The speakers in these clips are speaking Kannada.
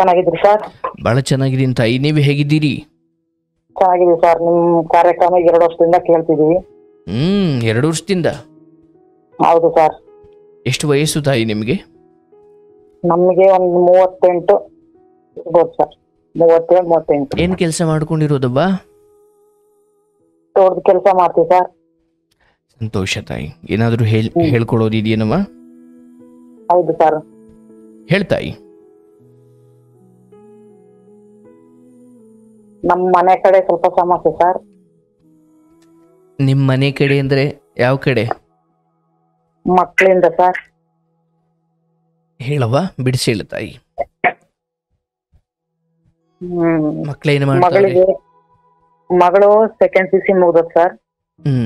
ಚೆನ್ನಾಗಿದ್ರಿ ಸರ್ ಭಾಳ ಚೆನ್ನಾಗಿದ್ದೀನಿ ತಾಯಿ ನೀವು ಹೇಗಿದ್ದೀರಿ ಚೆನ್ನಾಗಿದೆ ಸರ್ ನಿಮ್ ಕಾರ್ಯಕ್ರಮ ಎರಡು ವರ್ಷದಿಂದ ಕೇಳ್ತಿದೀವಿ ಹ್ಮ್ ಎರಡು ವರ್ಷದಿಂದ ಹೌದು ಸರ್ ಎಷ್ಟು ವಯಸ್ಸು ತಾಯಿ ನಿಮಗೆ ನಮಗೆ ಒಂದು ಮೂವತ್ತೆಂಟು ಇರ್ಬೋದು ಸರ್ ಮೂವತ್ತೇಳು ಮೂವತ್ತೆಂಟು ಏನು ಕೆಲಸ ಮಾಡ್ಕೊಂಡಿರೋದವ್ವ ತೋಟದ ಕೆಲಸ ಮಾಡ್ತೀವಿ ಸರ್ ಸಂತೋಷ ತಾಯಿ ಏನಾದರೂ ಹೇಳ್ ಹೇಳ್ಕೊಡೋದಿದೆಯೇನವ್ವ ಹೌದು ಸರ್ ಹೇಳ್ತಾಯಿ ನಮ್ಮ ಮನೆ ಕಡೆ ಸ್ವಲ್ಪ ಸಮಸ್ಯೆ ಸರ್ ನಿಮ್ಮ ಮನೆ ಕಡೆ ಅಂದರೆ ಯಾವ ಕಡೆ ಮಕ್ಕಳಿಂದ ಸರ್ ಹೇಳವ್ವ ಬಿಡಿಸಿ ಹೇಳು ತಾಯಿ ಹ್ಮ್ ಮಕ್ಕಳೇನು ಮಾಡ್ತಾರೆ ಮಗಳಿಗೆ ಮಗಳು ಸೆಕೆಂಡ್ ಸಿ ಸಿ ಮುಗ್ದದ್ ಸರ್ ಹ್ಮ್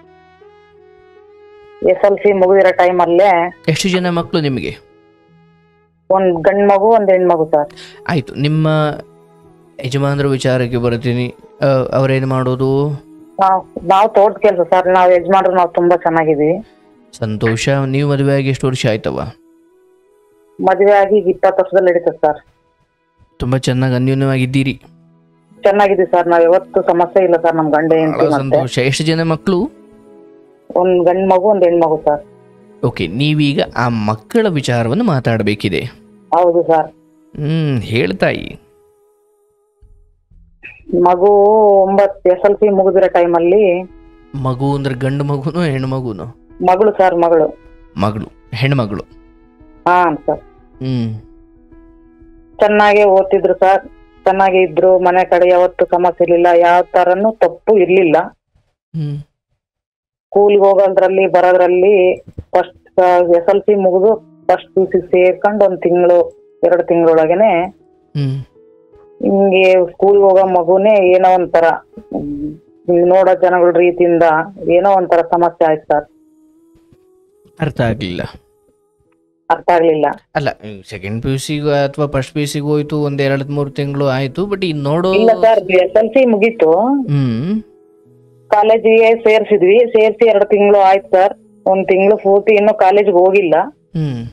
ಎಸ್ ಎಲ್ ಸಿ ಮುಗಿದಿರೋ ಟೈಮಲ್ಲೇ ಎಷ್ಟು ಜನ ಮಕ್ಕಳು ನಿಮಗೆ ಒಂದ್ ಗಂಡ್ ಮಗು ಒಂದ್ ಹೆಣ್ಮಗು ಸರ್ ಆಯಿತು ನಿಮ್ಮ ಯಜಮಾನರ ವಿಚಾರಕ್ಕೆ ಬರ್ತೀನಿ ಆ, ಅವ್ರೇನು ಮಾಡೋದು ನಾವ್ ನಾವು ತೋಟದ ಕೆಲಸ ಸರ್ ನಾವ್ ಯಜಮಾನ್ರು ನಾವು ತುಂಬಾ ಚೆನ್ನಾಗಿದೀವಿ ಸಂತೋಷ ನೀವು ಮದುವೆ ಆಗಿ ಎಷ್ಟು ವರ್ಷ ಆಯ್ತವ ಮದುವೆ ಆಗಿ ಈಗ ಇಪ್ಪತ್ತು ವರ್ಷದಲ್ಲಿ ನಡೀತದೆ ಸರ್ ತುಂಬ ಚೆನ್ನಾಗಿ ಅನ್ಯೂನ್ಯವಾಗಿದ್ದೀರಿ ಚೆನ್ನಾಗಿದೆ ಸರ್ ನಾವ್ ಯಾವತ್ತು ಸಮಸ್ಯೆ ಇಲ್ಲ ಸರ್ ನಮ್ ಗಂಡ ಹೆಂಡತಿ ಭಾಳ ಮತ್ತೆ ಸಂತೋಷ ಎಷ್ಟು ಜನ ಮಕ್ಕಳು ಒಂದ್ ಗಂಡ್ ಮಗು ಒಂದ್ ಹೆಣ್ಮಗು ಸರ್ ಓಕೆ ನೀವೀಗ ಆ ಮಕ್ಕಳ ವಿಚಾರವನ್ನು ಮಾತಾಡಬೇಕಿದೆ ಹೌದು ಸರ್ ಹ್ಮ್ ಹೇಳ್ತಾಯಿ ಮಗು ಒಂಬತ್ ಎಸ್ ಎಲ್ ಸಿ ಮುಗಿದಿರೋ ಟೈಮಲ್ಲಿ ಮಗು ಅಂದ್ರೆ ಗಂಡು ಮಗುನು ಹೆಣ್ಣು ಮಗುನು ಮಗಳು ಸರ್ ಮಗಳು ಮಗಳು ಹೆಣ್ಮಗಳು ಹಾ ಸರ್ ಹ್ಮ್ ಚೆನ್ನಾಗೆ ಓದ್ತಿದ್ರು ಸರ್ ಚೆನ್ನಾಗಿ ಇದ್ರು ಮನೆ ಕಡೆ ಯಾವತ್ತು ಸಮಸ್ಯೆ ಇರ್ಲಿಲ್ಲ ಯಾವ ತರನು ತಪ್ಪು ಇರ್ಲಿಲ್ಲ ಹ್ಮ್ ಸ್ಕೂಲ್ಗೆ ಹೋಗೋದ್ರಲ್ಲಿ ಬರೋದ್ರಲ್ಲಿ ಫಸ್ಟ್ ಎಸ್ ಎಲ್ ಸಿ ಮುಗಿದು ಫಸ್ಟ್ ಪಿ ಸಿ ಸೇರ್ಕೊಂಡು ಒಂದ್ ತಿಂಗಳು ಎರಡು ತಿಂಗಳೊಳಗೇನೆ ಹ್ಮ್ ಹಿಂಗೆ ಸ್ಕೂಲ್ ಹೋಗೋ ಮಗುನೇ ಏನೋ ಒಂಥರ ಹ್ಮ್, ನೋಡೋ ಜನಗಳ ರೀತಿಯಿಂದ ಏನೋ ಒಂಥರ ಸಮಸ್ಯೆ ಆಯ್ತು ಸರ್ ಅರ್ಥ ಆಗ್ಲಿಲ್ಲ ಅರ್ಥ ಆಗ್ಲಿಲ್ಲ ಅಲ್ಲ ಸೆಕೆಂಡ್ ಪಿ ಯು ಸಿಗೂ ಅಥವಾ ಫಸ್ಟ್ ಪಿ ಯು ಸಿಗೂ ಹೋಯ್ತು ಒಂದ್ ಎರಡ್ ಮೂರು ತಿಂಗಳು ಆಯ್ತು ಬಟ್ ಈಗ ನೋಡೋ ಇಲ್ಲ ಸರ್ ಎಸ್ ಎಲ್ ಸಿ ಮುಗೀತು ಹ್ಮ್ ಕಾಲೇಜಿಗೆ ಸೇರ್ಸಿದ್ವಿ ಸೇರ್ಸಿ ಎರಡು ತಿಂಗಳು ಆಯ್ತು ಸರ್ ಒಂದ್ ತಿಂಗಳು ಪೂರ್ತಿ ಇನ್ನು ಕಾಲೇಜ್ಗೆ ಹೋಗಿಲ್ಲ ಹ್ಮ್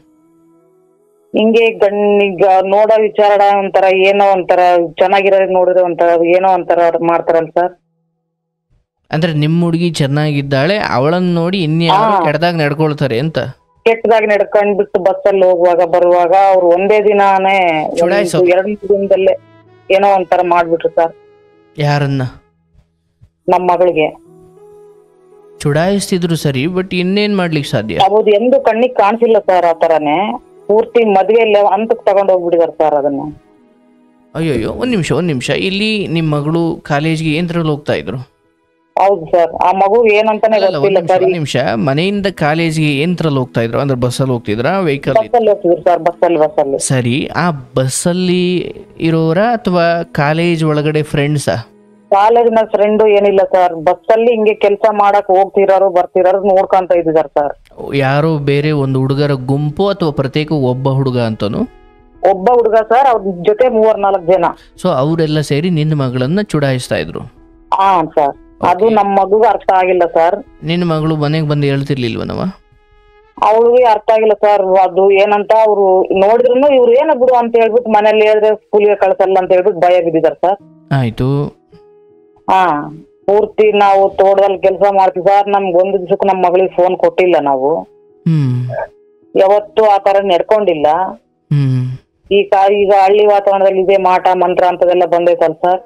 ಹಿಂಗೆ ಗಣ್ಣಿಗ ನೋಡೋ ವಿಚಾರ ಒಂಥರ ಏನೋ ಒಂಥರ ಚೆನ್ನಾಗಿರೋದ್ ನೋಡಿದ್ರೆ ಒಂಥರ ಏನೋ ಒಂಥರ ಮಾಡ್ತಾರಲ್ಲ ಸರ್ ಅಂದ್ರೆ ನಿಮ್ಮ ಹುಡುಗಿ ಚೆನ್ನಾಗಿದ್ದಾಳೆ ಅವಳನ್ನ ನೋಡಿ ಇನ್ಯಾರು ಹಾ. ಕೆಟ್ಟದಾಗ ನಡ್ಕೊಳ್ತಾರೆ ಅಂತ ಕೆಟ್ಟದಾಗಿ ನಡ್ಕೊಂಡ್ ಬಿಟ್ಟು ಬಸ್ಸಲ್ಲಿ ಹೋಗುವಾಗ ಬರುವಾಗ ಅವ್ರು ಒಂದೇ ದಿನಾನೇ ಚುಡಾಯ್ಸೋ. ಒಂದು ಎರಡು ದಿನದಲ್ಲೇ ಏನೋ ಒಂಥರ ಮಾಡ್ಬಿಟ್ರು ಸರ್ ಯಾರನ್ನ ನಮ್ಮ ಮಗಳಿಗೆ ಚುಡಾಯಿಸ್ತಿದ್ರು ಸರಿ ಬಟ್ ಇನ್ನೇನ್ ಮಾಡ್ಲಿಕ್ಕೆ ಸಾಧ್ಯ ಅದು ಎಂದು ಕಣ್ಣಿಗೆ ಕಾಣಿಸಿಲ್ಲ ಸರ್ ಆ ತರಾನೇ ಪೂರ್ತಿ ಮದ್ವೆಯಲ್ಲಿ ಹಂತಕ್ ತಗೊಂಡ್ ಹೋಗ್ಬಿಟ್ಟಿದಾರೆ ಸರ್ ಅದನ್ನ ಅಯ್ಯೋಯ್ಯೋ ಒಂದ್ ನಿಮಿಷ ಒಂದ್ ನಿಮಿಷ ಇಲ್ಲಿ ನಿಮ್ಮ ಮಗಳು ಕಾಲೇಜ್ಗೆ ಏನ್ರಲ್ಲಿ ಹೋಗ್ತಾ ಇದ್ರು ಹೌದು ಸರ್ ಆ ಮಗು ಏನಂತಾನೆ ಅಲ್ಲ, ಒಂದ್ ಗೊತ್ತಿಲ್ಲ ನಿಮಿಷ ಸರ್ ಒಂದ್ ನಿಮಿಷ ಮನೆಯಿಂದ ಕಾಲೇಜ್ಗೆ ಏನ್ರಲ್ಲಿ ಹೋಗ್ತಾ ಇದ್ರು ಅಂದ್ರೆ ಬಸ್ಸಲ್ಲಿ ಹೋಗ್ತಿದ್ರಾ ವೆಹಿಕಲ್ ಬಸ್ಸಲ್ಲಿ ಹೋಗ್ತಿದ್ರು ಸರ್ ಬಸ್ಸಲ್ಲಿ ಬಸ್ಸಲ್ಲಿ ಸರಿ ಆ ಬಸ್ಸಲ್ಲಿ ಇರೋರ ಅಥವಾ ಕಾಲೇಜ್ ಒಳಗಡೆ ಫ್ರೆಂಡ್ಸಾ ಕಾಲೇಜಿನ ಫ್ರೆಂಡು ಏನಿಲ್ಲ ಸರ್ ಬಸ್ಸಲ್ಲಿ ಹಿಂಗೆ ಕೆಲಸ ಮಾಡಕ್ ಹೋಗ್ತಿರೋರು ಬರ್ತಿರೋರು ನೋಡ್ಕೊಂತ ಇದ್ದಾರೆ ಸರ್ ಯಾರೋ ಬೇರೆ ಒಂದು ಹುಡುಗರ ಗುಂಪು ಅಥವಾ ಪ್ರತ್ಯೇಕ ಒಬ್ಬ ಹುಡುಗ ಅಂತನು ಒಬ್ಬ ಹುಡುಗ ಸರ್ ಅವ್ರ ಜೊತೆ ಮೂವರ್ ನಾಲ್ಕು ಜನ ಸೊ ಅವರೆಲ್ಲ ಸೇರಿ ನಿನ್ನ ಮಗಳನ್ನ ಚುಡಾಯಿಸ್ತಾ ಇದ್ರು ಹಾ ಸರ್ ಅದು ನಮ್ಮ ಮಗುಗೆ ಅರ್ಥ ಆಗಿಲ್ಲ ಸರ್ ನಿನ್ನ ಮಗಳು ಮನೆಗೆ ಬಂದು ಹೇಳ್ತಿರ್ಲಿಲ್ವನವ ಅವಳಿಗೆ ಅರ್ಥ ಆಗಿಲ್ಲ ಸರ್ ಅದು ಏನಂತ ಅವ್ರು ನೋಡಿದ್ರು ಇವ್ರು ಏನ ಬಿಡು ಅಂತ ಹೇಳ್ಬಿಟ್ಟು ಮನೇಲಿ ಹೇಳಿದ್ರೆ ಸ್ಕೂಲ್ಗೆ ಕಳ್ಸಲ್ಲ ಅಂತ ಹೇಳ್ಬಿಟ್ಟು ಭಯ ಬಿದ್ದಿದ್ದಾರೆ ಸರ್ ಆಯ್ತು ಹಾ ಪೂರ್ತಿ ನಾವು ತೋಟದಲ್ಲಿ ಕೆಲಸ ಮಾಡ್ತೀವಿ ಸರ್ ನಮ್ಗೆ ಒಂದು ದಿವಸಕ್ಕೆ ನಮ್ಮ ಮಗಳಿಗೆ ಫೋನ್ ಕೊಟ್ಟಿಲ್ಲ ನಾವು ಹ್ಮ್ ಯಾವತ್ತು ಆ ತರ ನಡ್ಕೊಂಡಿಲ್ಲ ಹ್ಮ್ ಈಗ ಈಗ ಹಳ್ಳಿ ವಾತಾವರಣದಲ್ಲಿ ಇದೆ ಮಾಟ ಮಂತ್ರ ಅಂತದೆಲ್ಲ ಬಂದೈತಲ್ಲ ಸರ್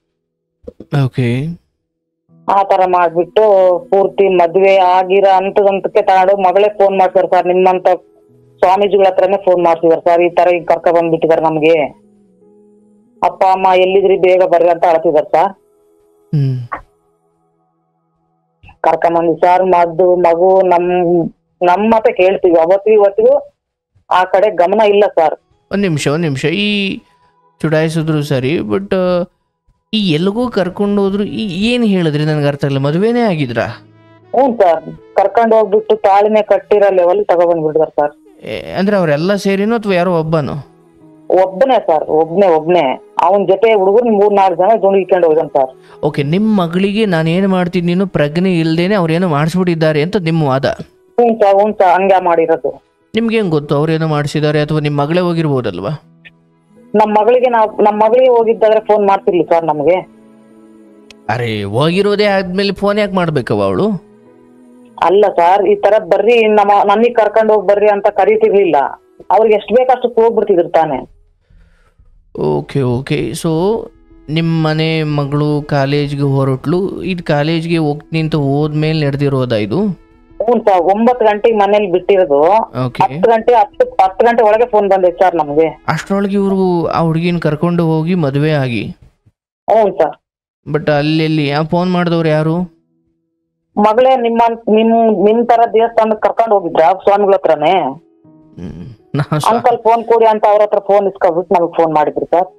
ಓಕೆ ಆ ತರ ಮಾಡ್ಬಿಟ್ಟು ಪೂರ್ತಿ ಮದ್ವೆ ಆಗಿರೋ ಹಂತದಂತಕ್ಕೆ ತಗೊಂಡು ಮಗಳೇ ಫೋನ್ ಮಾಡ್ತಾರೆ ಸರ್ ನಿಮ್ಮಂತ ಸ್ವಾಮೀಜಿಗಳ ಹತ್ರನೇ ಫೋನ್ ಮಾಡ್ತಿದಾರೆ ಸರ್ ಈ ತರ ಈಗ ಕರ್ಕ ಬಂದ್ಬಿಟ್ಟಿದಾರೆ ನಮ್ಗೆ ಅಪ್ಪ ಅಮ್ಮ ಎಲ್ಲಿದ್ರಿ ಬೇಗ ಬರ್ರಿ ಅಂತ ಅಳ್ತಿದಾರೆ ಸರ್ ಹ್ಮ್ ಕರ್ಕೊಂಬಂದಿ ಸರ್ ಮದ್ದು ಮಗು ನಮ್ ನಮ್ ಮಾತೆ ಕೇಳ್ತೀವಿ ಅವತ್ತಿಗೂ ಇವತ್ತಿಗೂ ಆ ಕಡೆ ಗಮನ ಇಲ್ಲ ಸರ್ ಒಂದು ನಿಮಿಷ ಒಂದು ನಿಮಿಷ ಈ ಚುಡಾಯಿಸಿದ್ರು ಸರಿ ಬಟ್ ಈ ಎಲ್ಲಿಗೂ ಕರ್ಕೊಂಡು ಹೋದ್ರು ಈ ಏನು ಹೇಳಿದ್ರಿ ನನಗೆ ಅರ್ಥ ಇಲ್ಲ ಮದುವೆನೇ ಆಗಿದ್ರಾ ಹ್ಞೂ ಸರ್ ಕರ್ಕೊಂಡು ಹೋಗ್ಬಿಟ್ಟು ತಾಳಿನೇ ಕಟ್ಟಿರೋ ಲೆವೆಲ್ ತಗೊಬಂದ್ಬಿಟ್ಟಿದಾರೆ ಸರ್ ಏ, ಅಂದ್ರೆ ಅವರೆಲ್ಲ ಸೇರಿನೋ ಅಥವಾ ಯಾರೋ ಒಬ್ಬನೋ ಒಬ್ಬನೇ ಸರ್ ಒಬ್ನೇ ಒಬ್ನೇ ಅವನ್ ಜೊತೆ ಹುಡುಗರು ಮೂರ್ ನಾಲ್ಕು ಜನ ಜುಣಿಕೊಂಡು ಹೋಗಿದ್ದಾನೆ ಸರ್ ಓಕೆ ನಿಮ್ಮ ಮಗಳಿಗೆ ನಾನು ಏನು ಮಾಡ್ತೀನಿ ನೀನು ಪ್ರಜ್ಞೆ ಇಲ್ದೇನೆ ಅವ್ರೇನೋ ಮಾಡಿಸ್ಬಿಟ್ಟಿದ್ದಾರೆ ಅಂತ ನಿಮ್ಮ ವಾದ ಹ್ಞೂ ಸರ್ ಹ್ಞೂ ಸರ್ ಹಂಗ ಮಾಡಿರೋದು ನಿಮ್ಗೆ ಹೆಂಗೆ ಗೊತ್ತು ಅವ್ರೇನೋ ಮಾಡಿಸಿದ್ದಾರೆ ಅಥವಾ ನಿಮ್ಮ ಮಗಳೇ ಹೋಗಿರ್ಬೋದಲ್ವಾ ನಮ್ಮ ಮಗಳಿಗೆ ನಾವ್ ನಮ್ಮ ಮಗಳಿಗೆ ಹೋಗಿದ್ದಾದ್ರೆ ಫೋನ್ ಮಾಡ್ತಿರ್ಲಿ ಸರ್ ನಮಗೆ ಅರೆ ಹೋಗಿರೋದೇ ಆದ್ಮೇಲೆ ಫೋನ್ ಯಾಕೆ ಮಾಡ್ಬೇಕವ ಅವಳು ಅಲ್ಲ ಸರ್ ಈ ತರ ಬರ್ರಿ ನಮ್ಮ ನನಗ್ ಕರ್ಕೊಂಡು ಹೋಗಿ ಬರ್ರಿ ಅಂತ ಕರೀತಿರ್ಲಿಲ್ಲ ಅವ್ರಿಗೆ ಎಷ್ಟು ಬೇಕಷ್ಟು ಹೋಗ್ಬಿಡ್ತಿದ್ರು ತಾನೆ ಓಕೆ ಓಕೆ ಸೊ ನಿಮ್ಮ ಮನೆ ಮಗಳು ಕಾಲೇಜ್ಗೆ ಹೊರಟ್ಲು ಇದು ಕಾಲೇಜ್ಗೆ ಹೋಗ್ತೀನಿ ಅಂತ ಹೋದ್ಮೇಲೆ ನಡೆದಿರೋದಾ ಇದು ಹ್ಞೂ ಸರ್ ಒಂಬತ್ತು ಗಂಟೆಗೆ ಮನೇಲಿ ಬಿಟ್ಟಿರೋದು ಓಕೆ ಹತ್ತು ಗಂಟೆ ಹತ್ತು ಹತ್ತು ಗಂಟೆ ಒಳಗೆ ಫೋನ್ ಬಂದೈತೆ ಸರ್ ನಮಗೆ ಅಷ್ಟರೊಳಗೆ ಇವರು ಆ ಹುಡುಗಿನ ಕರ್ಕೊಂಡು ಹೋಗಿ ಮದುವೆ ಆಗಿ ಹ್ಞೂ ಸರ್ ಬಟ್ ಅಲ್ಲಿ ಆ ಫೋನ್ ಮಾಡಿದವ್ರು ಯಾರು ಮಗಳೇ ನಿಮ್ಮ ನಿಮ್ ನಿಮ್ ತರ ದೇವಸ್ಥಾನಕ್ಕೆ ಕರ್ಕೊಂಡು ಹೋಗಿದ್ರ ಸ್ವಾಮಿಗಳ ಹತ್ರನೇ ಹ್ಮ್. ನಾ ಸ್ವ- ಅಂಕಲ್ ಫೋನ್ ಕೊಡಿ ಅಂತ ಅವ್ರ ಹತ್ರ ಫೋನ್ ಇಸ್ಕೊಬಿಟ್ಟು ನಮಗೆ ಫೋನ್ ಮಾಡಿದ್ರಿ ಸರ್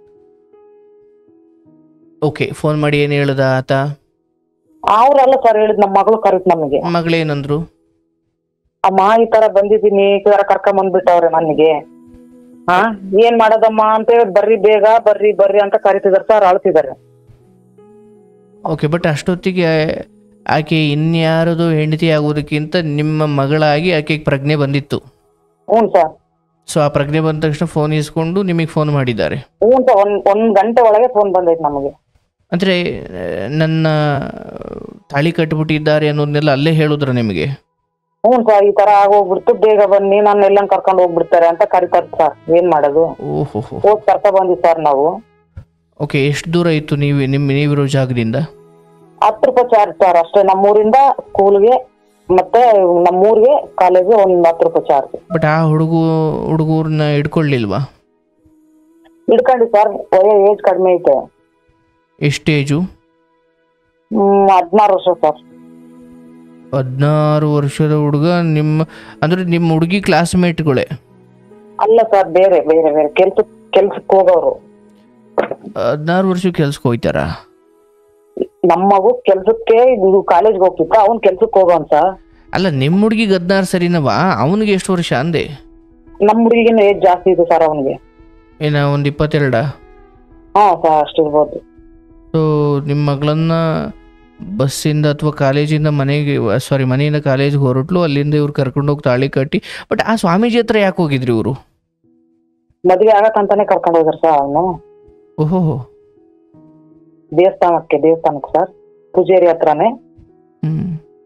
ಓಕೆ ಫೋನ್ ಮಾಡಿ ಏನು ಹೇಳ್ದ ಆತ ಅವ್ರಲ್ಲ ಸರ್ ಹೇಳಿದ್ ನಮ್ಮ ಮಗಳು ಕರೀತ್ ನಮಗೆ ಮಗಳೇನಂದ್ರು ಅಮ್ಮ ಈ ತರ ಬಂದಿದ್ದೀನಿ ಈ ತರ ಕರ್ಕೊಂಡ್ ಬಂದ್ಬಿಟ್ಟವ್ರೆ ನನಗೆ ಹಾ ಏನ್ ಮಾಡೋದಮ್ಮ ಅಂತ ಹೇಳಿ ಬರ್ರಿ ಬೇಗ ಬರ್ರಿ ಬರ್ರಿ ಅಂತ ಕರಿತಿದಾರೆ ಸರ್ ಅಳ್ತಿದಾರೆ ಓಕೆ ಬಟ್ ಅಷ್ಟೊತ್ತಿಗೆ ಆಕೆ ಇನ್ಯಾರದು ಹೆಂಡತಿ ಆಗೋದಕ್ಕಿಂತ ನಿಮ್ಮ ಮಗಳಾಗಿ ಆಕೆಗೆ ಪ್ರಜ್ಞೆ ಬಂದಿತ್ತು ಹ್ಞೂ ಸರ್ ಸೊ ಆ ಪ್ರಜ್ಞೆ ಬಂದ ತಕ್ಷಣ ಫೋನ್ ಇಸ್ಕೊಂಡು ನಿಮಗೆ ಫೋನ್ ಮಾಡಿದ್ದಾರೆ ಹ್ಞೂ ಸರ್ ಒಂದ್ ಒಂದ್ ಗಂಟೆ ಒಳಗೆ ಫೋನ್ ಬಂದೈತೆ ನಮಗೆ ಅಂದರೆ ನನ್ನ ತಾಳಿ ಕಟ್ಟಿಬಿಟ್ಟಿದ್ದಾರೆ ಅನ್ನೋದನ್ನೆಲ್ಲ ಅಲ್ಲೇ ಹೇಳಿದ್ರ ನಿಮಗೆ ಹ್ಞೂ ಸರ್ ಈ ತರ ಆಗೋಗ್ಬಿಡ್ತು ಬೇಗ ಬನ್ನಿ ನಾನು ಎಲ್ಲ ಕರ್ಕೊಂಡು ಹೋಗ್ಬಿಡ್ತಾರೆ ಅಂತ ಕರಿತಾರೆ ಸರ್ ಏನ್ ಮಾಡೋದು ಓಹೋ ಹೋಗಿ ಕರ್ಕೊಂಡ್ ಬಂದ್ವಿ ಸರ್ ನಾವು ಓಕೆ ಎಷ್ಟು ದೂರ ಇತ್ತು ನೀವು ನಿಮ್ಮ ನೀವಿರೋ ಜಾಗದಿಂದ ಹತ್ತು ರೂಪಾಯಿ ಚಾರ್ಜ್ ಸರ್ ಅಷ್ಟೇ ನಮ್ಮೂರಿಂದ ಸ್ಕೂಲ್ಗೆ ಮತ್ತೆ ನಮ್ಮೂರಿಗೆ ಕಾಲೇಜ್ ಒಂದ್ ಹತ್ತು ರೂಪಾಯಿ ಚಾರ್ಜ್ ಬಟ್ ಆ ಹುಡುಗು ಹುಡುಗರನ್ನ ಹಿಡ್ಕೊಳ್ಳಿಲ್ವಾ ಇಡ್ಕೊಂಡಿ ಸರ್ ಏಜ್ ಕಡಿಮೆ ಐತೆ ಎಷ್ಟು ಏಜು ಹ್ಮ್ ಹದಿನಾರು ವರ್ಷ ಸರ್ ಹದಿನಾರು ವರ್ಷದ ಹುಡುಗ ನಿಮ್ಮ ಅಂದರೆ ನಿಮ್ಮ ಹುಡುಗಿ ಕ್ಲಾಸ್ಮೇಟ್ಗಳೇ ಅಲ್ಲ ಸರ್ ಬೇರೆ ಬೇರೆ ಬೇರೆ ಕೆಲ್ಸ ಕೆಲ್ಸಕ್ಕೆ ಹೋಗೋರು ಹದಿನಾರು ವರ್ಷಕ್ಕೆ ಕೆಲ್ಸಕ್ಕೆ ಹೋಯ್ತಾರಾ ನಮ್ಮ ಮಗು ಕೆಲ್ಸಕ್ಕೆ ಇದು ಕಾಲೇಜ್ಗೆ ಹೋಗ್ತಿತ್ತ ಅವ್ನ್ ಕೆಲ್ಸಕ್ಕೆ ಹೋಗೋನ್ ಸರ್ ಅಲ್ಲ ನಿಮ್ಮ ಹುಡುಗಿಗೆ ಹದಿನಾರು ಸರಿನವಾ ಅವನಿಗೆ ಎಷ್ಟು ವರ್ಷ ಅಂದೆ ನಮ್ಮ ಹುಡುಗಿನ ಏಜ್ ಜಾಸ್ತಿ ಇದೆ ಸರ್ ಅವನಿಗೆ ಏನ ಒಂದು ಇಪ್ಪತ್ತೆರಡ ಹಾ ಸರ್ ಅಷ್ಟಿರ್ಬೋದು ಸೊ ನಿಮ್ಮ ಮಗಳನ್ನ ಬಸ್ಸಿಂದ ಅಥವಾ ಕಾಲೇಜಿಂದ ಮನೆಗೆ ಸಾರಿ ಮನೆಯಿಂದ ಕಾಲೇಜ್ಗೆ ಹೊರಟ್ಲು ಅಲ್ಲಿಂದ ಇವ್ರು ಕರ್ಕೊಂಡು ಹೋಗಿ ತಾಳಿ ಕಟ್ಟಿ ಬಟ್ ಆ ಸ್ವಾಮೀಜಿ ಹತ್ರ ಯಾಕೆ ಹೋಗಿದ್ರಿ ಇವರು ಮದ್ವೆ ಆಗಕ್ಕಂತಾನೆ ಕರ್ಕೊಂಡು ಹೋದ್ರ ಸರ್ ಅವನು ಓಹೋ ದೇವಸ್ಥಾನಕ್ಕೆ ದೇವಸ್ಥಾನಕ್ಕೆ ಸರ್ ಪೂಜಾರಿ ಹತ್ರನೇ ಹ್ಮ್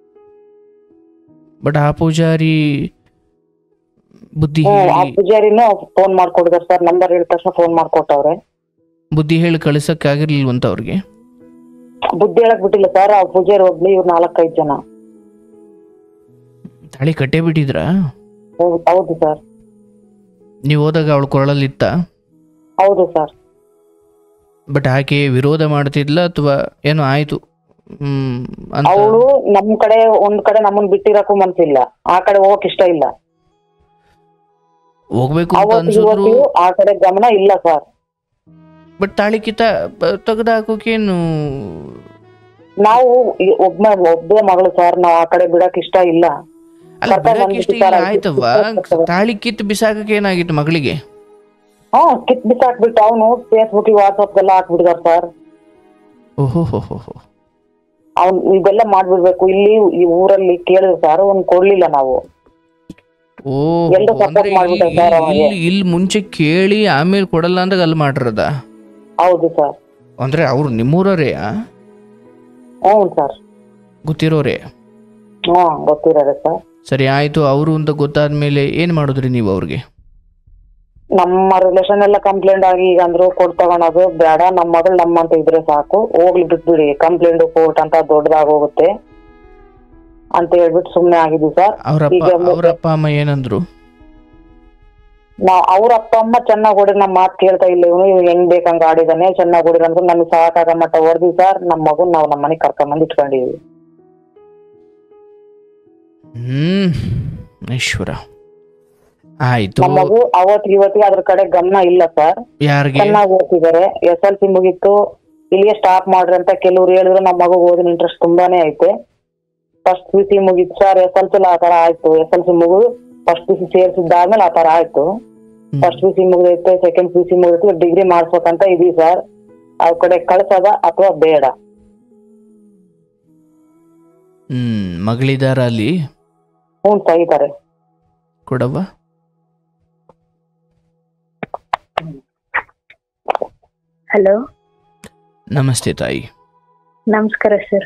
ಬಟ್ ಆ ಪೂಜಾರಿ ಬುದ್ಧಿ ಹ್ಮ್ ಆ ಹೇಳಿ ಪೂಜಾರಿನೂ ಫೋನ್ ಮಾಡ್ಕೊಡಿದಾರೆ ಸರ್ ನಂಬರ್ ಹೇಳಿದ ತಕ್ಷಣ ಫೋನ್ ಮಾಡ್ಕೊಟ್ಟವ್ರೆ ಬುದ್ಧಿ ಹೇಳಿ ಕಳಿಸಕ್ಕಾಗಿರ್ಲಿಲ್ವಂತ ಅವ್ರಿಗೆ ಬುದ್ಧಿ ಹೇಳಕ್ ಬಿಟ್ಟಿಲ್ಲ ಸರ್ ಆ ಪೂಜಾರಿ ಒಬ್ಳಿ ಇವ್ರು ನಾಲ್ಕೈದು ಜನ ತಾಳಿ ಕಟ್ಟೇ ಬಿಟ್ಟಿದ್ರಾ ಹೌದು ಹೌದು ಸರ್ ನೀವು ಹೋದಾಗ ಅವಳ ಕೊರಳಲ್ಲಿತ್ತ ಹೌದು ಸರ್ ಬಟ್ ಆಕೆ ವಿರೋಧ ಮಾಡ್ತಿದ್ಲ ಅಥವಾ ಏನೋ ಆಯ್ತು ಹ್ಮ್ ಅಂತ ಅವಳು ನಮ್ ಕಡೆ ಒಂದ್ ಕಡೆ ನಮ್ಮನ್ ಬಿಟ್ಟಿರಕ್ಕೂ ಮನ್ಸಿಲ್ಲ ಆ ಕಡೆ ಹೋಗಕ್ ಇಷ್ಟ ಇಲ್ಲ ಹೋಗ್ಬೇಕು ಅಂತ ಅವತ್ತು ಅನ್ಸಿದ್ರು ಇವತ್ತು ಆ ಕಡೆ ಗಮನ ಇಲ್ಲ ಸರ್ ಬಟ್ ತಾಳಿ ಕಿತ್ತ ತೆಗೆದು ಹಾಕೋಕೇನು ನಾವು ಈ ಒಬ್ಬ ಒಬ್ಬೇ ಮಗಳು ಸರ್ ನಾವ್ ಆ ಕಡೆ ಬಿಡಕ್ ಇಷ್ಟ ಇಲ್ಲ ಅಲ್ಲ ಕರ್ಕೊಂಡ್ ಬಿಡಕ್ಕೆ ಇಷ್ಟ ಇಲ್ಲ ಬಂದ್ಬಿಟ್ಟು ಆಯ್ತವ್ವ ಬಿಸಾಕ್ತಾರೆ. ತಾಳಿ ಕಿತ್ತು ಬಿಸಾಕಕ್ಕೆ ಏನಾಗಿತ್ತು ಮಗಳಿಗೆ ಹಾ ಕಿತ್ ಬಿಸಾಕ್ಬಿಟ್ಟು ಅವನು ಫೇಸ್ಬುಕ್ ವಾಟ್ಸಪ್ ಎಲ್ಲ ಹಾಕ್ಬಿಟ್ಟಿದಾರ ಸರ್ ಓಹೋ ಹೋ ಹೋ ಹೋ ಅವ್ನ್ ಇದೆಲ್ಲ ಮಾಡ್ಬಿಡ್ಬೇಕು ಇಲ್ಲಿ ಈ ಊರಲ್ಲಿ ಕೇಳಿದ್ರು ಸರ್ ಒಂದ್ ಕೊಡ್ಲಿಲ್ಲ ನಾವು ಓ ಎಲ್ರೂ support ಅಂದ್ರೆ ಮಾಡ್ಬಿಟ್ಟಾರೆ ಇಲ್ಲಿ- ಸರ್ ಅವಾಗ. ಇಲ್ಲಿ ಇಲ್ಲಿ ಮುಂಚೆ ಕೇಳಿ ಆಮೇಲೆ ಕೊಡಲ್ಲ ಅಂದಾಗ ಅಲ್ಲಿ ಮಾಡಿರದ ಹೌದು ಸರ್ ಅಂದ್ರೆ ಅವ್ರು ನಿಮ್ಮೂರವರೇ ಹ್ಞೂ ಸರ್ ಗೊತ್ತಿರೋರೇ ಹಾ ಗೊತ್ತಿರೋದೆ ಸರ್ ಸರಿ ಆಯ್ತು ಅವರು ಅಂತ ಗೊತ್ತಾದ್ಮೇಲೆ ಏನ್ ಮಾಡಿದ್ರಿ ನೀವು ಅವ್ರಿಗೆ ನಮ್ಮ ರಿಲೇಷನ್ ಎಲ್ಲ ಕಂಪ್ಲೇಂಟ್ ಆಗಿ ಈಗ ಅಂದ್ರು ಕೊಡ್ ತಗೊಳೋದು ಬೇಡ ನಮ್ಮ ಮಗಳು ನಮ್ಮಂತ ಇದ್ರೆ ಸಾಕು ಹೋಗ್ಲಿ ಬಿಟ್ಬಿಡಿ ಕಂಪ್ಲೇಂಟ್ ಕೋರ್ಟ್ ಅಂತ ದೊಡ್ಡದಾಗ್ ಹೋಗುತ್ತೆ ಅಂತ ಹೇಳ್ಬಿಟ್ಟು ಸುಮ್ನೆ ಆಗಿದ್ವಿ ಸರ್ ಅವ್ರಪ್ಪ ಈಗ ಮತ್ತೆ- ಅವ್ರ ಅಪ್ಪ ಅಮ್ಮ ಏನಂದ್ರು ನಾವ್ ಅವ್ರ ಅಪ್ಪ ಅಮ್ಮ ಚೆನ್ನಾಗ್ ಹೊಡಿ ನಮ್ ಮಾತ್ ಕೇಳ್ತಾ ಇಲ್ಲ ಇವನು ಇವ್ ಹೆಂಗ್ ಬೇಕಂಗ ಆಡಿದಾನೆ ಚೆನ್ನಾಗ್ ಹೊಡಿದ ಅಂದ್ರೆ ನಮ್ಗೆ ಸಾಕಾಗ ಮಟ್ಟ ಹೊಡೆದ್ವಿ ಸರ್ ನಮ್ ಮಗು ನಾವ್ ನಮ್ಮ ಮನೆಗ್ ಕರ್ಕೊಂಬಂದ್ ಇಟ್ಕೊಂಡಿದೀವಿ ಹ್ಮ್ ಈಶ್ವರ ಆಯ್ತು ನಮ್ ಮಗು ಅವತ್ ಇವತ್ತಿಗೆ ಅದ್ರ ಕಡೆ ಗಮನ ಇಲ್ಲ ಸರ್ ಯಾರಿಗೆ ಚೆನ್ನಾಗಿ ಓದ್ತಿದ್ದಾರೆ ಎಸ್ ಎಲ್ ಸಿ ಮುಗೀತು ಇಲ್ಲಿಗೆ ಸ್ಟಾಪ್ ಮಾಡ್ರಿ ಅಂತ ಕೆಲವ್ರು ಹೇಳಿದ್ರು ನಮ್ಮ ಮಗು ಓದಿನ ಇಂಟ್ರೆಸ್ಟ್ ತುಂಬಾನೇ ಐತೆ ಫಸ್ಟ್ ಪಿ ಸಿ ಮುಗೀತು ಸರ್ ಎಸ್ ಎಲ್ ಸಿ ಆ ತರ ಆಯ್ತು ಎಸ್ ಎಲ್ ಸಿ ಮುಗಿದು ಫಸ್ಟ್ ಪಿ ಸಿ ಸೇರ್ಸಿದ್ದಾದ್ಮೇಲೆ ಆ ತರ ಆಯ್ತು ಫಸ್ಟ್ ಪಿ ಸಿ ಮುಗಿದೈತೆ ಸೆಕೆಂಡ್ ಪಿ ಸಿ ಮುಗಿದೈತೆ ಡಿಗ್ರಿ ಮಾಡ್ಸ್ಬೇಕಂತ ಇದೀವಿ ಸರ್ ಆ ಕಡೆ ಕಳ್ಸದ ಅಥವಾ ಬೇಡ ಹ್ಮ್ ಮಗಳಿದಾರ ಅಲ್ಲಿ ಹ್ಞೂ ತೆಗಿತಾರೆ ಕೊಡವ್ವ ಹಲೋ ನಮಸ್ತೆ ತಾಯಿ ನಮಸ್ಕಾರ ಸರ್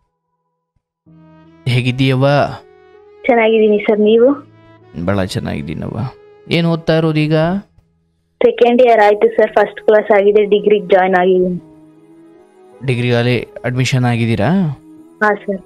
ಹೇಗಿದ್ದೀಯವ್ವ ಚೆನ್ನಾಗಿದ್ದೀನಿ ಸರ್ ನೀವು ಭಾಳ ಚೆನ್ನಾಗಿದ್ದೀನವ್ವ ಏನು ಓದ್ತಾ ಇರೋದು ಈಗ ಸೆಕೆಂಡ್ ಇಯರ್ ಆಯ್ತು ಸರ್ ಫಸ್ಟ್ ಕ್ಲಾಸ್ ಆಗಿದೆ ಡಿಗ್ರಿಗೆ ಜಾಯ್ನ್ ಆಗಿದ್ದೀನಿ ಡಿಗ್ರಿಗಾಲಿ ಅಡ್ಮಿಷನ್ ಆಗಿದ್ದೀರಾ ಹಾ ಸರ್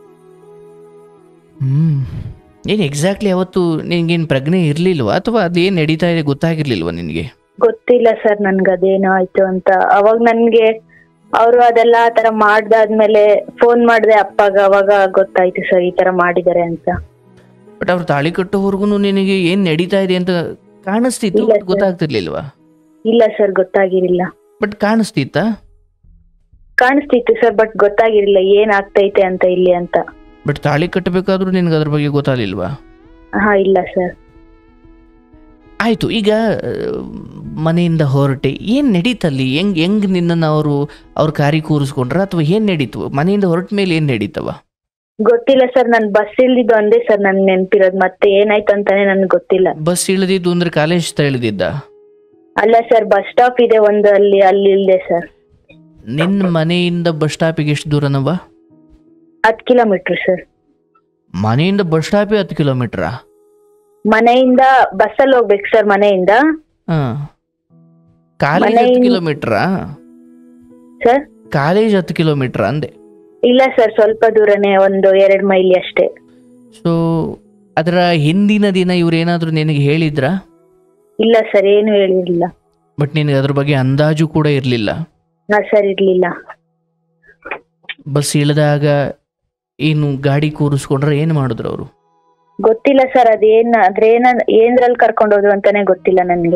ಹ್ಞೂ ಏನು ಎಕ್ಸಾಕ್ಟ್ಲಿ ಅವತ್ತು ನಿನಗೇನು ಪ್ರಜ್ಞೆ ಇರಲಿಲ್ವಾ ಅಥವಾ ಅದೇನು ನಡೀತಾ ಇದೆ ಗೊತ್ತಾಗಿರ್ಲಿಲ್ವಾ ನಿನಗೆ ಗೊತ್ತಿಲ್ಲ ಸರ್ ನನ್ಗೆ ಅದೇನೋ ಆಯ್ತು ಅಂತ ಅವಾಗ ನನ್ಗೆ ಅವರು ಅದೆಲ್ಲ ಆ ತರ ಮಾಡ್ದಾದ್ಮೇಲೆ ಫೋನ್ ಮಾಡಿದೆ ಅಪ್ಪಗ ಅವಾಗ ಗೊತ್ತಾಯ್ತು ಸರ್ ಈ ತರ ಮಾಡಿದ್ದಾರೆ ಅಂತ ಬಟ್ ಅವ್ರು ತಾಳಿ ಕಟ್ಟೋವರೆಗೂ ನಿನಗೆ ಏನು ನಡೀತಾ ಇದೆ ಅಂತ ಕಾಣಿಸ್ತಿತ್ತು ಇಲ್ಲ but sir. ಗೊತ್ತಾಗ್ತಿರ್ಲಿಲ್ವಾ ಇಲ್ಲ ಸರ್ ಗೊತ್ತಾಗಿರಿಲ್ಲ ಬಟ್ ಕಾಣಿಸ್ತಿತ್ತಾ ಕಾಣಿಸ್ತಿತ್ತು ಸರ್ ಬಟ್ ಗೊತ್ತಾಗಿರಿಲ್ಲ ಏನ್ ಆಗ್ತೈತೆ ಅಂತ ಇಲ್ಲಿ ಅಂತ ಬಟ್ ತಾಳಿ ಕಟ್ಟಬೇಕಾದ್ರೂ ನಿನಗೆ ಅದ್ರ ಬಗ್ಗೆ ಗೊತ್ತಾಗಲಿಲ್ವಾ ಹಾ ಇಲ್ಲ ಸರ್ ಆಯಿತು ಈಗ ಆ, ಮನೆಯಿಂದ ಹೊರಟೆ ಏನು ನಡೀತಲ್ಲಿ ಹೆಂಗ್ ಹೆಂಗ್ ನಿನ್ನನ್ನು ಅವರು ಅವ್ರ ಕಾರಿ ಕೂರಿಸ್ಕೊಂಡ್ರ ಅಥವಾ ಏನು ನಡೀತು ಮನೆಯಿಂದ ಹೊರಟ ಮೇಲೆ ಏನು ನಡೀತವ ಗೊತ್ತಿಲ್ಲ ಸರ್ ನನ್ ಬಸ್ ಇಲ್ದಿದ್ದು ಒಂದೇ ಸರ್ ನನ್ ನೆನ್ಪಿರೋದು ಮತ್ತೆ ಏನಾಯ್ತು ಅಂತಾನೆ ನನ್ಗೆ ಗೊತ್ತಿಲ್ಲ ಬಸ್ ಇಳಿದಿದ್ದು ಅಂದ್ರೆ ಕಾಲೇಜ್ ಇಳಿದಿದ್ದ ಅಲ್ಲ ಸರ್ ಬಸ್ ಸ್ಟಾಪ್ ಇದೆ ಒಂದು ಅಲ್ಲಿ ಅಲ್ಲಿ ಇಲ್ದೆ ಸರ್ ನಿನ್ನ ಮನೆಯಿಂದ ಬಸ್ ಸ್ಟಾಪಿಗೆ ಎಷ್ಟು ದೂರನವ ಹತ್ತು ಕಿಲೋಮೀಟರ್ ಸರ್ ಮನೆಯಿಂದ ಬಸ್ ಸ್ಟಾಪೇ ಹತ್ತು ಕಿಲೋಮೀಟ್ರಾ ಮನೆಯಿಂದ ಬಸ್ಸಲ್ಲಿ ಹೋಗ್ಬೇಕು ಸರ್ ಮನೆಯಿಂದ ಹಾಂ ಕಾಲೇಜ್ ಹತ್ತು ಮನೆಯಿಂದ- ಕಿಲೋಮೀಟ್ರಾ ಸರ್ ಕಾಲೇಜ್ ಹತ್ತು ಕಿಲೋಮೀಟ್ರಾ ಅಂದೆ ಇಲ್ಲ ಸರ್ ಸ್ವಲ್ಪ ದೂರನೇ ಒಂದು ಎರಡು ಮೈಲಿ ಅಷ್ಟೇ ಸೊ ಅದರ ಹಿಂದಿನ ದಿನ ಇವ್ರೇನಾದರೂ ನಿನಗೆ ಹೇಳಿದ್ರಾ ಇಲ್ಲ ಸರ್ ಏನು ಹೇಳಿರ್ಲಿಲ್ಲ ಬಟ್ ನಿನಗೆ ಅದ್ರ ಬಗ್ಗೆ ಅಂದಾಜು ಕೂಡ ಇರಲಿಲ್ಲ ಹಾ ಸರ್ ಇರ್ಲಿಲ್ಲ ಬಸ್ ಇಳಿದಾಗ ಏನು ಗಾಡಿ ಕೂರಿಸ್ಕೊಂಡ್ರೆ ಏನು ಮಾಡಿದ್ರು ಅವರು ಗೊತ್ತಿಲ್ಲ ಸರ್ ಅದೇನ್ ಅದ್ರೇನ ಏನ್ರಲ್ಲಿ ಕರ್ಕೊಂಡು ಹೋದ್ರು ಅಂತಾನೆ ಗೊತ್ತಿಲ್ಲ ನನ್ಗೆ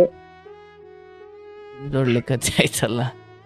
ಒಳ್ಳೆ ಕಥೆ ಆಯ್ತಲ್ಲ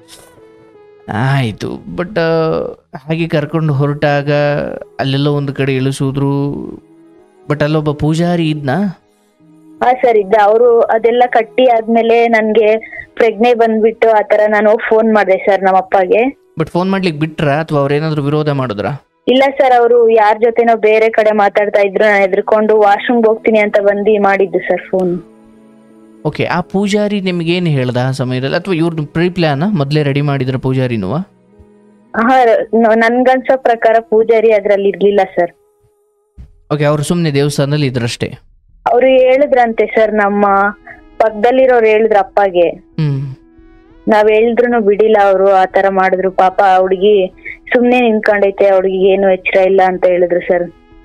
ಆಯಿತು ಬಟ್ ಹಾಗೆ ಕರ್ಕೊಂಡು ಹೊರಟಾಗ ಅಲ್ಲೆಲ್ಲ ಒಂದು ಕಡೆ ಇಳಿಸಿದ್ರು ಬಟ್ ಅಲ್ಲೊಬ್ಬ ಪೂಜಾರಿ ಇದ್ನಾ ಹಾ ಸರ್ ಇದ್ದ ಅವರು ಅದೆಲ್ಲ ಕಟ್ಟಿ ಆದ್ಮೇಲೆ ನನ್ಗೆ ಪ್ರಜ್ಞೆ ಬಂದ್ಬಿಟ್ಟು ಆತರ ನಾನು ಹೋಗಿ ಫೋನ್ ಮಾಡಿದೆ ಸರ್ ನಮ್ಮ ಅಪ್ಪಗೆ ಬಟ್ ಫೋನ್ ಮಾಡ್ಲಿಕ್ಕೆ ಬಿಟ್ರಾ ಅಥವಾ ಅವ್ರೇನಾದ್ರು ವಿರೋಧ ಮಾಡಿದ್ರಾ ಇಲ್ಲ ಸರ್ ಅವರು ಯಾರ ಜೊತೆನೋ ಬೇರೆ ಕಡೆ ಮಾತಾಡ್ತಾ ಇದ್ರು ನಾನು ಎದ್ರುಕೊಂಡು ವಾಶ್ರೂಮ್ಗೆ ಹೋಗ್ತೀನಿ ಅಂತ ಬಂದು ಮಾಡಿದ್ದು ಸರ್ ಫೋನ್ ಓಕೆ ಆ ಪೂಜಾರಿ ನಿಮ್ಗೇನು ಹೇಳ್ದ ಆ ಸಮಯದಲ್ಲಿ ಅಥವಾ ಇವ್ರದ್ದು ಪ್ರೀ ಪ್ಲ್ಯಾನ ಮೊದಲೇ ರೆಡಿ ಮಾಡಿದ್ರ ಪೂಜಾರಿನುವ ಹಾ ನ- ನನ್ಗನ್ಸೋ ಪ್ರಕಾರ ಪೂಜಾರಿ ಅದ್ರಲ್ಲಿ ಇರ್ಲಿಲ್ಲ ಸರ್ ಓಕೆ ಅವ್ರು ಸುಮ್ಮನೆ ದೇವಸ್ಥಾನದಲ್ಲಿ ಇದ್ರಷ್ಟೇ ಅವ್ರು ಹೇಳಿದ್ರಂತೆ ಸರ್ ನಮ್ಮ ಪಕ್ಕದಲ್ಲಿರೋರು ಹೇಳಿದ್ರು ಅಪ್ಪಗೆ ಹ್ಮ್ ನಾವ್ ಹೇಳಿದ್ರು ಬಿಡಿಲ್ಲ ಅವರು ಆತರ ಮಾಡಿದ್ರು ಪಾಪ ಆ ಹುಡ್ಗಿ ಸುಮ್ನೆ ನಿಂತ್ಕೊಂಡೈತೆ ಆ ಹುಡ್ಗಿಗೆ ಏನು ಎಚ್ಚರ ಇಲ್ಲ ಅಂತ ಹೇಳಿದ್ರು ಸರ್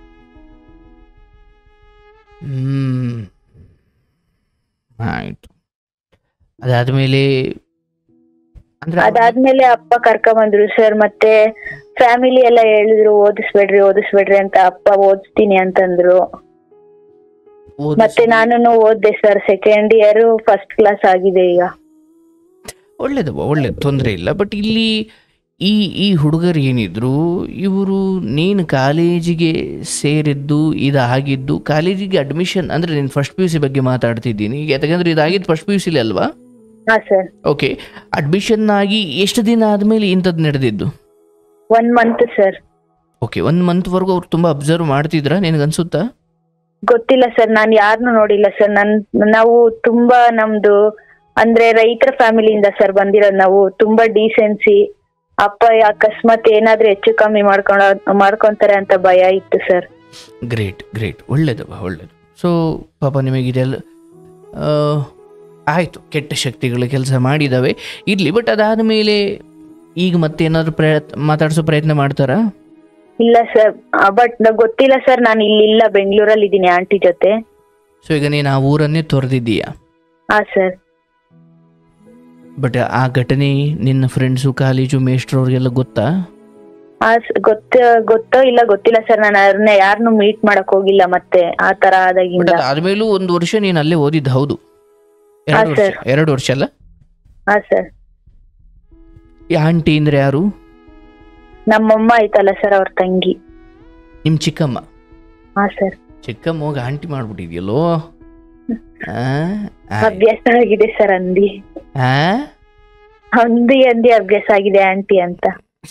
ಹ್ಮ್ ಆಯ್ತು ಅದಾದ್ಮೇಲೆ ಅಂದ್ರೆ ಅವ್ರು- ಅದಾದ್ಮೇಲೆ ಅಪ್ಪ ಕರ್ಕ ಬಂದ್ರು ಸರ್ ಮತ್ತೆ ಫ್ಯಾಮಿಲಿ ಎಲ್ಲ ಹೇಳಿದ್ರು ಓದಿಸ್ಬೇಡ್ರಿ ಓದಿಸ್ಬೇಡ್ರಿ ಅಂತ ಅಪ್ಪ ಓದಿಸ್ತೀನಿ ಅಂತಂದ್ರು ಓದಿಸಿ- ಮತ್ತೆ ನಾನು ಓದ್ದೆ sir second year first class ಆಗಿದೆ ಈಗ ಒಳ್ಳೇದವ್ವ ಒಳ್ಳೇದು ತೊಂದರೆ ಇಲ್ಲ ಬಟ್ ಇಲ್ಲಿ ಈ ಈ ಹುಡುಗರು ಏನಿದ್ರು ಇವರು ನೀನು ಕಾಲೇಜಿಗೆ ಸೇರಿದ್ದು ಇದಾಗಿದ್ದು ಕಾಲೇಜಿಗೆ ಅಡ್ಮಿಷನ್ ಅಂದರೆ ನೀನು ಫಸ್ಟ್ ಪಿ ಯು ಸಿ ಬಗ್ಗೆ ಮಾತಾಡ್ತಿದ್ದೀನಿ ಈಗ ಯಾಕಂದ್ರೆ ಇದಾಗಿದ್ದು ಫಸ್ಟ್ ಪಿ ಯು ಸಿಲಿ ಅಲ್ವಾ ಹಾ ಸರ್ ಓಕೆ ಅಡ್ಮಿಷನ್ ಆಗಿ ಎಷ್ಟು ದಿನ ಆದಮೇಲೆ ಇಂಥದ್ದು ನಡೆದಿದ್ದು ಒನ್ ಮಂತ್ ಸರ್ ಓಕೆ ಒಂದು ಮಂತ್ವರೆಗೂ ಅವ್ರು ತುಂಬ ಅಬ್ಸರ್ವ್ ಮಾಡ್ತಿದ್ರಾ ನಿನಗನ್ಸುತ್ತಾ ಗೊತ್ತಿಲ್ಲ ಸರ್ ನಾನ್ ಯಾರನ್ನು ನೋಡಿಲ್ಲ ಸರ್ ನನ್ ನಾವು ತುಂಬಾ ನಮ್ದು ಅಂದ್ರೆ ರೈತರ ಫ್ಯಾಮಿಲಿಯಿಂದ ಸರ್ ಬಂದಿರೋದು ನಾವು ತುಂಬಾ ಡೀಸೆನ್ಸಿ ಅಪ್ಪ ಅಕಸ್ಮಾತ್ ಏನಾದ್ರೂ ಹೆಚ್ಚು ಕಮ್ಮಿ ಮಾಡ್ಕೊಂಡ ಮಾಡ್ಕೊಂತಾರೆ ಅಂತ ಭಯ ಇತ್ತು ಸರ್ ಗ್ರೇಟ್ ಗ್ರೇಟ್ ಒಳ್ಳೇದವ ಒಳ್ಳೇದು ಸೊ ಪಾಪ ನಿಮಗಿದೆಲ್ಲ ಆಯಿತು ಕೆಟ್ಟ ಶಕ್ತಿಗಳು ಕೆಲಸ ಮಾಡಿದ್ದಾವೆ ಇರಲಿ ಬಟ್ ಅದಾದ ಮೇಲೆ ಈಗ ಮತ್ತೇನಾದ್ರು ಪ್ರಯತ್ನ ಮಾತಾಡಿಸೋ ಪ್ರಯತ್ನ ಮಾಡ್ತಾರಾ ಇಲ್ಲ ಸರ್ ಬಟ್ ಗೊತ್ತಿಲ್ಲ ಸರ್ ನಾನು ಇಲ್ಲಿಲ್ಲ ಬೆಂಗಳೂರಲ್ಲಿ ಇದ್ದೀನಿ ಆಂಟಿ ಜೊತೆ ಸೊ ಈಗ ನೀನು ಆ ಊರನ್ನೇ ತೊರೆದಿದ್ದೀಯಾ ಹಾ ಸರ್ ಬಟ್ ಆ ಘಟನೆ ನಿನ್ನ ಫ್ರೆಂಡ್ಸು ಕಾಲೇಜು ಮೇಷ್ಟ್ರವ್ರಿಗೆಲ್ಲ ಗೊತ್ತಾ ಆ ಸ- ಗೊತ್ತ ಗೊತ್ತೋ ಇಲ್ಲ ಗೊತ್ತಿಲ್ಲ ಸರ್ ನಾನು ಅವ್ರನ್ನ ಯಾರನ್ನು ಮೀಟ್ ಮಾಡಕ್ ಹೋಗಿಲ್ಲ ಮತ್ತೆ ಆ ತರ ಬಟ್ ಆದಾಗಿಂದ ಅದಾದ್ಮೇಲೂ ಒಂದು ವರ್ಷ ನೀನು ಅಲ್ಲೇ ಓದಿದ್ದು ಹೌದು ಹಾ, ಎರಡು ವರ್ಷ ಸರ್. ಎರಡು ವರ್ಷ ಅಲ್ಲ ಹಾ ಸರ್ ಈ ಆಂಟಿ ಅಂದ್ರೆ ಯಾರು ನಮ್ಮಮ್ಮ ಐತಲ್ಲ ಸರ್ ಅವ್ರ ತಂಗಿ ನಿಮ್ಮ ಚಿಕ್ಕಮ್ಮ ಹಾ ಸರ್ ಚಿಕ್ಕಮ್ಮ ಹೋಗಿ ಆಂಟಿ ಮಾಡ್ಬಿಟ್ಟಿದ್ಯಲ್ಲೋ ಆ? ಆ? ಅಭ್ಯಾಸ ಆಗಿದೆ ಸರ್ ಅಂದಿ ಆ? ಅಂದಿ ಅಂದಿ ಅಭ್ಯಾಸ ಆಗಿದೆ ಆಂಟಿ ಅಂತ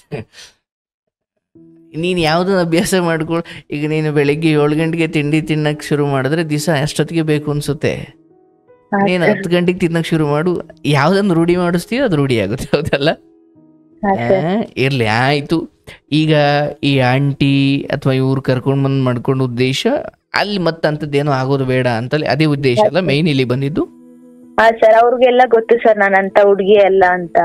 ನೀನು ಯಾವುದನ್ನ ಅಭ್ಯಾಸ ಮಾಡ್ಕೊಳ್ ಈಗ ನೀನು ಬೆಳಿಗ್ಗೆ ಏಳು ಗಂಟೆಗೆ ತಿಂಡಿ ತಿನ್ನಕ್ಕೆ ಶುರು ಮಾಡಿದ್ರೆ ದಿವಸ ಅಷ್ಟೊತ್ತಿಗೆ ಬೇಕು ಅನ್ಸುತ್ತೆ ನೀನು ಹತ್ತು ಗಂಟೆಗೆ ತಿನ್ನಕ್ ಶುರು ಮಾಡು ಯಾವ್ದನ್ನು ರೂಢಿ ಮಾಡಿಸ್ತೀಯೋ ಅದು ರೂಢಿ ಆಗುತ್ತೆ ಹೌದಲ್ಲ ಹಾ ಸರ್ ಆ, ಇರ್ಲಿ ಆಯ್ತು ಈಗ ಈ ಆಂಟಿ ಅಥವಾ ಇವ್ರು ಕರ್ಕೊಂಡ್ ಬಂದ್ ಮಾಡ್ಕೊಂಡು ಉದ್ದೇಶ ಅಲ್ಲಿ ಮತ್ತೆ ಅಂಥದ್ದೇನೋ ಆಗೋದು ಬೇಡ ಅಂತಲೇ ಅದೇ ಉದ್ದೇಶ ಅಲ್ಲ ಮೈನ್ ಇಲ್ಲಿ ಬಂದಿದ್ದು ಹಾ ಸರ್ ಅವ್ರಿಗೆಲ್ಲ ಗೊತ್ತು ಸರ್ ನಾನು ಅಂತ ಹುಡುಗಿ ಅಲ್ಲ ಅಂತ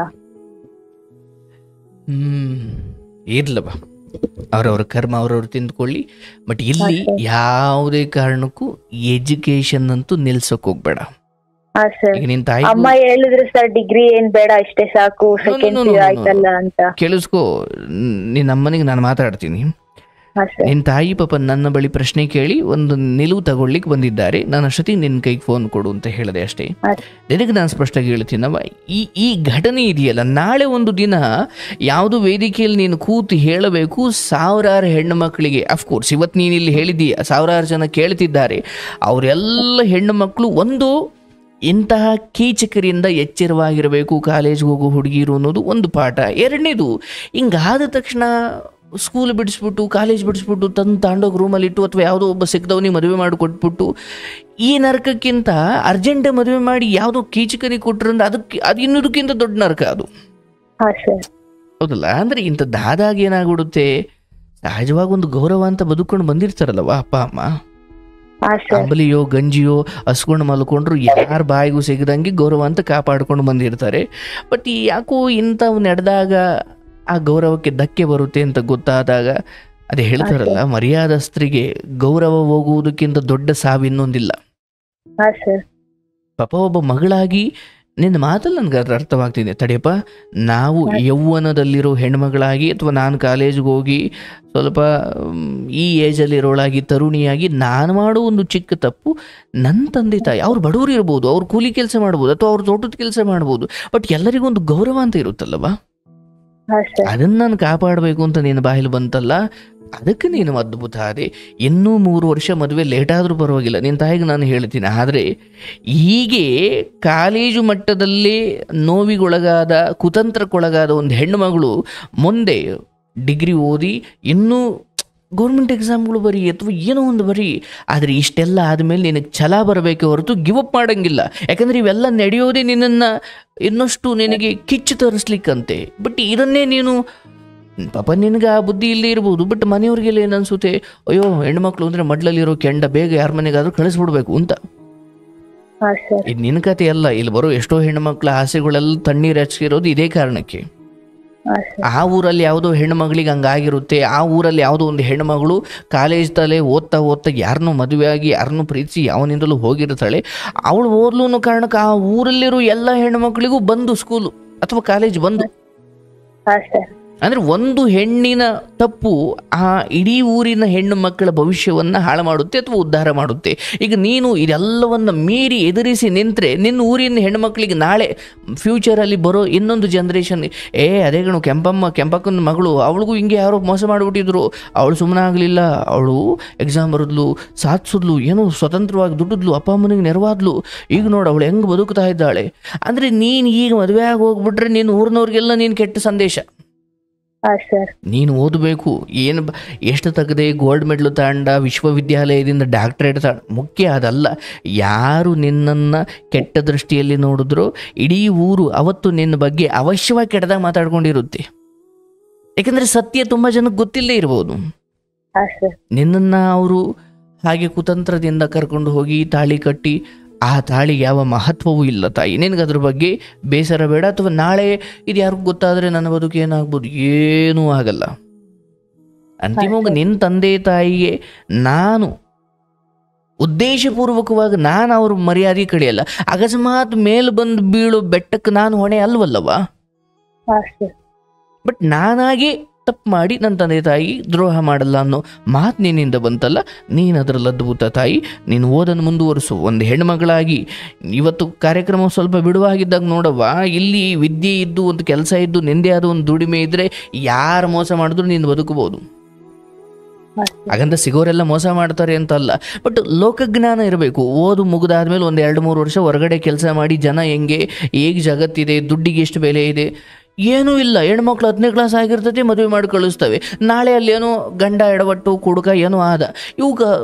ಹ್ಮ್ ಇರ್ಲಪ್ಪ ಅವ್ರವ್ರ ಕರ್ಮ ಅವ್ರವ್ರು ತಿಂದ್ಕೊಳ್ಳಿ ಬಟ್ ಇಲ್ಲಿ ಯಾವುದೇ ಕಾರಣಕ್ಕೂ ಎಜುಕೇಶನ್ ಅಂತೂ ನಿಲ್ಸಕ್ ಹೋಗ್ಬೇಡ ಹಾ ಸರ್ ಈಗ ನಿನ್ ತಾಯಿ ಅಮ್ಮ ಹೇಳಿದ್ರು ಸರ್ ಡಿಗ್ರಿ ಏನ್ ಬೇಡ ಇಷ್ಟೇ ಸಾಕು second no, P no, no, ಆಯ್ತಲ್ಲ ಅಂತ ಕೇಳಿಸ್ಕೋ ನಿನ್ನ ಅಮ್ಮನಿಗೆ ನಾನು ಮಾತಾಡ್ತೀನಿ ಹಾ ಸರ್ ನಿನ್ನ ತಾಯಿ ಪಾಪ ನನ್ನ ಬಳಿ ಪ್ರಶ್ನೆ ಕೇಳಿ ಒಂದು ನಿಲುವು ತಗೊಳ್ಲಿಕ್ಕೆ ಬಂದಿದ್ದಾರೆ ನಾನು ಅಷ್ಟೊತ್ತಿಗೆ ನಿನ್ನ ಕೈಗೆ ಫೋನ್ ಕೊಡು ಅಂತ ಹೇಳಿದೆ ಅಷ್ಟೇ ಹಾ. ನಿನಗೆ ನಾನು ಸ್ಪಷ್ಟವಾಗಿ ಹೇಳ್ತೀನವ ಈ ಈ ಘಟನೆ ಇದೆಯಲ್ಲ ನಾಳೆ ಒಂದು ದಿನ ಯಾವುದು ವೇದಿಕೆಯಲ್ಲಿ ನೀನು ಕೂತು ಹೇಳಬೇಕು ಸಾವಿರಾರು ಹೆಣ್ಣು ಮಕ್ಕಳಿಗೆ ಅಫ್ಕೋರ್ಸ್ ಇವತ್ತು ನೀನು ಇಲ್ಲಿ ಹೇಳಿದ್ದೀಯ ಸಾವಿರಾರು ಜನ ಕೇಳ್ತಿದ್ದಾರೆ ಅವರೆಲ್ಲ ಹೆಣ್ಣು ಮಕ್ಕಳು ಒಂದು ಇಂತಹ ಕೀಚಕರಿಂದ ಎಚ್ಚರವಾಗಿರಬೇಕು ಕಾಲೇಜ್ಗೆ ಹೋಗೋ ಹುಡುಗಿರು ಅನ್ನೋದು ಒಂದು ಪಾಠ ಎರಡನೇದು ಹಿಂಗಾದ ತಕ್ಷಣ ಸ್ಕೂಲ್ ಬಿಡಿಸ್ಬಿಟ್ಟು ಕಾಲೇಜ್ ಬಿಡಿಸ್ಬಿಟ್ಟು ತಂದು ತಾಂಡೋಗಿ ರೂಮಲ್ಲಿಟ್ಟು ಅಥವಾ ಯಾವುದೋ ಒಬ್ಬ ಸಿಕ್ಕದವನಿಗೆ ಮದುವೆ ಮಾಡಿ ಕೊಟ್ಬಿಟ್ಟು ಈ ನರಕಕ್ಕಿಂತ ಅರ್ಜೆಂಟ್ ಮದುವೆ ಮಾಡಿ ಯಾವುದೋ ಕೀಚಕನಿಗೆ ಕೊಟ್ರಂದ್ರೆ ಅದಕ್ಕೆ ಅದು ಇನ್ನೂದಕ್ಕಿಂತ ದೊಡ್ಡ ನರಕ ಅದು ಹಾ ಸರ್ ಹೌದಲ್ಲ ಅಂದರೆ ಇಂಥದ್ದಾದಾಗ ಏನಾಗ್ಬಿಡುತ್ತೆ ಸಹಜವಾಗಿ ಒಂದು ಗೌರವ ಅಂತ ಬದುಕೊಂಡು ಬಂದಿರ್ತಾರಲ್ಲವ ಅಪ್ಪ ಅಮ್ಮ ಹಾ ಸರ್ ಅಂಬಲಿಯೋ ಗಂಜಿಯೋ ಹಸ್ಕೊಂಡು ಮಲ್ಕೊಂಡ್ರು ಯಾರ ಬಾಯಿಗೂ ಸಿಗದಂಗೆ ಗೌರವ ಅಂತ ಕಾಪಾಡ್ಕೊಂಡು ಬಂದಿರ್ತಾರೆ ಬಟ್ ಈ ಯಾಕೋ ಇಂಥವು ನಡೆದಾಗ ಆ ಗೌರವಕ್ಕೆ ಧಕ್ಕೆ ಬರುತ್ತೆ ಅಂತ ಗೊತ್ತಾದಾಗ ಅದೇ ಹೇಳ್ತಾರಲ್ಲ ಮರ್ಯಾದಸ್ಥರಿಗೆ ಗೌರವ ಹೋಗುವುದಕ್ಕಿಂತ ದೊಡ್ಡ ಸಾವು ಇನ್ನೊಂದಿಲ್ಲ ಹಾ ಸರ್ ಪಾಪ ಒಬ್ಬ ಮಗಳಾಗಿ ನಿನ್ನ ಮಾತಲ್ಲಿ ನನಗೆ ಅದು ಅರ್ಥವಾಗ್ತಿದೆ ತಡೆಯಪ್ಪ ನಾವು ಯೌವನದಲ್ಲಿರೋ ಹೆಣ್ಮಗಳಾಗಿ ಅಥವಾ ನಾನು ಕಾಲೇಜ್ಗೆ ಹೋಗಿ ಸ್ವಲ್ಪ ಮ್, ಈ ಏಜಲ್ಲಿರೋಳಾಗಿ ತರುಣಿಯಾಗಿ ನಾನು ಮಾಡೋ ಒಂದು ಚಿಕ್ಕ ತಪ್ಪು ನನ್ನ ತಂದೆ ತಾಯಿ ಅವ್ರು ಬಡವರು ಇರ್ಬೋದು ಅವ್ರು ಕೂಲಿ ಕೆಲಸ ಮಾಡ್ಬೋದು ಅಥವಾ ಅವ್ರು ತೋಟದ ಕೆಲಸ ಮಾಡ್ಬೋದು ಬಟ್ ಎಲ್ಲರಿಗೂ ಒಂದು ಗೌರವ ಅಂತ ಇರುತ್ತಲ್ಲವಾ ಹಾ ಸರ್ ಅದನ್ನ ನಾನು ಕಾಪಾಡಬೇಕು ಅಂತ ನೀನು ಬಾಯಲ್ಲಿ ಬಂತಲ್ಲ ಅದಕ್ಕೆ ನೀನು ಅದ್ಭುತ ಅದೇ ಇನ್ನೂ ಮೂರು ವರ್ಷ ಮದುವೆ ಲೇಟ್ ಆದರೂ ಪರವಾಗಿಲ್ಲ ನಿನ್ನ ತಾಯಿಗೆ ನಾನು ಹೇಳ್ತೀನಿ ಆದರೆ ಹೀಗೆ ಕಾಲೇಜು ಮಟ್ಟದಲ್ಲಿ ನೋವಿಗೊಳಗಾದ ಕುತಂತ್ರಕ್ಕೊಳಗಾದ ಒಂದು ಹೆಣ್ಣು ಮಗಳು ಮುಂದೆ ಡಿಗ್ರಿ ಓದಿ ಇನ್ನೂ ಗೌರ್ಮೆಂಟ್ ಎಕ್ಸಾಮ್ಗಳು ಬರೀ ಅಥವಾ ಏನೋ ಒಂದು ಬರೀ ಆದರೆ ಇಷ್ಟೆಲ್ಲ ಆದಮೇಲೆ ನಿನಗೆ ಛಲ ಬರಬೇಕೆ ಹೊರತು ಗಿವ್ ಅಪ್ ಮಾಡಂಗಿಲ್ಲ ಯಾಕಂದರೆ ಇವೆಲ್ಲ ನಡೆಯೋದೇ ನಿನ್ನನ್ನು ಇನ್ನಷ್ಟು ನಿನಗೆ ಕಿಚ್ಚು ತರಿಸ್ಲಿಕ್ಕಂತೆ ಬಟ್ ಇದನ್ನೇ ನೀನು ಪಾಪ ನಿನಗೆ ಆ ಬುದ್ಧಿ ಇಲ್ಲೇ ಇರ್ಬೋದು ಬಟ್ ಮನೆಯವ್ರಿಗೆಲ್ಲ ಏನು ಅನ್ಸುತ್ತೆ ಅಯ್ಯೋ ಹೆಣ್ಮಕ್ಳು ಅಂದರೆ ಮಡ್ಲಲ್ಲಿರೋ ಕೆಂಡ ಬೇಗ ಯಾರ ಮನೆಗಾದ್ರೂ ಕಳಿಸ್ಬಿಡ್ಬೇಕು ಅಂತ ಹಾ ಸರ್ ಇದು ನಿನ್ನ ಕತೆ ಅಲ್ಲ ಇಲ್ಲಿ ಬರೋ ಎಷ್ಟೋ ಹೆಣ್ಮಕ್ಳ ಆಸೆಗಳೆಲ್ಲ ತಣ್ಣೀರು ಹಚ್ಚಿರೋದು ಇದೇ ಕಾರಣಕ್ಕೆ ಹಾ ಸರ್ ಆ ಊರಲ್ಲಿ ಯಾವುದೋ ಹೆಣ್ಮಗಳಿಗೆ ಹಂಗಾಗಿರುತ್ತೆ ಆ ಊರಲ್ಲಿ ಯಾವುದೋ ಒಂದು ಹೆಣ್ಮಗಳು ಕಾಲೇಜ್ ತಲೆ ಓದ್ತಾ ಓದ್ತಾ ಯಾರನ್ನೂ ಮದುವೆ ಆಗಿ ಯಾರನ್ನೂ ಪ್ರೀತಿಸಿ ಯಾವನಿಂದಲೂ ಹೋಗಿರ್ತಾಳೆ ಅವಳು ಓದ್ಲು ಅನ್ನೋ ಕಾರಣಕ್ಕೆ ಆ ಊರಲ್ಲಿರೋ ಎಲ್ಲ ಹೆಣ್ಮಕ್ಳಿಗೂ ಬಂದು ಸ್ಕೂಲು ಅಥವಾ ಕಾಲೇಜ್ ಬಂದು ಹಾ ಸರ್ ಅಂದರೆ ಒಂದು ಹೆಣ್ಣಿನ ತಪ್ಪು ಆ ಇಡೀ ಊರಿನ ಹೆಣ್ಣು ಮಕ್ಕಳ ಭವಿಷ್ಯವನ್ನು ಹಾಳು ಮಾಡುತ್ತೆ ಅಥವಾ ಉದ್ಧಾರ ಮಾಡುತ್ತೆ ಈಗ ನೀನು ಇದೆಲ್ಲವನ್ನು ಮೀರಿ ಎದುರಿಸಿ ನಿಂತರೆ ನಿನ್ನ ಊರಿನ ಹೆಣ್ಮಕ್ಳಿಗೆ ನಾಳೆ ಫ್ಯೂಚರಲ್ಲಿ ಬರೋ ಇನ್ನೊಂದು ಜನ್ರೇಷನ್ ಏ ಅದೇ ಗಣು ಕೆಂಪಮ್ಮ ಕೆಂಪಕ್ಕನ ಮಗಳು ಅವಳಿಗೂ ಹಿಂಗೆ ಯಾರೋ ಮೋಸ ಮಾಡಿಬಿಟ್ಟಿದ್ರು ಅವಳು ಸುಮ್ಮನೆ ಆಗಲಿಲ್ಲ ಅವಳು ಎಕ್ಸಾಮ್ ಬರೆದ್ಲು ಸಾಧಿಸಿದ್ಲು ಏನೋ ಸ್ವತಂತ್ರವಾಗಿ ದುಡಿದ್ಲು ಅಪ್ಪ ಅಮ್ಮನಿಗೆ ನೆರವಾದ್ಲು ಈಗ ನೋಡು ಅವಳು ಹೆಂಗೆ ಬದುಕ್ತಾ ಇದ್ದಾಳೆ ಅಂದರೆ ನೀನು ಈಗ ಮದುವೆ ಆಗಿ ಹೋಗ್ಬಿಟ್ರೆ ನೀನು ಊರಿನವ್ರಿಗೆಲ್ಲ ನೀನು ಕೆಟ್ಟ ಸಂದೇಶ ಹಾ ಸರ್ ನೀನು ಓದಬೇಕು ಏನು ಬ- ಎಷ್ಟು ತೆಗೆದೆ ಗೋಲ್ಡ್ ಮೆಡ್ಲು ತಗೊಂಡ ವಿಶ್ವವಿದ್ಯಾಲಯದಿಂದ ಡಾಕ್ಟ್ರೇಟ್ ತಗೊಂಡ ಮುಖ್ಯ ಅದಲ್ಲ ಯಾರು ನಿನ್ನನ್ನು ಕೆಟ್ಟ ದೃಷ್ಟಿಯಲ್ಲಿ ನೋಡಿದ್ರೋ ಇಡೀ ಊರು ಅವತ್ತು ನಿನ್ನ ಬಗ್ಗೆ ಅವಶ್ಯವಾಗಿ ಕೆಟ್ಟದಾಗ ಮಾತಾಡ್ಕೊಂಡಿರುತ್ತೆ ಯಾಕಂದರೆ ಸತ್ಯ ತುಂಬ ಜನಕ್ಕೆ ಗೊತ್ತಿಲ್ಲದೆ ಇರ್ಬೋದು ಹಾ ಸರ್ ನಿನ್ನನ್ನು ಅವರು ಹಾಗೆ ಕುತಂತ್ರದಿಂದ ಕರ್ಕೊಂಡು ಹೋಗಿ ತಾಳಿ ಕಟ್ಟಿ ಆ ತಾಳಿಗೆ ಯಾವ ಮಹತ್ವವೂ ಇಲ್ಲ ತಾಯಿ ನಿನಗೆ ಅದ್ರ ಬಗ್ಗೆ ಬೇಸರ ಬೇಡ ಅಥವಾ ನಾಳೆ ಇದು ಯಾರಿಗೂ ಗೊತ್ತಾದರೆ ನನ್ನ ಬದುಕು ಏನಾಗ್ಬೋದು ಏನೂ ಆಗಲ್ಲ ಅಂತಿಮವಾಗಿ ನಿನ್ನ ತಂದೆ ತಾಯಿಗೆ ನಾನು ಉದ್ದೇಶಪೂರ್ವಕವಾಗಿ ನಾನು ಅವ್ರ ಮರ್ಯಾದೆ ಕಡೆಯಲ್ಲ ಅಕಸ್ಮಾತ್ ಮೇಲೆ ಬಂದು ಬೀಳು ಬೆಟ್ಟಕ್ಕೆ ನಾನು ಹೊಣೆ ಅಲ್ವಲ್ಲವಾ ಹಾ ಸರ್ ಬಟ್ ನಾನಾಗಿ ತಪ್ಪು ಮಾಡಿ ನನ್ನ ತಂದೆ ತಾಯಿ ದ್ರೋಹ ಮಾಡಲ್ಲ ಅನ್ನೋ ಮಾತು ನಿನ್ನಿಂದ ಬಂತಲ್ಲ ನೀನು ಅದರಲ್ಲಿ ಅದ್ಭುತ ತಾಯಿ ನೀನು ಓದನ್ನು ಮುಂದುವರಿಸು ಒಂದು ಹೆಣ್ಮಗಳಾಗಿ ಇವತ್ತು ಕಾರ್ಯಕ್ರಮ ಸ್ವಲ್ಪ ಬಿಡುವಾಗಿದ್ದಾಗ ನೋಡವ್ವ ಇಲ್ಲಿ ವಿದ್ಯೆ ಇದ್ದು ಒಂದು ಕೆಲಸ ಇದ್ದು ನಿಂದೇ ಆದ ಒಂದು ದುಡಿಮೆ ಇದ್ದರೆ ಯಾರು ಮೋಸ ಮಾಡಿದ್ರು ನೀನು ಬದುಕಬಹುದು ಹಾ ಸರ್ ಹಾಗಂತ ಸಿಗೋರೆಲ್ಲ ಮೋಸ ಮಾಡ್ತಾರೆ ಅಂತ ಅಲ್ಲ ಬಟ್ ಲೋಕಜ್ಞಾನ ಇರಬೇಕು ಓದು ಮುಗಿದಾದ್ಮೇಲೆ ಒಂದು ಎರಡು ಮೂರು ವರ್ಷ ಹೊರಗಡೆ ಕೆಲಸ ಮಾಡಿ ಜನ ಹೆಂಗೆ ಹೇಗೆ ಜಗತ್ತಿದೆ ದುಡ್ಡಿಗೆ ಎಷ್ಟು ಬೆಲೆ ಇದೆ ಏನೂ ಇಲ್ಲ ಹೆಣ್ಮಕ್ಳು ಹತ್ತನೇ ಕ್ಲಾಸ್ ಆಗಿರ್ತೈತಿ ಮದುವೆ ಮಾಡಿ ಕಳಿಸ್ತವೆ ನಾಳೆ ಅಲ್ಲಿ ಏನೋ ಗಂಡ ಎಡವಟ್ಟು ಕುಡುಕ ಏನೋ ಆದ ಇವಾಗ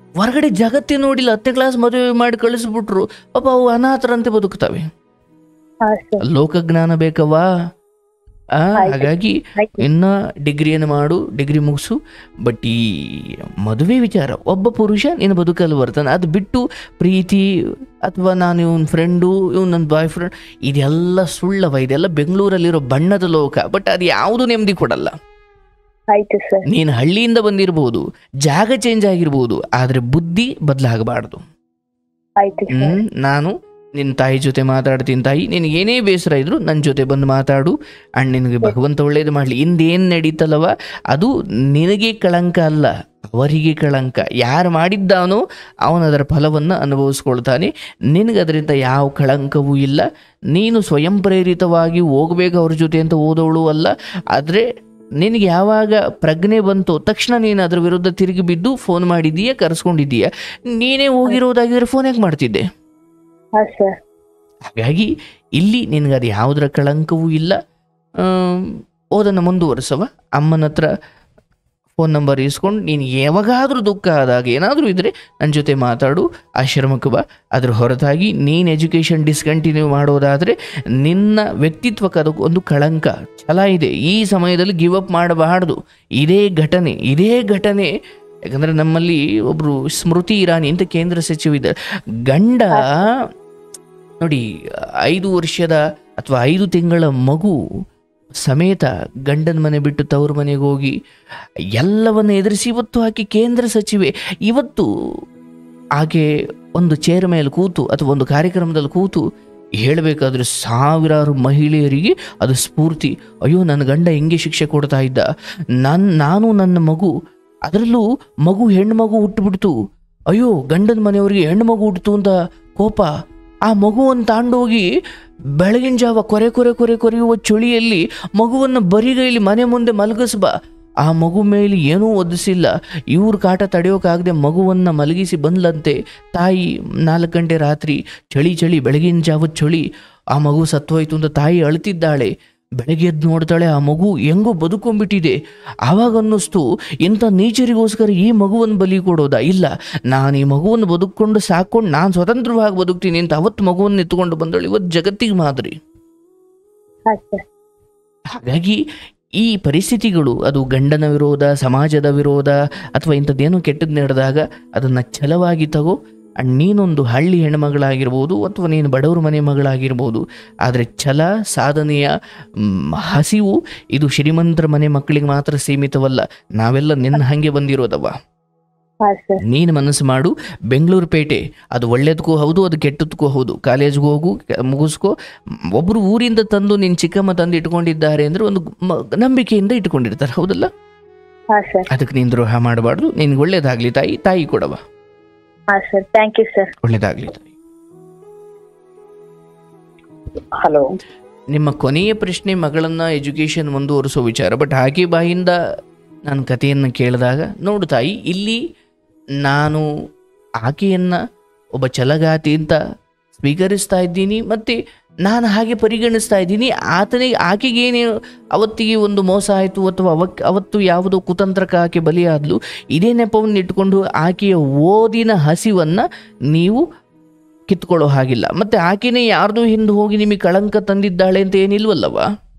ಹೊರಗಡೆ ಜಗತ್ತೇ ನೋಡಿಲ್ಲ ಹತ್ತನೇ ಕ್ಲಾಸ್ ಮದುವೆ ಮಾಡಿ ಕಳಿಸ್ಬಿಟ್ರು ಪಾಪ ಅವು ಅನಾಥರಂತೆ ಬದುಕ್ತವೆ ಹಾ ಸರ್ ಲೋಕಜ್ಞಾನ ಬೇಕವಾ ಆ, ಆಯ್ತು. ಹಾಗಾಗಿ ಆಯ್ತು ಇನ್ನ ಡಿಗ್ರಿಯನ್ನು ಮಾಡು ಡಿಗ್ರಿ ಮುಗಿಸು ಬಟ್ ಈ ಮದುವೆ ವಿಚಾರ ಒಬ್ಬ ಪುರುಷ ನಿನ್ನ ಬದುಕಲ್ಲಿ ಬರ್ತಾನೆ ಅದು ಬಿಟ್ಟು ಪ್ರೀತಿ ಅಥವಾ ನಾನು ಇವನ್ ಫ್ರೆಂಡು ಇವ್ನು ನನ್ನ ಬಾಯ್ ಫ್ರೆಂಡ್ ಇದೆಲ್ಲ ಸುಳ್ಳವ ಇದೆಲ್ಲ ಬೆಂಗಳೂರಲ್ಲಿರೋ ಬಣ್ಣದ ಲೋಕ ಬಟ್ ಅದು ಯಾವುದು ನೆಮ್ಮದಿ ಕೊಡಲ್ಲ ಆಯ್ತು ಸರ್ ನೀನು ಹಳ್ಳಿಯಿಂದ ಬಂದಿರಬಹುದು ಜಾಗ ಚೇಂಜ್ ಆಗಿರ್ಬೋದು ಆದರೆ ಬುದ್ಧಿ ಬದಲಾಗಬಾರ್ದು ಆಯ್ತು ಸರ್ ಹ್ಮ್ ನಾನು ನಿನ್ನ ತಾಯಿ ಜೊತೆ ಮಾತಾಡ್ತೀನಿ ತಾಯಿ ನಿನಗೆ ಏನೇ ಬೇಸರ ಇದ್ರು ನನ್ನ ಜೊತೆ ಬಂದು ಮಾತಾಡು ಅಂಡ್ ನಿನಗೆ ಭಗವಂತ ಒಳ್ಳೇದು ಮಾಡಲಿ ಹಿಂದೇನು ನಡೀತಲ್ಲವ ಅದು ನಿನಗೆ ಕಳಂಕ ಅಲ್ಲ ಅವರಿಗೆ ಕಳಂಕ ಯಾರು ಮಾಡಿದ್ದಾನೋ ಅವನು ಅದರ ಫಲವನ್ನು ಅನುಭವಿಸ್ಕೊಳ್ತಾನೆ ನಿನಗೆ ಅದರಿಂದ ಯಾವ ಕಳಂಕವೂ ಇಲ್ಲ ನೀನು ಸ್ವಯಂ ಪ್ರೇರಿತವಾಗಿ ಹೋಗ್ಬೇಕು ಅವ್ರ ಜೊತೆ ಅಂತ ಓದೋಳು ಅಲ್ಲ ಆದರೆ ನಿನಗೆ ಯಾವಾಗ ಪ್ರಜ್ಞೆ ಬಂತು ತಕ್ಷಣ ನೀನು ಅದ್ರ ವಿರುದ್ಧ ತಿರುಗಿ ಬಿದ್ದು ಫೋನ್ ಮಾಡಿದ್ದೀಯಾ ಕರೆಸ್ಕೊಂಡಿದ್ದೀಯಾ ನೀನೇ ಹೋಗಿರೋದಾಗಿದ್ರೆ ಫೋನ್ ಯಾಕೆ ಮಾಡ್ತಿದ್ದೆ ಹಾ ಸರ್ ಹಾಗಾಗಿ ಇಲ್ಲಿ ನಿನಗೆ ಅದು ಯಾವುದರ ಕಳಂಕವೂ ಇಲ್ಲ ಆಮ್, ಓದನ್ನು ಮುಂದುವರಿಸವ ಅಮ್ಮನ ಹತ್ರ ಫೋನ್ ನಂಬರ್ ಇಸ್ಕೊಂಡು ನೀನು ಯಾವಾಗಾದರೂ ದುಃಖ ಆದಾಗ ಏನಾದರೂ ಇದ್ದರೆ ನನ್ನ ಜೊತೆ ಮಾತಾಡು ಆಶ್ರಮಕ್ಕೆ ಬಾ ಅದ್ರ ಹೊರತಾಗಿ ನೀನು ಎಜುಕೇಷನ್ ಡಿಸ್ಕಂಟಿನ್ಯೂ ಮಾಡೋದಾದರೆ ನಿನ್ನ ವ್ಯಕ್ತಿತ್ವಕ್ಕೆ ಅದಕ್ಕೆ ಒಂದು ಕಳಂಕ ಛಲ ಇದೆ ಈ ಸಮಯದಲ್ಲಿ ಗಿವ್ ಅಪ್ ಮಾಡಬಾರ್ದು ಇದೇ ಘಟನೆ ಇದೇ ಘಟನೆ ಯಾಕಂದರೆ ನಮ್ಮಲ್ಲಿ ಒಬ್ಬರು ಸ್ಮೃತಿ ಇರಾನಿ ಅಂತ ಕೇಂದ್ರ ಸಚಿವಿದ್ದಾರೆ ಗಂಡ ನೋಡಿ ಐದು ವರ್ಷದ ಅಥವಾ ಐದು ತಿಂಗಳ ಮಗು ಸಮೇತ ಗಂಡನ ಮನೆ ಬಿಟ್ಟು ತವ್ರ ಮನೆಗೆ ಹೋಗಿ ಎಲ್ಲವನ್ನು ಎದುರಿಸಿ ಇವತ್ತು ಆಕೆ ಕೇಂದ್ರ ಸಚಿವೆ ಇವತ್ತು ಆಕೆ ಒಂದು ಚೇರ್ ಮೇಲೆ ಕೂತು ಅಥವಾ ಒಂದು ಕಾರ್ಯಕ್ರಮದಲ್ಲಿ ಕೂತು ಹೇಳಬೇಕಾದ್ರೆ ಸಾವಿರಾರು ಮಹಿಳೆಯರಿಗೆ ಅದು ಸ್ಫೂರ್ತಿ ಅಯ್ಯೋ ನನ್ನ ಗಂಡ ಹೆಂಗೆ ಶಿಕ್ಷೆ ಕೊಡ್ತಾ ಇದ್ದ ನನ್ನ ನಾನು ನನ್ನ ಮಗು ಅದರಲ್ಲೂ ಮಗು ಹೆಣ್ಣು ಮಗು ಹುಟ್ಟುಬಿಡ್ತು ಅಯ್ಯೋ ಗಂಡನ ಮನೆಯವರಿಗೆ ಹೆಣ್ಣು ಮಗು ಹುಟ್ಟಿತು ಅಂತ ಕೋಪ ಆ ಮಗುವನ್ನು ತಾಂಡೋಗಿ ಬೆಳಗಿನ ಜಾವ ಕೊರೆ ಕೊರೆ ಕೊರೆ ಕೊರೆಯುವ ಚಳಿಯಲ್ಲಿ ಮಗುವನ್ನು ಬರಿಗೈಲಿ ಮನೆ ಮುಂದೆ ಮಲಗಿಸ್ಬ ಆ ಮಗು ಮೇಲೆ ಏನೂ ಒದಿಸಿಲ್ಲ ಇವ್ರ ಕಾಟ ತಡೆಯೋಕ್ಕಾಗದೆ ಮಗುವನ್ನು ಮಲಗಿಸಿ ಬಂದ್ಲಂತೆ ತಾಯಿ ನಾಲ್ಕು ಗಂಟೆ ರಾತ್ರಿ ಚಳಿ ಚಳಿ ಬೆಳಗಿನ ಜಾವದ ಚಳಿ ಆ ಮಗು ಸತ್ತೋಯ್ತು ಅಂತ ತಾಯಿ ಅಳ್ತಿದ್ದಾಳೆ ಬೆಳಗ್ಗೆ ಎದ್ದು ನೋಡ್ತಾಳೆ ಆ ಮಗು ಹೆಂಗೋ ಬದುಕೊಂಡ್ಬಿಟ್ಟಿದೆ ಆವಾಗ ಅನ್ನಿಸ್ತು ಇಂಥ ನೇಚರಿಗೋಸ್ಕರ ಈ ಮಗುವನ್ನು ಬಲಿ ಕೊಡೋದಾ ಇಲ್ಲ ನಾನು ಈ ಮಗುವನ್ನು ಬದುಕೊಂಡು ಸಾಕೊಂಡು ನಾನು ಸ್ವತಂತ್ರವಾಗಿ ಬದುಕ್ತೀನಿ ಅಂತ ಅವತ್ತು ಮಗುವನ್ನು ಎತ್ಕೊಂಡು ಬಂದಳು ಇವತ್ತು ಜಗತ್ತಿಗೆ ಮಾದರಿ ಹಾ ಸರ್ ಹಾಗಾಗಿ ಈ ಪರಿಸ್ಥಿತಿಗಳು ಅದು ಗಂಡನ ವಿರೋಧ ಸಮಾಜದ ವಿರೋಧ ಅಥವಾ ಇಂಥದ್ದೇನೋ ಕೆಟ್ಟದ್ದು ನಡೆದಾಗ ಅದನ್ನು ಛಲವಾಗಿ ತಗೋ ಅಂಡ್ ನೀನೊಂದು ಹಳ್ಳಿ ಹೆಣ್ಮಗಳಾಗಿರ್ಬೋದು ಅಥವಾ ನೀನು ಬಡವ್ರ ಮನೆ ಮಗಳಾಗಿರ್ಬೋದು ಆದರೆ ಛಲ ಸಾಧನೆಯ ಮ್, ಹಸಿವು ಇದು ಶ್ರೀಮಂತರ ಮನೆ ಮಕ್ಕಳಿಗೆ ಮಾತ್ರ ಸೀಮಿತವಲ್ಲ ನಾವೆಲ್ಲ ನಿನ್ನ ಹಾಗೆ ಬಂದಿರೋದವ ಹಾ ಸರ್ ನೀನು ಮನಸ್ಸು ಮಾಡು ಬೆಂಗಳೂರು ಪೇಟೆ ಅದು ಒಳ್ಳೇದಕ್ಕೂ ಹೌದು ಅದು ಕೆಟ್ಟದಕ್ಕೂ ಹೌದು ಕಾಲೇಜ್ಗೆ ಹೋಗು ಕ- ಮುಗಿಸ್ಕೋ ಮ್, ಒಬ್ರು ಊರಿಂದ ತಂದು ನಿನ್ನ ಚಿಕ್ಕಮ್ಮ ತಂದು ಇಟ್ಕೊಂಡಿದ್ದಾರೆ ಅಂದರೆ ಒಂದು ಮ- ನಂಬಿಕೆಯಿಂದ ಇಟ್ಕೊಂಡಿರ್ತಾರೆ ಹೌದಲ್ಲ ಹಾ ಸರ್ ಅದಕ್ಕೆ ನೀನು ದ್ರೋಹ ಮಾಡಬಾರ್ದು ನಿನ್ಗೆ ಒಳ್ಳೇದಾಗ್ಲಿ ತಾಯಿ ತಾಯಿ ಕೊಡವ ಹಾ ಸರ್ ಥ್ಯಾಂಕ್ ಯು ಸರ್ ಒಳ್ಳೇದಾಗ್ಲಿ ತಾಯಿ ಹಲೋ ನಿಮ್ಮ ಕೊನೆಯ ಪ್ರಶ್ನೆ ಮಗಳನ್ನ ಎಜುಕೇಶನ್ ಮುಂದುವರಿಸೋ ವಿಚಾರ ಬಟ್ ಹಾಗೆ ಬಾಯಿಂದ ನಾನು ಕಥೆಯನ್ನು ಕೇಳಿದಾಗ ನೋಡು ತಾಯಿ ಇಲ್ಲಿ ನಾನು ಆಕೆಯನ್ನ ಒಬ್ಬ ಛಲಗಾತಿ ಅಂತ ಸ್ವೀಕರಿಸ್ತಾ ಇದ್ದೀನಿ ಮತ್ತು ನಾನು ಹಾಗೆ ಪರಿಗಣಿಸ್ತಾ ಇದ್ದೀನಿ ಆತನಿಗೆ ಆಕೆಗೆ ಏನು ಅವತ್ತಿಗೆ ಒಂದು ಮೋಸ ಆಯಿತು ಅಥವಾ ಅವಕ್ ಅವತ್ತು ಯಾವುದೋ ಕುತಂತ್ರಕ್ಕೆ ಆಕೆ ಬಲಿಯಾದ್ಲು ಇದೇ ನೆಪವನ್ನು ಇಟ್ಕೊಂಡು ಆಕೆಯ ಓದಿನ ಹಸಿವನ್ನು ನೀವು ಕಿತ್ಕೊಳ್ಳೋ ಹಾಗಿಲ್ಲ ಮತ್ತೆ ಆಕೆನೇ ಯಾರ್ದು ಹಿಂದೆ ಹೋಗಿ ನಿಮಗೆ ಕಳಂಕ ತಂದಿದ್ದಾಳೆ ಅಂತ ಏನಿಲ್ವಲ್ಲವ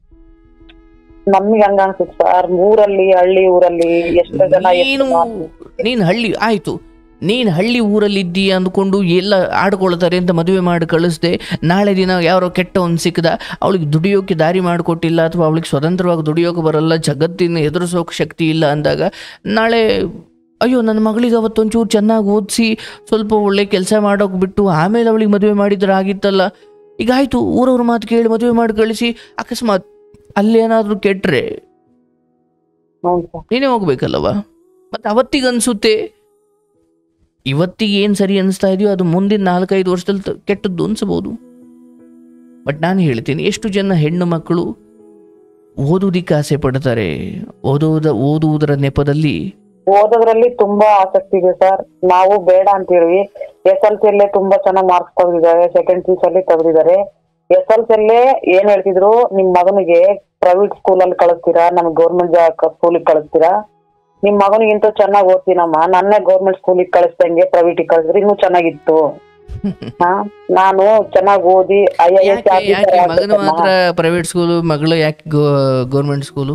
ನಮ್ಗೆ ಹಂಗ ಅನ್ಸುತ್ತೆ ಸರ್ ಊರಲ್ಲಿ ಹಳ್ಳಿ ಊರಲ್ಲಿ ಎಷ್ಟೋ ಜನ ಎಷ್ಟು ನೀನು ಮಾತು- ನೀನು ಹಳ್ಳಿ ಆಯ್ತು ನೀನು ಹಳ್ಳಿ ಊರಲ್ಲಿ ಇದ್ದೀಯ ಅಂದ್ಕೊಂಡು ಎಲ್ಲ ಆಡ್ಕೊಳ್ತಾರೆ ಅಂತ ಮದುವೆ ಮಾಡಿ ಕಳಿಸ್ದೆ ನಾಳೆ ದಿನ ಯಾರೋ ಕೆಟ್ಟ ಒಂದು ಸಿಕ್ಕದ ಅವಳಿಗೆ ದುಡಿಯೋಕೆ ದಾರಿ ಮಾಡಿಕೊಟ್ಟಿಲ್ಲ ಅಥವಾ ಅವಳಿಗೆ ಸ್ವತಂತ್ರವಾಗಿ ದುಡಿಯೋಕೆ ಬರಲ್ಲ ಜಗತ್ತಿನ ಎದುರಿಸೋಕೆ ಶಕ್ತಿ ಇಲ್ಲ ಅಂದಾಗ ನಾಳೆ ಅಯ್ಯೋ ನನ್ನ ಮಗಳಿಗೆ ಅವತ್ತೊಂಚೂರು ಚೆನ್ನಾಗಿ ಓದಿಸಿ ಸ್ವಲ್ಪ ಒಳ್ಳೆ ಕೆಲಸ ಮಾಡೋಕೆ ಬಿಟ್ಟು ಆಮೇಲೆ ಅವಳಿಗೆ ಮದುವೆ ಮಾಡಿದ್ರೆ ಆಗಿತ್ತಲ್ಲ ಈಗ ಆಯಿತು ಊರವ್ರ ಮಾತು ಕೇಳಿ ಮದುವೆ ಮಾಡಿ ಕಳಿಸಿ ಅಕಸ್ಮಾತ್ ಅಲ್ಲೇನಾದರೂ ಕೆಟ್ಟರೆ ಹೌದು ಸರ್ ನೀನೇ ಹೋಗ್ಬೇಕಲ್ಲವ ಮತ್ತೆ ಅವತ್ತಿಗೆ ಅನ್ಸುತ್ತೆ ಇವತ್ತಿಗೆ ಏನು ಸರಿ ಅನಿಸ್ತಾ ಇದೆಯೋ ಅದು ಮುಂದಿನ ನಾಲ್ಕೈದು ವರ್ಷದಲ್ಲಿ ತ- ಕೆಟ್ಟದ್ದು ಅನ್ಸಬಹುದು ಬಟ್ ನಾನು ಹೇಳ್ತೀನಿ ಎಷ್ಟು ಜನ ಹೆಣ್ಣು ಮಕ್ಕಳು ಓದುವುದಕ್ಕೆ ಆಸೆ ಪಡ್ತಾರೆ ಓದೋದ ಓದುವುದರ ನೆಪದಲ್ಲಿ ಓದೋದ್ರಲ್ಲಿ ತುಂಬಾ ಆಸಕ್ತಿ ಇದೆ ಸರ್ ನಾವು ಬೇಡ ಅಂತೀವಿ ಎಸ್ ಎಲ್ ಸಿ ಅಲ್ಲೇ ತುಂಬಾ ಚೆನ್ನಾಗಿ ಮಾರ್ಕ್ಸ್ ತೆಗೆದಿದ್ದಾರೆ ಸೆಕೆಂಡ್ ಪಿ ಅಲ್ಲಿ ತೆಗೆದಿದ್ದಾರೆ ಎಸ್ ಎಲ್ ಸಿ ಅಲ್ಲೇ ಏನ್ ಹೇಳ್ತಿದ್ರು ನಿಮ್ ಮಗನಿಗೆ ಪ್ರೈವೇಟ್ ಸ್ಕೂಲ್ ಅಲ್ಲಿ ಕಳಿಸ್ತೀರಾ ನಮ್ಗೆ ಗೌರ್ಮೆಂಟ್ ಸ್ಕೂಲಿಗೆ ಕಳಿಸ್ತೀರಾ ನಿಮ್ ಮಗನಿಗಿಂತ ಚೆನ್ನಾಗಿ ಓದ್ತೀನಮ್ಮ ನನ್ನೇ ಗೌರ್ಮೆಂಟ್ ಸ್ಕೂಲಿಗೆ ಕಳಿಸ್ದಂಗೆ ಪ್ರೈವೇಟಿಗೆ ಕಳಿಸಿದ್ರೆ ಇನ್ನೂ ಚೆನ್ನಾಗಿತ್ತು ಹಾ ನಾನು ಚೆನ್ನಾಗಿ ಓದಿ ಐ ಎ ಎಸ್ ಯಾಕೆ ಯಾಕೆ ಮಗನ ಮಾತ್ರ ಪ್ರೈವೇಟ್ ಸ್ಕೂಲು ಮಗಳು ಯಾಕೆ ಗೌರ್ಮೆಂಟ್ ಸ್ಕೂಲು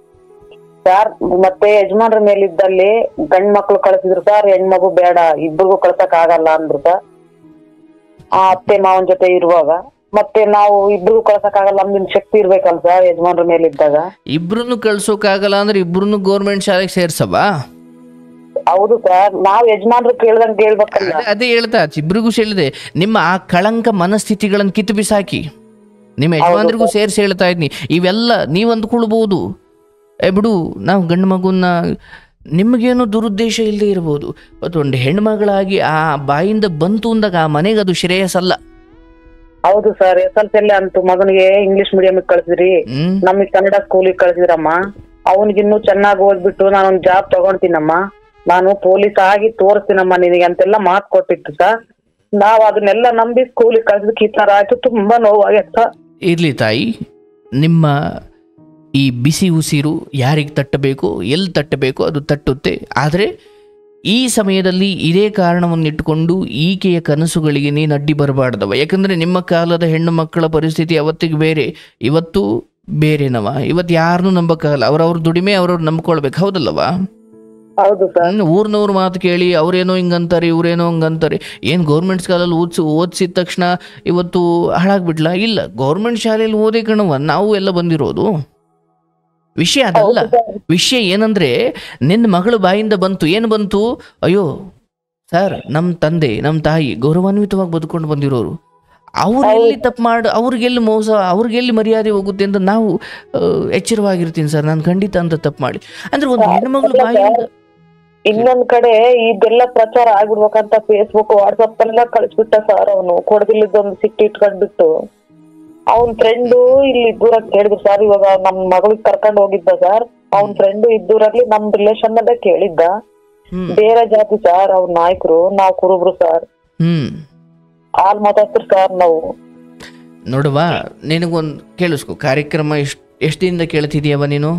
ಸರ್ ಮತ್ತೆ ಯಜಮಾನ್ರ ಮೇಲಿದ್ದಲ್ಲಿ ಗಂಡ್ ಮಕ್ಳು ಕಳ್ಸಿದ್ರು ಸರ್ ಹೆಣ್ಮಗು ಬೇಡ ಇಬ್ರಿಗೂ ಕಳ್ಸಕ್ ಆಗಲ್ಲ ಅಂದ್ರು ಸರ್ ಆ ಅತ್ತೆ ಮಾವನ್ ಜೊತೆ ಇರುವಾಗ ಮತ್ತೆ ನಾವು ಇಬ್ರಿಗೂ ಕಳ್ಸಕ್ ಆಗಲ್ಲ ನಮ್ದಿನ್ ಶಕ್ತಿ ಇರ್ಬೇಕಲ್ಲ ಸರ್ ಯಜಮಾನ್ರ ಮೇಲಿದ್ದಾಗ ಇಬ್ರನ್ನು ಕಳ್ಸೋಕ್ಕಾಗಲ್ಲ ಅಂದ್ರೆ ಇಬ್ರನ್ನು ಗೌರ್ಮೆಂಟ್ ಶಾಲೆಗೆ ಸೇರ್ಸವಾ ಹೌದು ಸರ್ ನಾವ್ ಯಜಮಾನ್ರು ಕೇಳ್ದಂಗ್ ಕೇಳ್ಬೇಕಲ್ಲ ಅದೇ- ಅದೇ ಹೇಳ್ತಾ ಇಬ್ರಿಗೂ ಹೇಳಿದೆ ನಿಮ್ಮ ಆ ಕಳಂಕ ಮನಸ್ಥಿತಿಗಳನ್ನು ಕಿತ್ತು ಬಿಸಾಕಿ ನಿಮ್ಮ ಯಜಮಾನ್ರಿಗೂ ಸೇರಿಸಿ ಹೇಳ್ತಾ ಇದ್ನಿ ಇವೆಲ್ಲ ನೀವು ಅಂದ್ಕೊಳ್ಬೋದು ಏ ಬಿಡು ನಾವು ಗಂಡು ಮಗುನ ನಿಮಗೇನೋ ದುರುದ್ದೇಶ ಇಲ್ಲದೆ ಇರ್ಬೋದು ಮತ್ತು ಒಂದು ಹೆಣ್ಮಗಳಾಗಿ ಆ ಬಾಯಿಂದ ಬಂತು ಅಂದಾಗ ಆ ಮನೆಗೆ ಅದು ಶ್ರೇಯಸ್ಸಲ್ಲ ಹೌದು ಸರ್ ಎಸ್ ಎಲ್ ಸಿ ಅಂತೂ ಮಗನಿಗೆ ಇಂಗ್ಲಿಷ್ ಮೀಡಿಯಂ ಕಳ್ಸಿದ್ರಿ ಹ್ಮ್ ನಮಗ್ ಕನ್ನಡ ಸ್ಕೂಲಿಗೆ ಕಳ್ಸಿದ್ರಮ್ಮ ಅವನಿಗಿನ್ನೂ ಚೆನ್ನಾಗಿ ಓದ್ಬಿಟ್ಟು ನಾನೊಂದ್ ಜಾಬ್ ತಗೊಂತೀನಮ್ಮ ನಾನು ಪೊಲೀಸ್ ಆಗಿ ತೋರಿಸ್ತೀನಮ್ಮ ನಿನಗೆ ಅಂತೆಲ್ಲ ಮಾತು ಕೊಟ್ಟಿತ್ತು ಸರ್ ನಾವ್ ಅದನ್ನೆಲ್ಲ ನಂಬಿ ಸ್ಕೂಲಿಗೆ ಕಳ್ಸಿದಕ್ಕೆ ಈ ತರ ಆಯ್ತು ತುಂಬಾ ನೋವಾಗೈತೆ ಸರ್ ಇರಲಿ ತಾಯಿ ನಿಮ್ಮ ಈ ಬಿಸಿ ಉಸಿರು ಯಾರಿಗೆ ತಟ್ಟಬೇಕು ಎಲ್ಲಿ ತಟ್ಟಬೇಕು ಅದು ತಟ್ಟುತ್ತೆ ಆದರೆ ಈ ಸಮಯದಲ್ಲಿ ಇದೇ ಕಾರಣವನ್ನಿಟ್ಟುಕೊಂಡು ಈಕೆಯ ಕನಸುಗಳಿಗೆ ನೀನು ಅಡ್ಡಿ ಬರಬಾರ್ದವ ಯಾಕಂದರೆ ನಿಮ್ಮ ಕಾಲದ ಹೆಣ್ಣು ಮಕ್ಕಳ ಪರಿಸ್ಥಿತಿ ಅವತ್ತಿಗೆ ಬೇರೆ ಇವತ್ತು ಬೇರೆನವ ಇವತ್ತು ಯಾರನ್ನೂ ನಂಬಕ್ಕಾಗಲ್ಲ ಅವ್ರವ್ರ ದುಡಿಮೆ ಅವ್ರವ್ರು ನಂಬ್ಕೊಳ್ಬೇಕು ಹೌದಲ್ಲವಾ ಹೌದು ಸರ್ ಹ್ಮ್, ಊರ್ನವ್ರ ಮಾತು ಕೇಳಿ ಅವ್ರೇನೋ ಹಿಂಗಂತಾರೆ ಇವ್ರೇನೋ ಹಂಗಂತಾರೆ ಏನು ಗೌರ್ಮೆಂಟ್ ಸ್ಕೂಲಲ್ಲಿ ಓದಿಸಿ ಓದಿಸಿದ ತಕ್ಷಣ ಇವತ್ತು ಹಾಳಾಗ್ಬಿಡ್ಲಾ ಇಲ್ಲ ಗೌರ್ಮೆಂಟ್ ಶಾಲೆಯಲ್ಲಿ ಓದೇ ಕಣವ ನಾವು ಎಲ್ಲ ಬಂದಿರೋದು ವಿಷಯ ಅದಲ್ಲ ವಿಷಯ ಏನಂದ್ರೆ ನಿನ್ನ ಮಗಳು ಬಾಯಿಂದ ಬಂತು ಏನು ಬಂತು ಅಯ್ಯೋ ಸರ್ ನಮ್ಮ ತಂದೆ ನಮ್ಮ ತಾಯಿ ಗೌರವಾನ್ವಿತವಾಗಿ ಬದುಕೊಂಡು ಬಂದಿರೋರು ಅವ್ರೆಲ್ಲಿ ತಪ್ಪು ಮಾಡಿ ಅವ್ರಿಗೆಲ್ಲಿ ಮೋಸ ಅವ್ರಿಗೆಲ್ಲಿ ಮರ್ಯಾದೆ ಹೋಗುತ್ತೆ ಅಂತ ನಾವು ಆ, ಎಚ್ಚರವಾಗಿರ್ತೀನಿ ಸರ್ ನಾನು ಖಂಡಿತ ಅಂತ ತಪ್ಪು ಮಾಡಿ ಅಂದ್ರೆ ಒಂದು ಹೆಣ್ಮಗಳು ಬಾಯಿಂದ ಇನ್ನೊಂದ್ ಕಡೆ ಇದೆಲ್ಲ ಪ್ರಚಾರ ಆಗ್ಬಿಡ್ಬೇಕಂತ ಫೇಸ್ಬುಕ್ ವಾಟ್ಸಪ್ ಎಲ್ಲ ಕಳಿಸ್ಬಿಟ್ಟ ಸರ್ ಅವನು ಕೊಡದಿಲ್ಲದೊಂದು ಸಿಟ್ಟು ಇಟ್ಕೊಂಡ್ಬಿಟ್ಟು ಅವನ್ ಫ್ರೆಂಡು ಇಲ್ಲಿ ದೂರ ಕೇಳಿದ್ರು ಸರ್ ಇವಾಗ ನಮ್ ಮಗಳಿಗೆ ಕರ್ಕೊಂಡ್ ಹೋಗಿದ್ದ ಸರ್ ಅವನ್ ಫ್ರೆಂಡು ಇದ್ದೂರಲ್ಲಿ ನಮ್ ರಿಲೇಶನ್ ಅಲ್ಲೇ ಕೇಳಿದ್ದ ಹ್ಮ್ ಬೇರೆ ಜಾತಿ ಸರ್ ಅವ್ರ ನಾಯಕರು ನಾವ್ ಕುರುಬ್ರು ಸರ್ ಹ್ಮ್ ಹಾಲ್ ಮಾತಾಡ್ತಿರ್ ಸರ್ ನಾವು ನೋಡುವ ನಿನಗೊಂದು ಕೇಳಿಸ್ಕೊ ಕಾರ್ಯಕ್ರಮ ಎಷ್ಟು ಎಷ್ಟು ದಿನದಿಂದ ಕೇಳ್ತಿದೀಯವ ನೀನು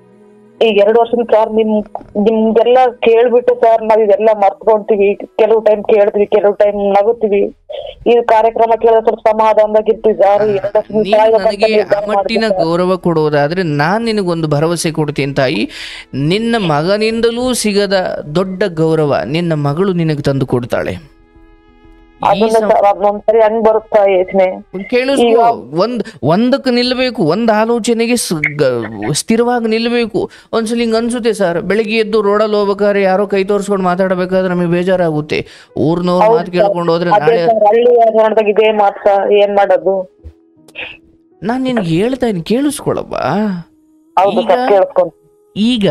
ಈಗ ಎರಡು ವರ್ಷದ ಸರ್ ನಿಮ್ ನಿಮ್ದೆಲ್ಲ ಕೇಳ್ಬಿಟ್ಟು ಸರ್ ನಾವ್ ಇದೆಲ್ಲ ಮರ್ತ್ಕೊಂತೀವಿ ಕೆಲವು ಟೈಮ್ ಕೇಳ್ತೀವಿ ಕೆಲವು ಟೈಮ್ ನಗುತ್ತೀವಿ ಈ ಕಾರ್ಯಕ್ರಮ ಕೇಳಿದ್ರೆ ಸ್ವಲ್ಪ ಸಮಾಧಾನದಾಗ ಇರ್ತೀವಿ ಸರ್ ಎರಡು ವರ್ಷದಿಂದ ನೀನು ಸಾಯ್ಬೇಕಂತ ನನಗೆ ಆ ನಿರ್ಧಾರ ಮಟ್ಟಿನ ಮಾಡಿದ್ವಿ ಸರ್. ಗೌರವ ಕೊಡೋದಾದ್ರೆ ನಾನು ನಿನಗೊಂದು ಭರವಸೆ ಕೊಡ್ತೀನಿ ತಾಯಿ ನಿನ್ನ ಮಗನಿಂದಲೂ ಸಿಗದ ದೊಡ್ಡ ಗೌರವ ನಿನ್ನ ಮಗಳು ನಿನಗೆ ತಂದು ಕೊಡ್ತಾಳೆ ಈ ಅದನ್ನ ಸಮ- ಸರ್ ಅದನ್ನೊಂದ್ಸರಿ ಹಂಗ್ ಬರುತ್ತಾ ಯೋಚನೆ ಕೇಳಿಸ್ಕೊ ಒಂದ್ ಒಂದಕ್ಕೆ ನಿಲ್ಲಬೇಕು ಒಂದು ಆಲೋಚನೆಗೆ ಸ್- ಗ- ಸ್ಥಿರವಾಗಿ ನಿಲ್ಲಬೇಕು ಒಂದ್ಸಲ ಹಿಂಗೆ ಅನ್ಸುತ್ತೆ ಸರ್ ಬೆಳಿಗ್ಗೆ ಎದ್ದು ರೋಡಲ್ಲಿ ಹೋಗ್ಬೇಕಾದ್ರೆ ಯಾರೋ ಕೈ ತೋರಿಸ್ಕೊಂಡು ಮಾತಾಡಬೇಕಾದ್ರೆ ನಮಗೆ ಬೇಜಾರಾಗುತ್ತೆ ಊರ್ನವ್ರ ಮಾತು ಕೇಳ್ಕೊಂಡು ಹೋದ್ರೆ ಅದೇ ನಾಳೆ ಸರ್ ಹಳ್ಳಿ ನೋಡಿದಾಗ ಇದೇ ಮಾತ್ ಸರ್ ಏನ್ ಮಾಡೋದು ನಾನು ನಿನ್ಗೆ ಹೇಳ್ತಾ ಇದ್ದೀನಿ ಕೇಳಿಸ್ಕೊಳವ್ವ ಹೌದು ಈಗ ಸರ್ ಕೇಳಿಸ್ಕೊಂಡ್ ಈಗ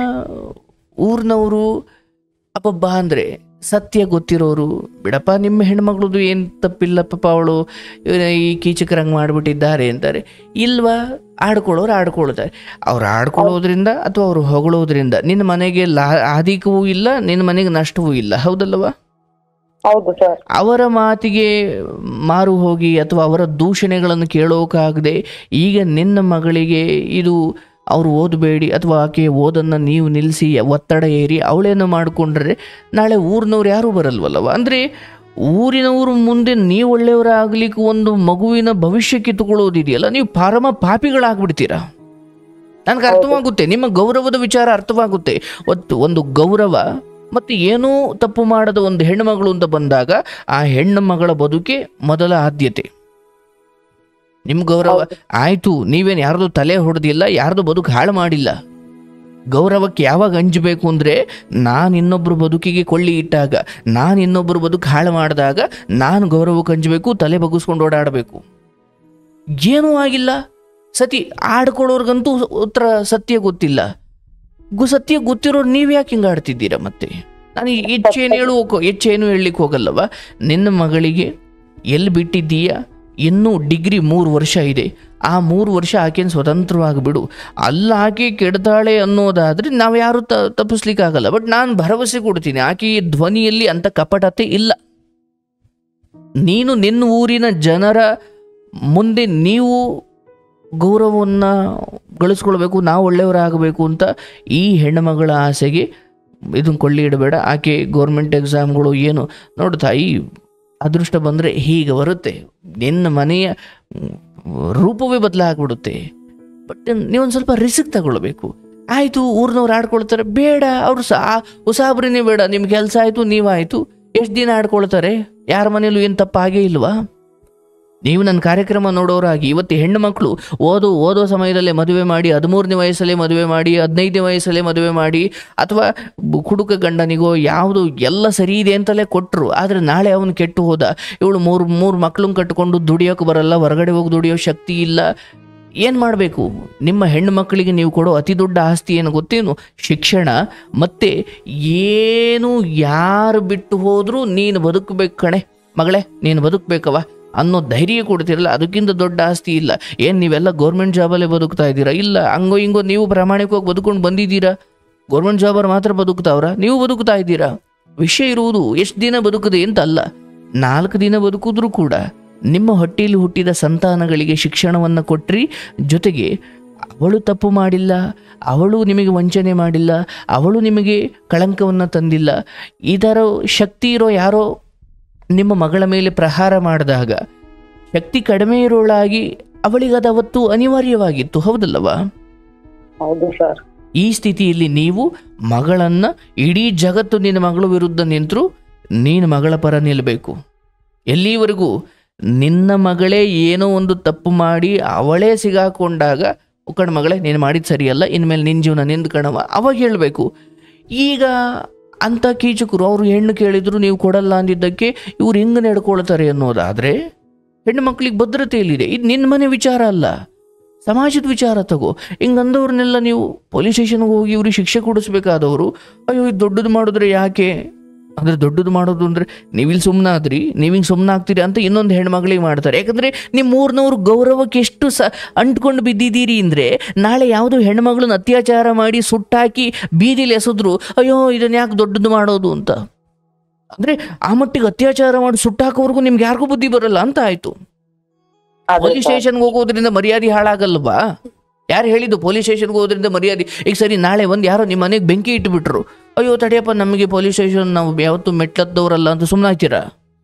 ಊರ್ನವರು ಅಪ್ಪಬ್ಬ ಅಂದ್ರೆ ಸತ್ಯ ಗೊತ್ತಿರೋರು ಬಿಡಪ್ಪ ನಿಮ್ಮ ಹೆಣ್ಮಗಳದು ಏನು ತಪ್ಪಿಲ್ಲ ಪಾಪ ಅವಳು ಈ ಕೀಚಕರಂಗೆ ಮಾಡಿಬಿಟ್ಟಿದ್ದಾರೆ ಅಂತಾರೆ ಇಲ್ವಾ ಆಡ್ಕೊಳ್ಳೋರು ಆಡ್ಕೊಳ್ತಾರೆ ಅವ್ರು ಆಡ್ಕೊಳ್ಳೋದ್ರಿಂದ ಅಥವಾ ಅವ್ರು ಹೊಗಳೋದ್ರಿಂದ ನಿನ್ನ ಮನೆಗೆ ಲಾ ಆದಿಕವೂ ಇಲ್ಲ ನಿನ್ನ ಮನೆಗೆ ನಷ್ಟವೂ ಇಲ್ಲ ಹೌದಲ್ಲವಾ ಹೌದು ಸರ್ ಅವರ ಮಾತಿಗೆ ಮಾರು ಹೋಗಿ ಅಥವಾ ಅವರ ದೂಷಣೆಗಳನ್ನು ಕೇಳೋಕ್ಕಾಗದೆ ಈಗ ನಿನ್ನ ಮಗಳಿಗೆ ಇದು ಅವರು ಓದಬೇಡಿ ಅಥವಾ ಆಕೆ ಓದನ್ನು ನೀವು ನಿಲ್ಲಿಸಿ ಒತ್ತಡ ಏರಿ ಅವಳೇನು ಮಾಡಿಕೊಂಡ್ರೆ ನಾಳೆ ಊರಿನವ್ರು ಯಾರೂ ಬರಲ್ವಲ್ಲವ ಅಂದರೆ ಊರಿನವರು ಮುಂದೆ ನೀವು ಒಳ್ಳೆಯವರಾಗ್ಲಿಕ್ಕೆ ಒಂದು ಮಗುವಿನ ಭವಿಷ್ಯ ಕಿತ್ತುಕೊಳ್ಳೋದಿದೆಯಲ್ಲ ನೀವು ಪರಮ ಪಾಪಿಗಳಾಗ್ಬಿಡ್ತೀರಾ ನನಗೆ ಅರ್ಥವಾಗುತ್ತೆ ನಿಮ್ಮ ಗೌರವದ ವಿಚಾರ ಅರ್ಥವಾಗುತ್ತೆ ಒತ್ತು ಒಂದು ಗೌರವ ಮತ್ತು ಏನೂ ತಪ್ಪು ಮಾಡದ ಒಂದು ಹೆಣ್ಣುಮಗಳು ಅಂತ ಬಂದಾಗ ಆ ಹೆಣ್ಣು ಮಗಳ ಬದುಕೆ ಮೊದಲ ಆದ್ಯತೆ ನಿಮ್ಮ ಗೌರವ ಆಯ್ತು ನೀವೇನು ಯಾರ್ದು ತಲೆ ಹೊಡೆದಿಲ್ಲ ಯಾರ್ದು ಬದುಕು ಹಾಳು ಮಾಡಿಲ್ಲ ಗೌರವಕ್ಕೆ ಯಾವಾಗ ಅಂಜಬೇಕು ಅಂದರೆ ನಾನು ಇನ್ನೊಬ್ಬರು ಬದುಕಿಗೆ ಕೊಳ್ಳಿ ಇಟ್ಟಾಗ ನಾನು ಇನ್ನೊಬ್ಬರು ಬದುಕು ಹಾಳು ಮಾಡಿದಾಗ ನಾನು ಗೌರವಕ್ಕೆ ಅಂಜಬೇಕು ತಲೆ ಬಗ್ಗಿಸ್ಕೊಂಡು ಓಡಾಡಬೇಕು ಏನೂ ಆಗಿಲ್ಲ ಸತಿ ಆಡ್ಕೊಳ್ಳೋರ್ಗಂತೂ ಉತ್ತರ ಸತ್ಯ ಗೊತ್ತಿಲ್ಲ ಗು ಸತ್ಯ ಗೊತ್ತಿರೋರು ನೀವು ಯಾಕೆ ಹಿಂಗೆ ಆಡ್ತಿದ್ದೀರಾ ಮತ್ತೆ ನಾನು ಹೆಚ್ಚೇನು ಹೇಳು ಹೆಚ್ಚೇನು ಹೇಳಲಿಕ್ಕೆ ಹೋಗಲ್ಲವ ನಿನ್ನ ಮಗಳಿಗೆ ಎಲ್ಲಿ ಬಿಟ್ಟಿದ್ದೀಯಾ ಇನ್ನೂ ಡಿಗ್ರಿ ಮೂರು ವರ್ಷ ಇದೆ ಆ ಮೂರು ವರ್ಷ ಆಕೆನ ಸ್ವತಂತ್ರವಾಗಿ ಬಿಡು ಅಲ್ಲ ಆಕೆ ಕೆಡ್ತಾಳೆ ಅನ್ನೋದಾದರೆ ನಾವು ಯಾರು ತ ತಪ್ಪಿಸ್ಲಿಕ್ಕಾಗಲ್ಲ ಬಟ್ ನಾನು ಭರವಸೆ ಕೊಡ್ತೀನಿ ಆಕೆಯ ಧ್ವನಿಯಲ್ಲಿ ಅಂಥ ಕಪಟತೆ ಇಲ್ಲ ನೀನು ನಿನ್ನ ಊರಿನ ಜನರ ಮುಂದೆ ನೀವು ಗೌರವವನ್ನು ಗಳಿಸ್ಕೊಳ್ಬೇಕು ನಾವು ಒಳ್ಳೆಯವರಾಗಬೇಕು ಅಂತ ಈ ಹೆಣ್ಣುಮಗಳ ಆಸೆಗೆ ಇದನ್ನ ಕೊಳ್ಳಿ ಇಡಬೇಡ ಆಕೆ ಗೌರ್ಮೆಂಟ್ ಎಕ್ಸಾಮ್ಗಳು ಏನು ನೋಡು ತಾಯಿ ಅದೃಷ್ಟ ಬಂದರೆ ಹೀಗೆ ಬರುತ್ತೆ ನಿನ್ನ ಮನೆಯ ಮ್, ರೂಪವೇ ಬದಲಾಗ್ಬಿಡುತ್ತೆ ಬಟ್ ನೀವೊಂದು ಸ್ವಲ್ಪ ರಿಸ್ಕ್ ತಗೊಳ್ಬೇಕು ಆಯಿತು ಊರಿನವ್ರು ಆಡ್ಕೊಳ್ತಾರೆ ಬೇಡ ಅವರು ಸಹ ಉಸಾಬ್ರಿನೇ ಬೇಡ ನಿಮ್ಮ ಕೆಲಸ ಆಯಿತು ನೀವಾಯಿತು ಎಷ್ಟು ದಿನ ಆಡ್ಕೊಳ್ತಾರೆ ಯಾರ ಮನೇಲೂ ಏನು ತಪ್ಪಾಗೇ ಇಲ್ವಾ ನೀವು ನನ್ನ ಕಾರ್ಯಕ್ರಮ ನೋಡೋರಾಗಿ ಇವತ್ತು ಹೆಣ್ಣು ಮಕ್ಕಳು ಓದು ಓದೋ ಸಮಯದಲ್ಲೇ ಮದುವೆ ಮಾಡಿ ಹದಿಮೂರನೇ ವಯಸ್ಸಲ್ಲೇ ಮದುವೆ ಮಾಡಿ ಹದಿನೈದನೇ ವಯಸ್ಸಲ್ಲೇ ಮದುವೆ ಮಾಡಿ ಅಥವಾ ಬ- ಕುಡುಕ ಗಂಡನಿಗೋ ಯಾವುದು ಎಲ್ಲ ಸರಿ ಇದೆ ಅಂತಲೇ ಕೊಟ್ಟರು ಆದರೆ ನಾಳೆ ಅವನು ಕೆಟ್ಟು ಹೋದ ಇವಳು ಮೂರು ಮೂರು ಮಕ್ಕಳನ್ನ ಕಟ್ಟಿಕೊಂಡು ದುಡಿಯೋಕೆ ಬರಲ್ಲ ಹೊರಗಡೆ ಹೋಗಿ ದುಡಿಯೋ ಶಕ್ತಿ ಇಲ್ಲ ಏನು ಮಾಡಬೇಕು ನಿಮ್ಮ ಹೆಣ್ಣು ಮಕ್ಕಳಿಗೆ ನೀವು ಕೊಡೋ ಅತಿ ದೊಡ್ಡ ಆಸ್ತಿ ಏನು ಗೊತ್ತೇನು ಶಿಕ್ಷಣ ಮತ್ತು ಏನು ಯಾರು ಬಿಟ್ಟು ಹೋದರೂ ನೀನು ಬದುಕಬೇಕು ಕಣೆ ಮಗಳೇ ನೀನು ಬದುಕಬೇಕವ ಅನ್ನೋ ಧೈರ್ಯ ಕೊಡ್ತಿರಲ್ಲ ಅದಕ್ಕಿಂತ ದೊಡ್ಡ ಆಸ್ತಿ ಇಲ್ಲ ಏನು ನೀವೆಲ್ಲ ಗೌರ್ಮೆಂಟ್ ಜಾಬಲ್ಲೇ ಬದುಕ್ತಾ ಇದ್ದೀರಾ ಇಲ್ಲ ಹಂಗೋ ಹಿಂಗೋ ನೀವು ಪ್ರಾಮಾಣಿಕವಾಗಿ ಬದುಕೊಂಡು ಬಂದಿದ್ದೀರಾ ಗೌರ್ಮೆಂಟ್ ಜಾಬರ್ ಮಾತ್ರ ಬದುಕ್ತಾವ್ರ ನೀವು ಬದುಕ್ತಾ ಇದ್ದೀರಾ ವಿಷಯ ಇರುವುದು ಎಷ್ಟು ದಿನ ಬದುಕದೆ ಅಂತ ಅಲ್ಲ ನಾಲ್ಕು ದಿನ ಬದುಕಿದ್ರೂ ಕೂಡ ನಿಮ್ಮ ಹೊಟ್ಟೆಯಲ್ಲಿ ಹುಟ್ಟಿದ ಸಂತಾನಗಳಿಗೆ ಶಿಕ್ಷಣವನ್ನು ಕೊಟ್ರಿ ಜೊತೆಗೆ ಅವಳು ತಪ್ಪು ಮಾಡಿಲ್ಲ ಅವಳು ನಿಮಗೆ ವಂಚನೆ ಮಾಡಿಲ್ಲ ಅವಳು ನಿಮಗೆ ಕಳಂಕವನ್ನು ತಂದಿಲ್ಲ ಇದರ ಶಕ್ತಿ ಇರೋ ಯಾರೋ ನಿಮ್ಮ ಮಗಳ ಮೇಲೆ ಪ್ರಹಾರ ಮಾಡಿದಾಗ ಶಕ್ತಿ ಕಡಿಮೆ ಇರೋಳಾಗಿ ಅವಳಿಗದು ಅವತ್ತು ಅನಿವಾರ್ಯವಾಗಿತ್ತು ಹೌದಲ್ಲವಾ ಹೌದು ಸರ್ ಈ ಸ್ಥಿತಿಯಲ್ಲಿ ನೀವು ಮಗಳನ್ನ ಇಡೀ ಜಗತ್ತು ನಿನ್ನ ಮಗಳ ವಿರುದ್ಧ ನಿಂತರೂ ನೀನು ಮಗಳ ಪರ ನಿಲ್ಲಬೇಕು ಎಲ್ಲಿವರೆಗೂ ನಿನ್ನ ಮಗಳೇ ಏನೋ ಒಂದು ತಪ್ಪು ಮಾಡಿ ಅವಳೇ ಸಿಗಾಕೊಂಡಾಗ ಉಕ್ಕಣ ಮಗಳೇ ನೀನು ಮಾಡಿದ ಸರಿಯಲ್ಲ ಇನ್ಮೇಲೆ ನಿನ್ನ ಜೀವನ ನಿಂದ್ಕಣವ ಅವಾಗ ಹೇಳಬೇಕು ಈಗ ಅಂಥ ಕೀಚಕರು ಅವರು ಹೆಣ್ಣು ಕೇಳಿದ್ರು ನೀವು ಕೊಡಲ್ಲ ಅಂದಿದ್ದಕ್ಕೆ ಇವ್ರು ಹೆಂಗೆ ನಡ್ಕೊಳ್ತಾರೆ ಅನ್ನೋದಾದರೆ ಹೆಣ್ಣು ಮಕ್ಕಳಿಗೆ ಭದ್ರತೆ ಎಲ್ಲಿದೆ ಇದು ನಿನ್ನ ಮನೆ ವಿಚಾರ ಅಲ್ಲ ಸಮಾಜದ ವಿಚಾರ ತಗೋ ಹಿಂಗಂದವ್ರನ್ನೆಲ್ಲ ನೀವು ಪೊಲೀಸ್ ಸ್ಟೇಷನ್ಗೆ ಹೋಗಿ ಇವ್ರಿಗೆ ಶಿಕ್ಷೆ ಕೊಡಿಸ್ಬೇಕಾದವರು ಅಯ್ಯೋ ಇದು ದೊಡ್ಡದು ಮಾಡಿದ್ರೆ ಯಾಕೆ ಅಂದರೆ ದೊಡ್ಡದು ಮಾಡೋದು ಅಂದರೆ ನೀವಿಲ್ಲಿ ಸುಮ್ಮನಾದ್ರಿ ನೀವು ಹಿಂಗೆ ಸುಮ್ಮನಾಗ್ತೀರಿ ಅಂತ ಇನ್ನೊಂದು ಹೆಣ್ಮಗಳಿಗೆ ಮಾಡ್ತಾರೆ ಯಾಕಂದರೆ ನಿಮ್ಮ ಮೂರ್ನವ್ರು ಗೌರವಕ್ಕೆ ಎಷ್ಟು ಸ ಅಂಟ್ಕೊಂಡು ಬಿದ್ದಿದ್ದೀರಿ ಅಂದರೆ ನಾಳೆ ಯಾವುದೋ ಹೆಣ್ಮಗಳನ್ನ ಅತ್ಯಾಚಾರ ಮಾಡಿ ಸುಟ್ಟಾಕಿ ಬೀದಿಲಿ ಎಸೆದ್ರು ಅಯ್ಯೋ ಇದನ್ನ ಯಾಕೆ ದೊಡ್ಡದು ಮಾಡೋದು ಅಂತ ಅಂದರೆ ಆ ಮಟ್ಟಿಗೆ ಅತ್ಯಾಚಾರ ಮಾಡಿ ಸುಟ್ಟಾಕೋವರೆಗೂ ನಿಮ್ಗೆ ಯಾರಿಗೂ ಬುದ್ಧಿ ಬರಲ್ಲ ಅಂತ ಆಯಿತು ಅದೇ ಪೊಲೀಸ್ ಸರ್. ಸ್ಟೇಷನ್ಗೆ ಹೋಗೋದ್ರಿಂದ ಮರ್ಯಾದೆ ಹಾಳಾಗಲ್ವಾ ಯಾರು ಹೇಳಿದ್ದು ಪೊಲೀಸ್ ಸ್ಟೇಷನ್ಗೆ ಹೋದ್ರಿಂದ ಮರ್ಯಾದೆ ಈಗ ಸರಿ ನಾಳೆ ಒಂದು ಯಾರೋ ನಿಮ್ಮ ಮನೆಗೆ ಬೆಂಕಿ ಇಟ್ಬಿಟ್ರು ಅಯ್ಯೋ ತಡಿಯಪ್ಪ ನಮಗೆ ಪೊಲೀಸ್ ಸ್ಟೇಷನ್ ನಾವು ಯಾವತ್ತೂ ಮೆಟ್ಲತ್ತವ್ರಲ್ಲ ಅಂತ ಸುಮ್ಮನಾಗ್ತೀರಾ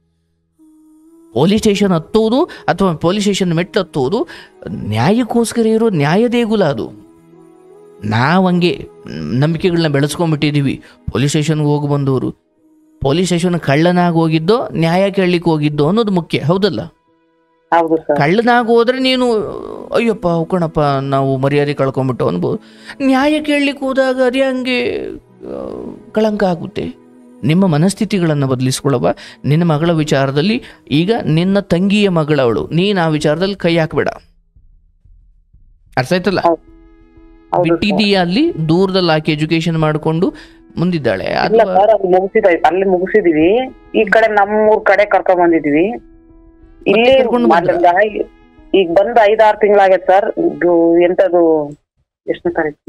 ಪೊಲೀಸ್ ಸ್ಟೇಷನ್ ಹತ್ತುವುದು ಅಥವಾ ಪೊಲೀಸ್ ಸ್ಟೇಷನ್ ಮೆಟ್ಲು ಹತ್ತುವುದು ನ್ಯಾಯಕ್ಕೋಸ್ಕರ ಇರೋ ನ್ಯಾಯ ದೇಗುಲ ಅದು ನಾವು ಹಂಗೆ ನಂಬಿಕೆಗಳನ್ನ ಬೆಳೆಸ್ಕೊಂಡ್ಬಿಟ್ಟಿದ್ದೀವಿ ಪೊಲೀಸ್ ಸ್ಟೇಷನ್ಗೆ ಹೋಗಿ ಬಂದವರು ಪೊಲೀಸ್ ಸ್ಟೇಷನ್ ಕಳ್ಳನಾಗಿ ಹೋಗಿದ್ದೋ ನ್ಯಾಯ ಕೇಳಲಿಕ್ಕೆ ಹೋಗಿದ್ದೋ ಅನ್ನೋದು ಮುಖ್ಯ ಹೌದಲ್ಲ ಹೌದು ಸರ್ ಕಳ್ಳನಾಗ ಹೋದ್ರೆ ನೀನು ಅಯ್ಯಪ್ಪ ಹೋಗೋಣಪ್ಪ ನಾವು ಮರ್ಯಾದೆ ಕಳ್ಕೊಂಬಿಟ್ಟು ಅನ್ಬೋದು ನ್ಯಾಯ ಕೇಳಲಿಕ್ಕೆ ಹೋದಾಗ ಅದೇ ಹಂಗೆ ಆ, ಕಳಂಕ ಆಗುತ್ತೆ ನಿಮ್ಮ ಮನಸ್ಥಿತಿಗಳನ್ನು ಬದಲಿಸ್ಕೊಳ್ಳವ ನಿನ್ನ ಮಗಳ ವಿಚಾರದಲ್ಲಿ ಈಗ ನಿನ್ನ ತಂಗಿಯ ಮಗಳವಳು ನೀನು ಆ ವಿಚಾರದಲ್ಲಿ ಕೈ ಹಾಕ್ಬೇಡ ಅರ್ಥ ಆಯ್ತಲ್ಲ ಹೌದು ಸರ್. ಬಿಟ್ಟಿದೀಯ ಅಲ್ಲಿ ದೂರದಲ್ಲಿ ಆಕೆ ಎಜುಕೇಶನ್ ಮಾಡಿಕೊಂಡು ಮುಂದಿದ್ದಾಳೆ ಇಲ್ಲ ಅಥವಾ ಸರ್ ಅಲ್ಲಿ ಮುಗಿಸಿದ ಅಲ್ಲಿ ಮುಗಿಸಿದೀವಿ ಈ ಕಡೆ ನಮ್ಮೂರ್ ಕಡೆ ಕರ್ಕೊಂಡ್ ಬಂದಿದ್ವಿ ಇಲ್ಲಿ ಕರ್ಕೊಂಡು ಬಂದ್ರಾ? ಅಲ್ಲಿಂದ ಐ- ಈಗ ಬಂದ್ ಐದಾರು ತಿಂಗಳಾಗೈತೆ ಸರ್ ಇದು ಎಂತದು ಎಷ್ಟನೇ ತಾರೀಕು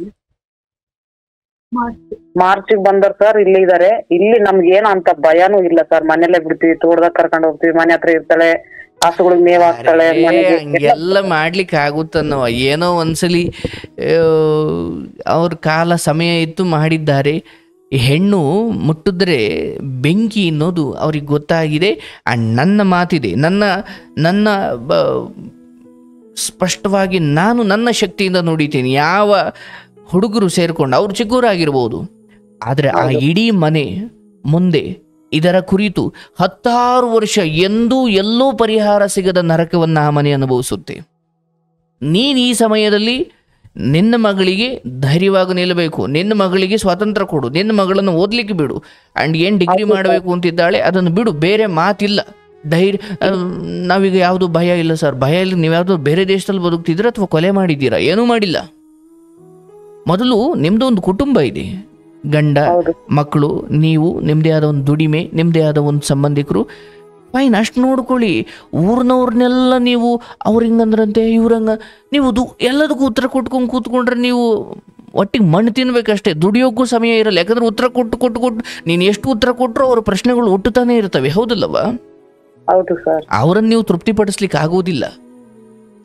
ಮಾರ್ಚಿಗೆ ಬಂದರ್ ಸರ್ ಇಲ್ಲಿ ಇದಾರೆ ಇಲ್ಲಿ ನಮ್ಗೆ ಏನು ಅಂತ ಭಯನೂ ಇಲ್ಲ ಸರ್ ಮನೆಯಲ್ಲೇ ಬಿಡ್ತೀವಿ ತೋಟದಾಗ ಕರ್ಕೊಂಡು ಹೋಗ್ತೀವಿ ಮನೆ ಹತ್ರ ಇರ್ತಾಳೆ ಹಸುಗಳಿಗೆ ಮೇವ್ ಹಾಕ್ತಾಳೆ ಅರೇ, ಮನೆಗೆ ಹಂಗೆಲ್ಲ ಮಾಡ್ಲಿಕ್ಕೆ ಆಗುತ್ತನ್ನವ ಏನೋ ಒಂದ್ಸಲಿ ಆ, ಅವ್ರ ಕಾಲ ಸಮಯ ಇತ್ತು ಮಾಡಿದ್ದಾರೆ ಈ ಹೆಣ್ಣು ಮುಟ್ಟಿದ್ರೆ ಬೆಂಕಿ ಅನ್ನೋದು ಅವ್ರಿಗೆ ಗೊತ್ತಾಗಿದೆ ಆ್ಯಂಡ್ ನನ್ನ ಮಾತಿದೆ ನನ್ನ ನನ್ನ ಬ- ಸ್ಪಷ್ಟವಾಗಿ ನಾನು ನನ್ನ ಶಕ್ತಿಯಿಂದ ನೋಡಿದ್ದೀನಿ ಯಾವ ಹುಡುಗರು ಸೇರಿಕೊಂಡು ಅವ್ರು ಚಿಕ್ಕವರಾಗಿರ್ಬೋದು ಆದರೆ ಆ ಇಡೀ ಮನೆ ಮುಂದೆ ಇದರ ಕುರಿತು ಹತ್ತಾರು ವರ್ಷ ಎಂದೂ ಎಲ್ಲೂ ಪರಿಹಾರ ಸಿಗದ ನರಕವನ್ನು ಆ ಮನೆ ಅನುಭವಿಸುತ್ತೆ ನೀನು ಈ ಸಮಯದಲ್ಲಿ ನಿನ್ನ ಮಗಳಿಗೆ ಧೈರ್ಯವಾಗಿ ನಿಲ್ಲಬೇಕು ನಿನ್ನ ಮಗಳಿಗೆ ಸ್ವಾತಂತ್ರ್ಯ ಕೊಡು ನಿನ್ನ ಮಗಳನ್ನು ಓದಲಿಕ್ಕೆ ಬಿಡು ಆ್ಯಂಡ್ ಏನು ಡಿಗ್ರಿ ಮಾಡಬೇಕು ಅಂತಿದ್ದಾಳೆ ಅದನ್ನು ಬಿಡು ಬೇರೆ ಮಾತಿಲ್ಲ ಧೈರ್ಯ ಆ, ನಾವೀಗ ಯಾವುದು ಭಯ ಇಲ್ಲ ಸರ್ ಭಯ ಇಲ್ಲ ನೀವು ಯಾವುದೋ ಬೇರೆ ದೇಶದಲ್ಲಿ ಬದುಕ್ತಿದ್ದೀರಾ ಅಥವಾ ಕೊಲೆ ಮಾಡಿದ್ದೀರಾ ಏನೂ ಮಾಡಿಲ್ಲ ಮೊದಲು ನಿಮ್ಮದು ಒಂದು ಕುಟುಂಬ ಇದೆ ಗಂಡ ಹೌದು ಮಕ್ಕಳು ನೀವು ನಿಮ್ಮದೇ ಆದ ಒಂದು ದುಡಿಮೆ ನಿಮ್ಮದೇ ಆದ ಒಂದು ಸಂಬಂಧಿಕರು ಫೈನ್ ಅಷ್ಟು ನೋಡ್ಕೊಳ್ಳಿ ಊರಿನವ್ರನ್ನೆಲ್ಲ ನೀವು ಅವ್ರು ಹಿಂಗಂದ್ರಂತೆ ಇವ್ರಂಗ ನೀವು ದು ಎಲ್ಲದಕ್ಕೂ ಉತ್ತರ ಕೊಟ್ಕೊಂಡು ಕೂತ್ಕೊಂಡ್ರೆ ನೀವು ಒಟ್ಟಿಗೆ ಮಣ್ಣು ತಿನ್ಬೇಕಷ್ಟೇ ದುಡಿಯೋಕ್ಕೂ ಸಮಯ ಇರಲ್ಲ ಯಾಕಂದ್ರೆ ಉತ್ತರ ಕೊಟ್ಟು ಕೊಟ್ಟು ಕೊಟ್ಟು ನೀನು ಎಷ್ಟು ಉತ್ತರ ಕೊಟ್ಟರು ಅವ್ರ ಪ್ರಶ್ನೆಗಳು ಹುಟ್ಟುತ್ತಾನೆ ಇರ್ತವೆ ಹೌದಲ್ಲವಾ ಹೌದು ಸರ್ ಅವರನ್ನು ನೀವು ತೃಪ್ತಿಪಡಿಸ್ಲಿಕ್ಕೆ ಆಗೋದಿಲ್ಲ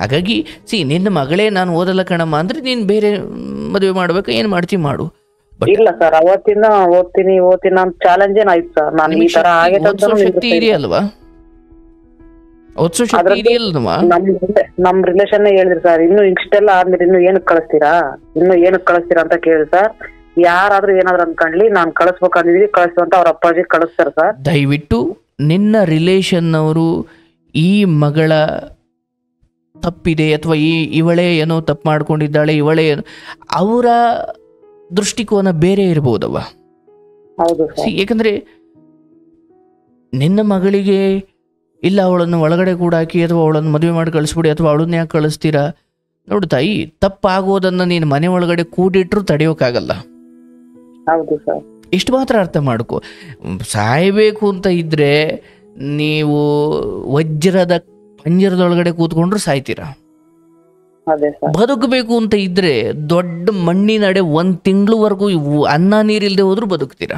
ಹಾಗಾಗಿ ಸಿ ನಿನ್ನ ಮಗಳೇ ನಾನು ಓದಲ್ಲ ಕಣಮ್ಮ ಅಂದ್ರೆ ನೀನು ಬೇರೆ ಮದುವೆ ಮಾಡ್ಬೇಕು ಏನು ಮಾಡ್ತೀವಿ ಮಾಡು ಬಟ್ ಇಲ್ಲ ಸರ್ ಅವತ್ತಿನ ಓದ್ತೀನಿ ಓದ್ತೀನಿ ಅಂತ ಚಾಲೆಂಜ್ ಏನಾಯ್ತು ಸರ್ ನಾನು ಈ ತರ ಆಗೈತೆ ಓದಿಸೋ ಅಂತಾನೂ ಶಕ್ತಿ ನಿಂಗೆ ಇದೆಯಲ್ವಾ ಓದಿಸೋ ಶಕ್ತಿ ಅದ್ರದ್ದು- ಇದೆಯಲ್ವಾ ನಮ್ ನಮ್ ರಿಲೇಷನ್ ಹೇಳಿದ್ರಿ ಸರ್ ಇನ್ನು ಇಷ್ಟೆಲ್ಲ ಆದ್ಮೇಲೆ ಇನ್ನು ಏನಕ್ ಕಳಿಸ್ತೀರಾ ಇನ್ನು ಏನಕ್ ಕಳಿಸ್ತೀರಾ ಅಂತ ಕೇಳಿ ಸರ್ ಯಾರಾದ್ರೂ ಏನಾದ್ರು ಅನ್ಕೊಂಡ್ಲಿ ನಾನ್ ಕಳಿಸ್ಬೇಕಂದಿದೀವಿ ಕಳಿಸು ಅಂತ ಅವ್ರ ಅಪ್ಪಾಜಿ ಕಳಿಸ್ತಾರ ಸರ್ ದಯವಿಟ್ಟು ನಿನ್ನ ರಿಲೇಷನ್ನವರು ಈ ಮಗಳ ತಪ್ಪಿದೆ ಅಥವಾ ಈ ಇವಳೇ ಏನೋ ತಪ್ಪು ಮಾಡ್ಕೊಂಡಿದ್ದಾಳೆ ಇವಳೇ ಏನೋ ಅವರ ದೃಷ್ಟಿಕೋನ ಬೇರೆ ಇರ್ಬೋದವ ಹೌದು ಸಿ ಸರ್ ಏಕೆಂದರೆ ನಿನ್ನ ಮಗಳಿಗೆ ಇಲ್ಲ ಅವಳನ್ನು ಒಳಗಡೆ ಕೂಡ ಹಾಕಿ ಅಥವಾ ಅವಳನ್ನು ಮದುವೆ ಮಾಡಿ ಕಳಿಸ್ಬಿಡಿ ಅಥವಾ ಅವಳನ್ನ ಯಾಕೆ ಕಳಿಸ್ತೀರಾ ನೋಡು ತಾಯಿ ತಪ್ಪಾಗೋದನ್ನು ನೀನು ಮನೆ ಒಳಗಡೆ ಕೂಡಿಟ್ರು ತಡೆಯೋಕ್ಕಾಗಲ್ಲ ಹೌದು ಸರ್ ಇಷ್ಟು ಮಾತ್ರ ಅರ್ಥ ಮಾಡ್ಕೊ ಸಾಯಬೇಕು ಅಂತ ಇದ್ರೆ ನೀವು ವಜ್ರದ ಪಂಜರದೊಳಗಡೆ ಕೂತ್ಕೊಂಡ್ರು ಸಾಯ್ತೀರಾ ಅದೇ ಸರ್ ಬದುಕಬೇಕು ಅಂತ ಇದ್ರೆ ದೊಡ್ಡ ಮಣ್ಣಿನಡೆ ಒಂದು ತಿಂಗಳವರೆಗೂ ಅನ್ನ ನೀರಿಲ್ದೆ ಹೋದ್ರೂ ಬದುಕ್ತೀರಾ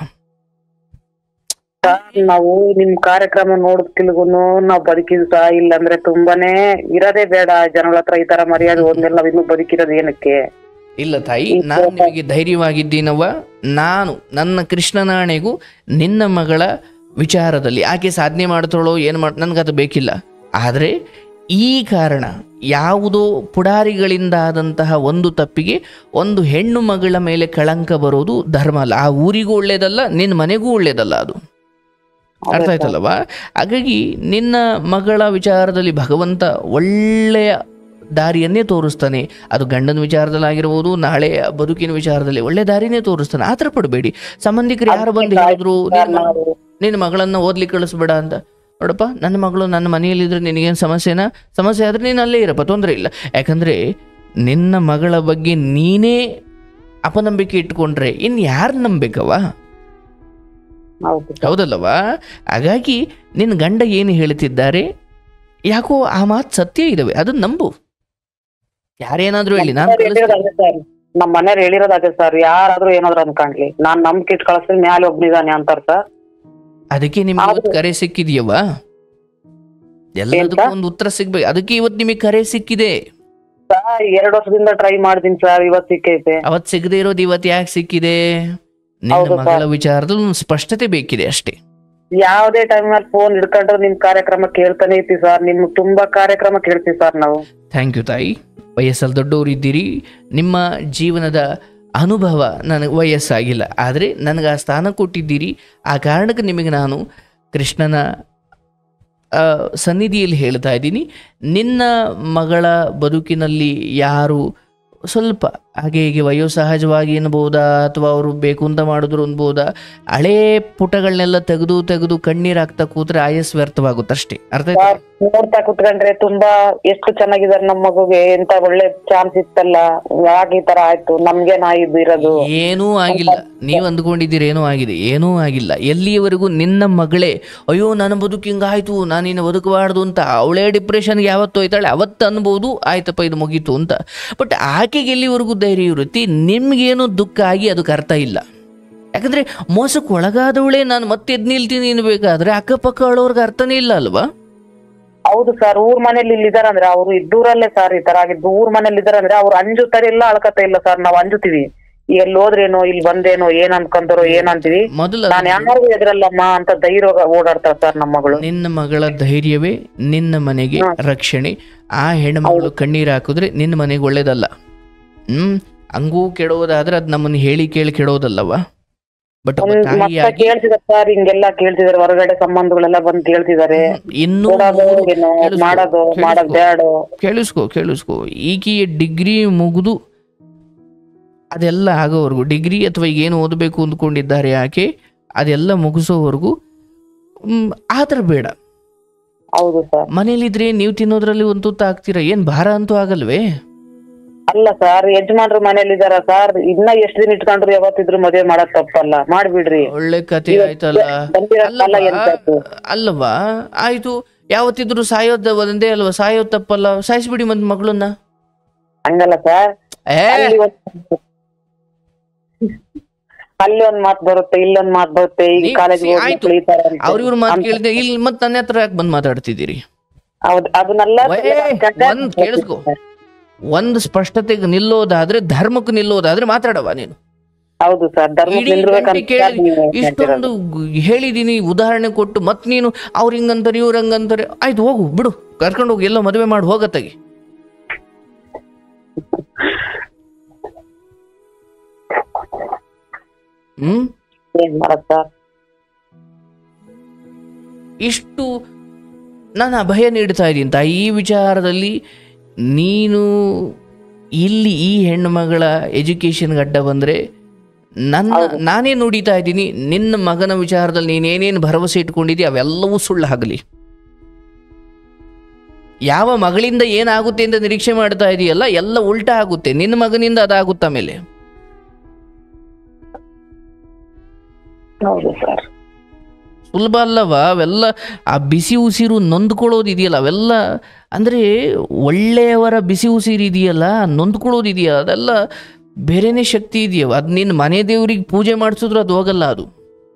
ನಾವು ನಿಮ್ ಕಾರ್ಯಕ್ರಮ ನೋಡೋದ್ಕಿಲ್ಗುನು ನಾವ್ ಬದುಕಿದ್ ಸಹ ಇಲ್ಲಾಂದ್ರೆ ತುಂಬಾನೇ ಇರೋದೇ ಬೇಡ ಜನಗಳ ಹತ್ರ ಈ ತರ ಮರ್ಯಾದೆ ಹೋದ್ಮೇಲೆ ನಾವ್ ಇನ್ನೂ ಬದುಕಿರೋದು ಏನಕ್ಕೆ ಇಲ್ಲ ತಾಯಿ ಈ ನಾನು ಕೋಪ- ನಿಮಗೆ ಧೈರ್ಯವಾಗಿದ್ದೀನವ್ವ ನಾನು ನನ್ನ ಕೃಷ್ಣನಾಣೆಗೂ ನಿನ್ನ ಮಗಳ ವಿಚಾರದಲ್ಲಿ ಆಕೆ ಸಾಧನೆ ಮಾಡ್ತಾಳೋ ಏನು ಮಾಡ್ ನನಗದು ಬೇಕಿಲ್ಲ ಆದರೆ ಈ ಕಾರಣ ಯಾವುದೋ ಪುಡಾರಿಗಳಿಂದ ಆದಂತಹ ಒಂದು ತಪ್ಪಿಗೆ ಒಂದು ಹೆಣ್ಣು ಮಗಳ ಮೇಲೆ ಕಳಂಕ ಬರೋದು ಧರ್ಮ ಅಲ್ಲ ಆ ಊರಿಗೂ ಒಳ್ಳೇದಲ್ಲ ನಿನ್ನ ಮನೆಗೂ ಒಳ್ಳೇದಲ್ಲ ಅದು ಅರ್ಥ ಆಯ್ತಲ್ಲವಾ ಹಾಗಾಗಿ ನಿನ್ನ ಮಗಳ ವಿಚಾರದಲ್ಲಿ ಭಗವಂತ ಒಳ್ಳೆಯ ದಾರಿಯನ್ನೇ ತೋರಿಸ್ತಾನೆ ಅದು ಗಂಡನ ವಿಚಾರದಲ್ಲಾಗಿರ್ಬೋದು ನಾಳೆ ಬದುಕಿನ ವಿಚಾರದಲ್ಲಿ ಒಳ್ಳೆ ದಾರಿನೇ ತೋರಿಸ್ತಾನೆ ಆತರ ಪಡಬೇಡಿ ಸಂಬಂಧಿಕರು ಯಾರು ಬಂದು ಹೇಳಿದ್ರು ಸರ್, ನಿನ್ನ ನಾವು ನಿನ್ನ ಮಗಳನ್ನ ಓದ್ಲಿಕ್ಕೆ ಕಳಿಸ್ಬೇಡ ಅಂತ ನೋಡಪ್ಪ ನನ್ನ ಮಗಳು ನನ್ನ ಮನೆಯಲ್ಲಿದ್ರೆ ನಿನಗೇನು ಸಮಸ್ಯೆನಾ ಸಮಸ್ಯೆ ಆದ್ರೆ ನೀನು ಅಲ್ಲೇ ಇರಪ್ಪ ತೊಂದರೆ ಇಲ್ಲ ಯಾಕಂದ್ರೆ ನಿನ್ನ ಮಗಳ ಬಗ್ಗೆ ನೀನೇ ಅಪನಂಬಿಕೆ ಇಟ್ಕೊಂಡ್ರೆ ಇನ್ನು ಯಾರು ನಂಬೇಕವ ಹೌದು ಸರ್. ಹೌದಲ್ಲವಾ ಹಾಗಾಗಿ ನಿನ್ನ ಗಂಡ ಏನು ಹೇಳ್ತಿದ್ದಾರೆ ಯಾಕೋ ಆ ಮಾತು ಸತ್ಯ ಇದಾವೆ ಅದನ್ನ ನಂಬು ಯಾರೇನಾದ್ರೂ ಹೇಳಿ ನಾನು ಮನೆಯವ್ರು ಹೇಳಿರೋದು ಅದೇ ಸರ್ ನಮ್ ಮನೆಯವ್ರು ಹೇಳಿರೋದು ಅದೇ ಸರ್ ಯಾರಾದ್ರೂ ಏನಾದ್ರು ಅನ್ಕೊಂಡ್ಲಿ ನಾನ್ ನಂಬಿಕೆ ಇಟ್ಟು ಕಳಿಸ್ತೀನಿ ಮ್ಯಾಲೆ ಒಬ್ನಿದಾನೆ ಅಂತಾರ ಸರ್ ಅದಕ್ಕೆ ನಿಮ್ಗೆ ಇವತ್ತು ಕರೆ ಸಿಕ್ಕಿದ್ಯವ ಎಲ್ಲದಕ್ಕೂ ಒಂದು ಉತ್ತರ ಸಿಗ್ಬೇಕು ಅದಕ್ಕೆ ಇವತ್ತು ನಿಮಗೆ ಕರೆ ಸಿಕ್ಕಿದೆ ಸರ್ ಎರಡ್ ವರ್ಷದಿಂದ ಟ್ರೈ ಮಾಡಿದೀನಿ ಸರ್ ಇವತ್ ಸಿಕ್ಕೈತೆ ಅವತ್ತು ಸಿಗದೆ ಇರೋದು ಇವತ್ತು ಯಾಕೆ ಸಿಕ್ಕಿದೆ ನಿನ್ನ ಹೌದು ಸರ್. ಮಗಳ ವಿಚಾರದಲ್ಲಿ ಒಂದು ಸ್ಪಷ್ಟತೆ ಬೇಕಿದೆ ಅಷ್ಟೇ ಯಾವ್ದೇ ಟೈಮ್ ಅಲ್ಲಿ ಫೋನ್ ಹಿಡ್ಕೊಂಡ್ರೆ ನಿಮ್ ಕಾರ್ಯಕ್ರಮ ಕೇಳ್ತಾನೆ ಇರ್ತೀವಿ ಸರ್ ನಿಮ್ ತುಂಬಾ ಕಾರ್ಯಕ್ರಮ ಕೇಳ್ತೀವಿ ಸರ್ ನಾವು ಥ್ಯಾಂಕ್ ಯು ತಾಯಿ ವಯಸ್ಸಲ್ಲಿ ದೊಡ್ಡವರು ಇದ್ದೀರಿ ನಿಮ್ಮ ಜೀವನದ ಅನುಭವ ನನಗೆ ವಯಸ್ಸಾಗಿಲ್ಲ ಆದರೆ ನನಗೆ ಆ ಸ್ಥಾನ ಕೊಟ್ಟಿದ್ದೀರಿ ಆ ಕಾರಣಕ್ಕೆ ನಿಮಗೆ ನಾನು ಕೃಷ್ಣನ ಆ, ಸನ್ನಿಧಿಯಲ್ಲಿ ಹೇಳ್ತಾ ಇದ್ದೀನಿ ನಿನ್ನ ಮಗಳ ಬದುಕಿನಲ್ಲಿ ಯಾರು ಸ್ವಲ್ಪ ಹಾಗೆ ಹೀಗೆ ವಯೋಸಹಜವಾಗಿ ಅನ್ಬೋದಾ ಅಥವಾ ಅವರು ಬೇಕು ಅಂತ ಮಾಡಿದ್ರು ಅನ್ಬೋದಾ ಹಳೇ ಪುಟಗಳನ್ನೆಲ್ಲ ತೆಗೆದು ತೆಗೆದು ಕಣ್ಣೀರಾಗ್ತಾ ಕೂತ್ರೆ ಆಯಸ್ ವ್ಯರ್ಥವಾಗುತ್ತೆ ಅಷ್ಟೇ ಅರ್ಥ ಆಯ್ತಾ? ಸರ್ ನೋಡ್ತಾ ಕುತ್ಕೊಂಡ್ರೆ ತುಂಬಾ ಎಷ್ಟು ಚೆನ್ನಾಗಿದಾರೆ ನಮ್ ಮಗುಗೆ ಎಂತ ಒಳ್ಳೆ ಚಾನ್ಸ್ ಇತ್ತಲ್ಲ ಯಾಕೆ ಈ ತರ ಆಯ್ತು ನಮ್ಗೆ ನಾ ಇದು ಇರೋದು ಏನೂ ಆಗಿಲ್ಲ ನೀವು ಅಂದ್ಕೊಂಡಿದ್ದೀರಿ ಏನೂ ಆಗಿದೆ ಏನೂ ಆಗಿಲ್ಲ ಎಲ್ಲಿಯವರೆಗೂ ನಿನ್ನ ಮಗಳೇ ಅಯ್ಯೋ ನನ್ನ ಬದುಕು ಹಿಂಗಾಯ್ತು ನಾನಿನ್ನು ಬದುಕಬಾರ್ದು ಅಂತ ಅವಳೇ ಡಿಪ್ರೆಷನ್ಗೆ ಯಾವತ್ತು ಹೋಯ್ತಾಳೆ ಅವತ್ತು ಅನ್ಬೋದು ಆಯ್ತಪ್ಪ ಇದು ಮುಗೀತು ಅಂತ ಬಟ್ ಆಕೆಗೆ ಎಲ್ಲಿವರೆಗೂ ಧೈರ್ಯ ಇರುತ್ತೆ ನಿಮ್ಗೇನು ದುಃಖ ಆಗಿ ಅದಕ್ಕೆ ಅರ್ಥ ಇಲ್ಲ ಯಾಕಂದ್ರೆ ಮೋಸಕ್ಕೆ ಒಳಗಾದವಳೇ ನಾನು ಮತ್ತೆ ಎದ್ ನಿಲ್ತೀನಿ ಅನ್ಬೇಕಾದ್ರೆ ಅಕ್ಕಪಕ್ಕ ಅವಳವ್ರಿಗೆ ಅರ್ಥನೇ ಇಲ್ಲ ಅಲ್ವಾ ಹೌದು ಸರ್ ಊರ್ ಮನೇಲಿ ಇಲ್ಲಿ ಇದಾರಂದ್ರೆ ಅವ್ರು ಇದ್ದೂರಲ್ಲೇ ಸರ್ ಈ ತರ ಆಗಿದ್ದು ಊರ್ ಮನೇಲಿ ಇದಾರಂದ್ರೆ ಅವ್ರು ಅಂಜುತ್ತಾರೆ ಇಲ್ಲ ಅಳ್ಕತ ಇಲ್ಲ ಸರ್ ನಾವ್ ಅಂಜುತ್ತೀವಿ ಎಲ್ಲಿ ಹೋದ್ರೇನೋ ಇಲ್ಲಿ ಬಂದೇನೋ ಏನ್ ಅನ್ಕೊಂತಾರೋ ಏನ್ ಅಂತೀವಿ ಮೊದಲು ನಾನ್ ಯಾರಿಗೂ ಎದ್ರಲ್ಲಮ್ಮ ಅಂತ ಧೈರ್ಯ ಓಡಾಡ್ತಾರ ಸರ್ ನಮ್ಮ ಮಗಳು ನಿನ್ನ ಮಗಳ ಧೈರ್ಯವೇ ನಿನ್ನ ಮನೆಗೆ ರಕ್ಷಣೆ ಆ ಹೆಣ್ಮಗಳು ಕಣ್ಣೀರು ಹಾಕಿದ್ರೆ ನಿನ್ನ ಮನೆಗೆ ಒಳ್ಳೇದಲ್ಲ ಹ್ಮ್ ಹಂಗೂ ಕೆಡೋದಾದ್ರೆ ಅದು ನಮ್ಮನ್ನು ಹೇಳಿ ಕೇಳಿ ಕೆಡೋದಲ್ಲವ ಬಟ್ ಒಬ್ಬ ಒಂದ್ ಮತ್ತೆ ತಾಯಿಯಾಗಿ ಕೇಳ್ತಿದಾರೆ ಸರ್ ಹಿಂಗೆಲ್ಲ ಕೇಳ್ತಿದಾರೆ ಹೊರಗಡೆ ಸಂಬಂಧಗಳೆಲ್ಲ ಬಂದ್ ಕೇಳ್ತಿದಾರೆ ಇನ್ನೂ ಕೊಡೋದು ಮೂರು- ಏನೋ ಕೇಳಿಸ್ಕೊ, ಮಾಡೋದು ಮಾಡೋದ್ ಕೇಳಿಸ್ಕೊ. ಬ್ಯಾಡೋ ಕೇಳಿಸ್ಕೊ ಕೇಳಿಸ್ಕೊ ಈಕೆಯ ಡಿಗ್ರಿ ಮುಗಿದು ಅದೆಲ್ಲ ಆಗೋವರೆಗೂ ಡಿಗ್ರಿ ಅಥವಾ ಈಗ ಏನು ಓದಬೇಕು ಅಂದ್ಕೊಂಡಿದ್ದಾರೆ ಯಾಕೆ ಅದೆಲ್ಲ ಮುಗಿಸೋವರೆಗೂ ಮ್, ಆ ಥರ ಬೇಡ ಹೌದು ಸರ್ ಮನೇಲಿದ್ರೆ ನೀವು ತಿನ್ನೋದ್ರಲ್ಲಿ ಒಂದು ತುತ್ತ ಹಾಕ್ತೀರಾ ಏನ್ ಭಾರ ಅಂತೂ ಆಗಲ್ವೇ ಅಲ್ಲ ಸರ್ ಯಜಮಾನ್ರು ಮನೇಲಿ ಇದಾರ ಸರ್ ಇನ್ನ ಎಷ್ಟ್ ದಿನ ಇಟ್ಕೊಂಡ್ರು ಯಾವತ್ತಿದ್ರು ಮದ್ವೆ ಮಾಡಕ್ ತಪ್ಪಲ್ಲ ಮಾಡ್ಬಿಡ್ರಿ ಒಳ್ಳೆ ಕತೆ ಆಯ್ತಲ್ಲ ಬಂದಿರೋ ಕಾಲ ಅಲ್ಲವಾ ಎಂತದ್ದು ಅಲ್ಲವಾ ಆಯ್ತು ಯಾವತ್ತಿದ್ರು ಸಾಯೋದ ಒಂದೇ ಅಲ್ವಾ ಸಾಯೋದ್ ತಪ್ಪಲ್ಲ ಸಾಯಿಸ್ಬಿಡಿ ಮತ್ ಮಗಳನ್ನ ಹಂಗಲ್ಲ ಸರ್ ಏ ಅಲ್ಲಿ ಒಂದ್ ಅಲ್ಲಿ ಒಂದ್ ಮಾತ್ ಬರುತ್ತೆ ಇಲ್ಲೊಂದ್ ಮಾತ್ ಬರುತ್ತೆ ಈಗ ನೀವ್ ಕಾಲೇಜ್ ಸಿ- ಆಯ್ತು. ಈ ತರ ಅಂತ. ಅವ್ರ ಇವ್ರ ಮಾತು ಅಂತ. ಕೇಳಿದೆ ಇಲ್ಲಿ ಮತ್ ನನ್ನ ಹತ್ರ ಯಾಕೆ ಬಂದ್ ಮಾತಾಡ್ತಿದ್ದೀರಿ ಹೌದ್ ಅದನ್ನೆಲ್ಲ ವೇ, ಒಂದ್ ಕೇಳಿಸ್ಕೊ. ಒಂದು ಸ್ಪಷ್ಟತೆಗೆ ನಿಲ್ಲೋದಾದ್ರೆ ಧರ್ಮಕ್ಕೆ ನಿಲ್ಲೋದಾದ್ರೆ ಮಾತಾಡವ ನೀನು ಹೌದು ಸರ್ ಧರ್ಮ ಇಡೀ ಗಂಟೆ ಕೇಳಿ ಇಷ್ಟೊಂದು ಗ್- ಹೇಳಿದೀನಿ ಉದಾಹರಣೆ ಕೊಟ್ಟು ಮತ್ ನೀನು ಅವ್ರ ಹಿಂಗಂತಾರೆ ಇವ್ರ ಹಂಗಂತಾರೆ ಆಯ್ತು ಹೋಗು ಬಿಡು ಕರ್ಕೊಂಡು ಹೋಗಿ ಎಲ್ಲ ಮದುವೆ ಮಾಡಿ ಹೋಗತ್ತಾಗಿ ಹ್ಮ್ ಏನ್ ಮಾಡದ್ ಸರ್ ಇಷ್ಟು ನಾನು ಅಭಯ ನೀಡ್ತಾ ಇದ್ದೀನಿ ತಾಯಿ ಈ ವಿಚಾರದಲ್ಲಿ ನೀನು ಇಲ್ಲಿ ಈ ಹೆಣ್ಣು ಮಗಳ ಎಜುಕೇಶನ್ಗೆ ಅಡ್ಡ ಬಂದರೆ ನನ್ನ ನಾನೇ ನುಡಿತಾ ಇದ್ದೀನಿ ನಿನ್ನ ಮಗನ ವಿಚಾರದಲ್ಲಿ ನೀನೇನೇನು ಭರವಸೆ ಇಟ್ಕೊಂಡಿದ್ದೀಯ ಅವೆಲ್ಲವೂ ಸುಳ್ಳು ಆಗಲಿ ಯಾವ ಮಗಳಿಂದ ಏನಾಗುತ್ತೆ ಅಂತ ನಿರೀಕ್ಷೆ ಮಾಡ್ತಾ ಇದೆಯಲ್ಲ ಎಲ್ಲ ಉಲ್ಟಾ ಆಗುತ್ತೆ ನಿನ್ನ ಮಗನಿಂದ ಅದಾಗುತ್ತೆ ಆಮೇಲೆ ಹೌದು ಸರ್ ಸುಲಭ ಅಲ್ಲವ ಅವೆಲ್ಲ ಆ ಬಿಸಿ ಉಸಿರು ನೊಂದ್ಕೊಳ್ಳೋದು ಇದೆಯಲ್ಲ ಅವೆಲ್ಲ ಅಂದರೆ ಒಳ್ಳೆಯವರ ಬಿಸಿ ಉಸಿರು ಇದೆಯಲ್ಲ ನೊಂದ್ಕೊಳ್ಳೋದು ಇದೆಯಲ್ಲ ಅದೆಲ್ಲ ಬೇರೆನೇ ಶಕ್ತಿ ಇದೆಯವ ಅದು ನಿನ್ನ ಮನೆ ದೇವ್ರಿಗೆ ಪೂಜೆ ಮಾಡಿಸಿದ್ರು ಅದು ಹೋಗಲ್ಲ ಅದು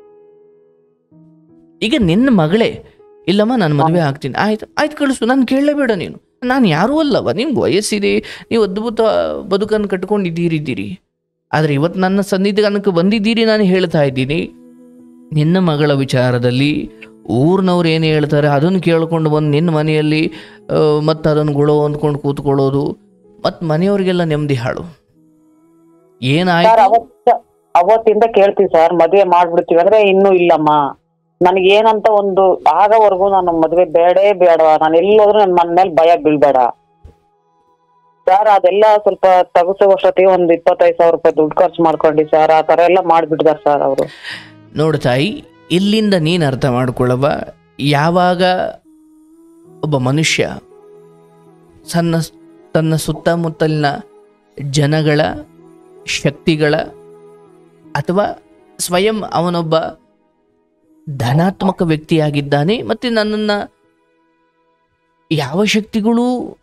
ಈಗ ನಿನ್ನ ಮಗಳೇ ಇಲ್ಲಮ್ಮ ನಾನು ಮದುವೆ ಆಗ್ತೀನಿ ಆಯ್ತು ಆಯ್ತು ಕಳಿಸು ನಾನು ಕೇಳಲೇಬೇಡ ನೀನು ನಾನು ಯಾರೂ ಅಲ್ಲವ ನಿಮ್ಗೆ ವಯಸ್ಸಿದೆ ನೀವು ಅದ್ಭುತ ಬದುಕನ್ನು ಕಟ್ಕೊಂಡಿದ್ದೀರಿದ್ದೀರಿ ಆದರೆ ಇವತ್ತು ನನ್ನ ಸನ್ನಿಧಾನಕ್ಕೆ ಬಂದಿದ್ದೀರಿ ನಾನು ಹೇಳ್ತಾ ಇದ್ದೀನಿ ನಿನ್ನ ಮಗಳ ವಿಚಾರದಲ್ಲಿ ಊರಿನವ್ರು ಏನು ಹೇಳ್ತಾರೆ ಅದನ್ನು ಕೇಳ್ಕೊಂಡು ಬಂದು ನಿನ್ನ ಮನೆಯಲ್ಲಿ ಮತ್ತು ಅದನ್ನು ಗುಳೋ ಅಂದ್ಕೊಂಡು ಕೂತ್ಕೊಳ್ಳೋದು ಮತ್ತು ಮನೆಯವ್ರಿಗೆಲ್ಲ ನೆಮ್ಮದಿ ಹಾಳು ಸರ್ ಏನಾಯ್ತು ಅವತ್ತ ಅವತ್ತಿಂದ ಕೇಳ್ತೀವಿ ಸರ್ ಮದ್ವೆ ಮಾಡ್ಬಿಡ್ತೀವಿ ಅಂದ್ರೆ ಇನ್ನೂ ಇಲ್ಲಮ್ಮ ನನಗೆ ಏನಂತ ಒಂದು ಆಗವರೆಗೂ ನಾನು ಮದ್ವೆ ಬೇಡೇ ಬೇಡ ನಾನು ಎಲ್ಲೋದ್ರೂ ನನ್ನ ಮನ ಮೇಲೆ ಭಯ ಬೀಳ್ಬೇಡ ಸರ್ ಅದೆಲ್ಲ ಸ್ವಲ್ಪ ತಗಸೋ ವರ್ಷತಿಗೆ ಒಂದ್ ಇಪ್ಪತ್ತೈದು ಸಾವಿರ ರೂಪಾಯಿ ದುಡ್ಡು ಖರ್ಚು ಮಾಡ್ಕೊಂಡಿ ಸರ್ ಆ ತರ ಎಲ್ಲ ಮಾಡ್ಬಿಟ್ಟಿದಾರೆ ಸರ್ ಅವರು ನೋಡು ತಾಯಿ ಇಲ್ಲಿಂದ ನೀನು ಅರ್ಥ ಮಾಡ್ಕೊಳ್ಳವ ಯಾವಾಗ ಒಬ್ಬ ಮನುಷ್ಯ ಸಣ್ಣ ತನ್ನ ಸುತ್ತಮುತ್ತಲಿನ ಜನಗಳ ಶಕ್ತಿಗಳ ಅಥವಾ ಸ್ವಯಂ ಅವನೊಬ್ಬ ಧನಾತ್ಮಕ ವ್ಯಕ್ತಿಯಾಗಿದ್ದಾನೆ ಮತ್ತು ನನ್ನನ್ನು ಯಾವ ಶಕ್ತಿಗಳು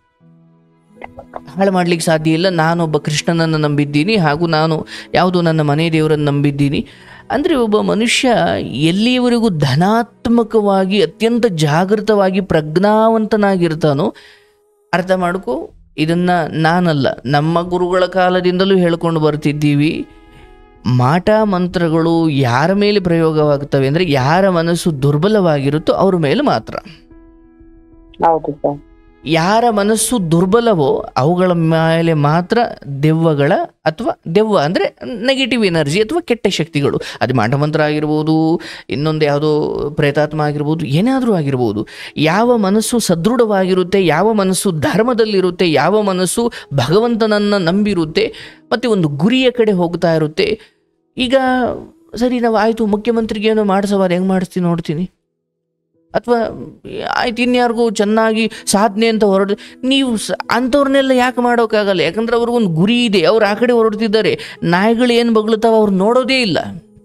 ಹಾಳು ಮಾಡ್ಲಿಕ್ಕೆ ಸಾಧ್ಯ ಇಲ್ಲ ನಾನೊಬ್ಬ ಕೃಷ್ಣನನ್ನು ನಂಬಿದ್ದೀನಿ ಹಾಗೂ ನಾನು ಯಾವುದು ನನ್ನ ಮನೆ ದೇವರನ್ನು ನಂಬಿದ್ದೀನಿ ಅಂದರೆ ಒಬ್ಬ ಮನುಷ್ಯ ಎಲ್ಲಿಯವರೆಗೂ ಧನಾತ್ಮಕವಾಗಿ ಅತ್ಯಂತ ಜಾಗೃತವಾಗಿ ಪ್ರಜ್ಞಾವಂತನಾಗಿರ್ತಾನೋ ಅರ್ಥ ಮಾಡ್ಕೋ ಇದನ್ನ ನಾನಲ್ಲ ನಮ್ಮ ಗುರುಗಳ ಕಾಲದಿಂದಲೂ ಹೇಳ್ಕೊಂಡು ಬರ್ತಿದ್ದೀವಿ ಮಾಟ ಮಂತ್ರಗಳು ಯಾರ ಮೇಲೆ ಪ್ರಯೋಗವಾಗುತ್ತವೆ ಅಂದರೆ ಯಾರ ಮನಸ್ಸು ದುರ್ಬಲವಾಗಿರುತ್ತೋ ಅವ್ರ ಮೇಲೆ ಮಾತ್ರ ಹೌದು ಸರ್ ಯಾರ ಮನಸ್ಸು ದುರ್ಬಲವೋ ಅವುಗಳ ಮೇಲೆ ಮಾತ್ರ ದೆವ್ವಗಳ ಅಥವಾ ದೆವ್ವ ಅಂದರೆ ನೆಗೆಟಿವ್ ಎನರ್ಜಿ ಅಥವಾ ಕೆಟ್ಟ ಶಕ್ತಿಗಳು ಅದು ಮಾಟಮಂತ್ರ ಆಗಿರ್ಬೋದು ಇನ್ನೊಂದು ಯಾವುದೋ ಪ್ರೇತಾತ್ಮ ಆಗಿರ್ಬೋದು ಏನಾದರೂ ಆಗಿರ್ಬೋದು ಯಾವ ಮನಸ್ಸು ಸದೃಢವಾಗಿರುತ್ತೆ ಯಾವ ಮನಸ್ಸು ಧರ್ಮದಲ್ಲಿರುತ್ತೆ ಯಾವ ಮನಸ್ಸು ಭಗವಂತನನ್ನು ನಂಬಿರುತ್ತೆ ಮತ್ತು ಒಂದು ಗುರಿಯ ಕಡೆ ಹೋಗ್ತಾ ಇರುತ್ತೆ ಈಗ ಸರಿ ನಾವು ಆಯಿತು ಮುಖ್ಯಮಂತ್ರಿಗೆ ಏನೋ ಮಾಡಿಸೋದು ಹೆಂಗೆ ಮಾಡಿಸ್ತೀನಿ ನೋಡ್ತೀನಿ ಅಥವಾ ಆಯ್ತು ಇನ್ಯಾರಿಗೂ ಚೆನ್ನಾಗಿ ಸಾಧನೆ ಅಂತ ಹೊರಡು ನೀವು ಸ ಅಂಥವ್ರನ್ನೆಲ್ಲ ಯಾಕೆ ಮಾಡೋಕ್ಕಾಗಲ್ಲ ಯಾಕಂದ್ರೆ ಅವ್ರಿಗೊಂದು ಗುರಿ ಇದೆ ಅವ್ರು ಆ ಕಡೆ ಹೊರಡ್ತಿದ್ದಾರೆ ನಾಯಿಗಳು ಏನು ಬಗ್ಲುತ್ತಾವ ಅವ್ರು ನೋಡೋದೇ ಇಲ್ಲ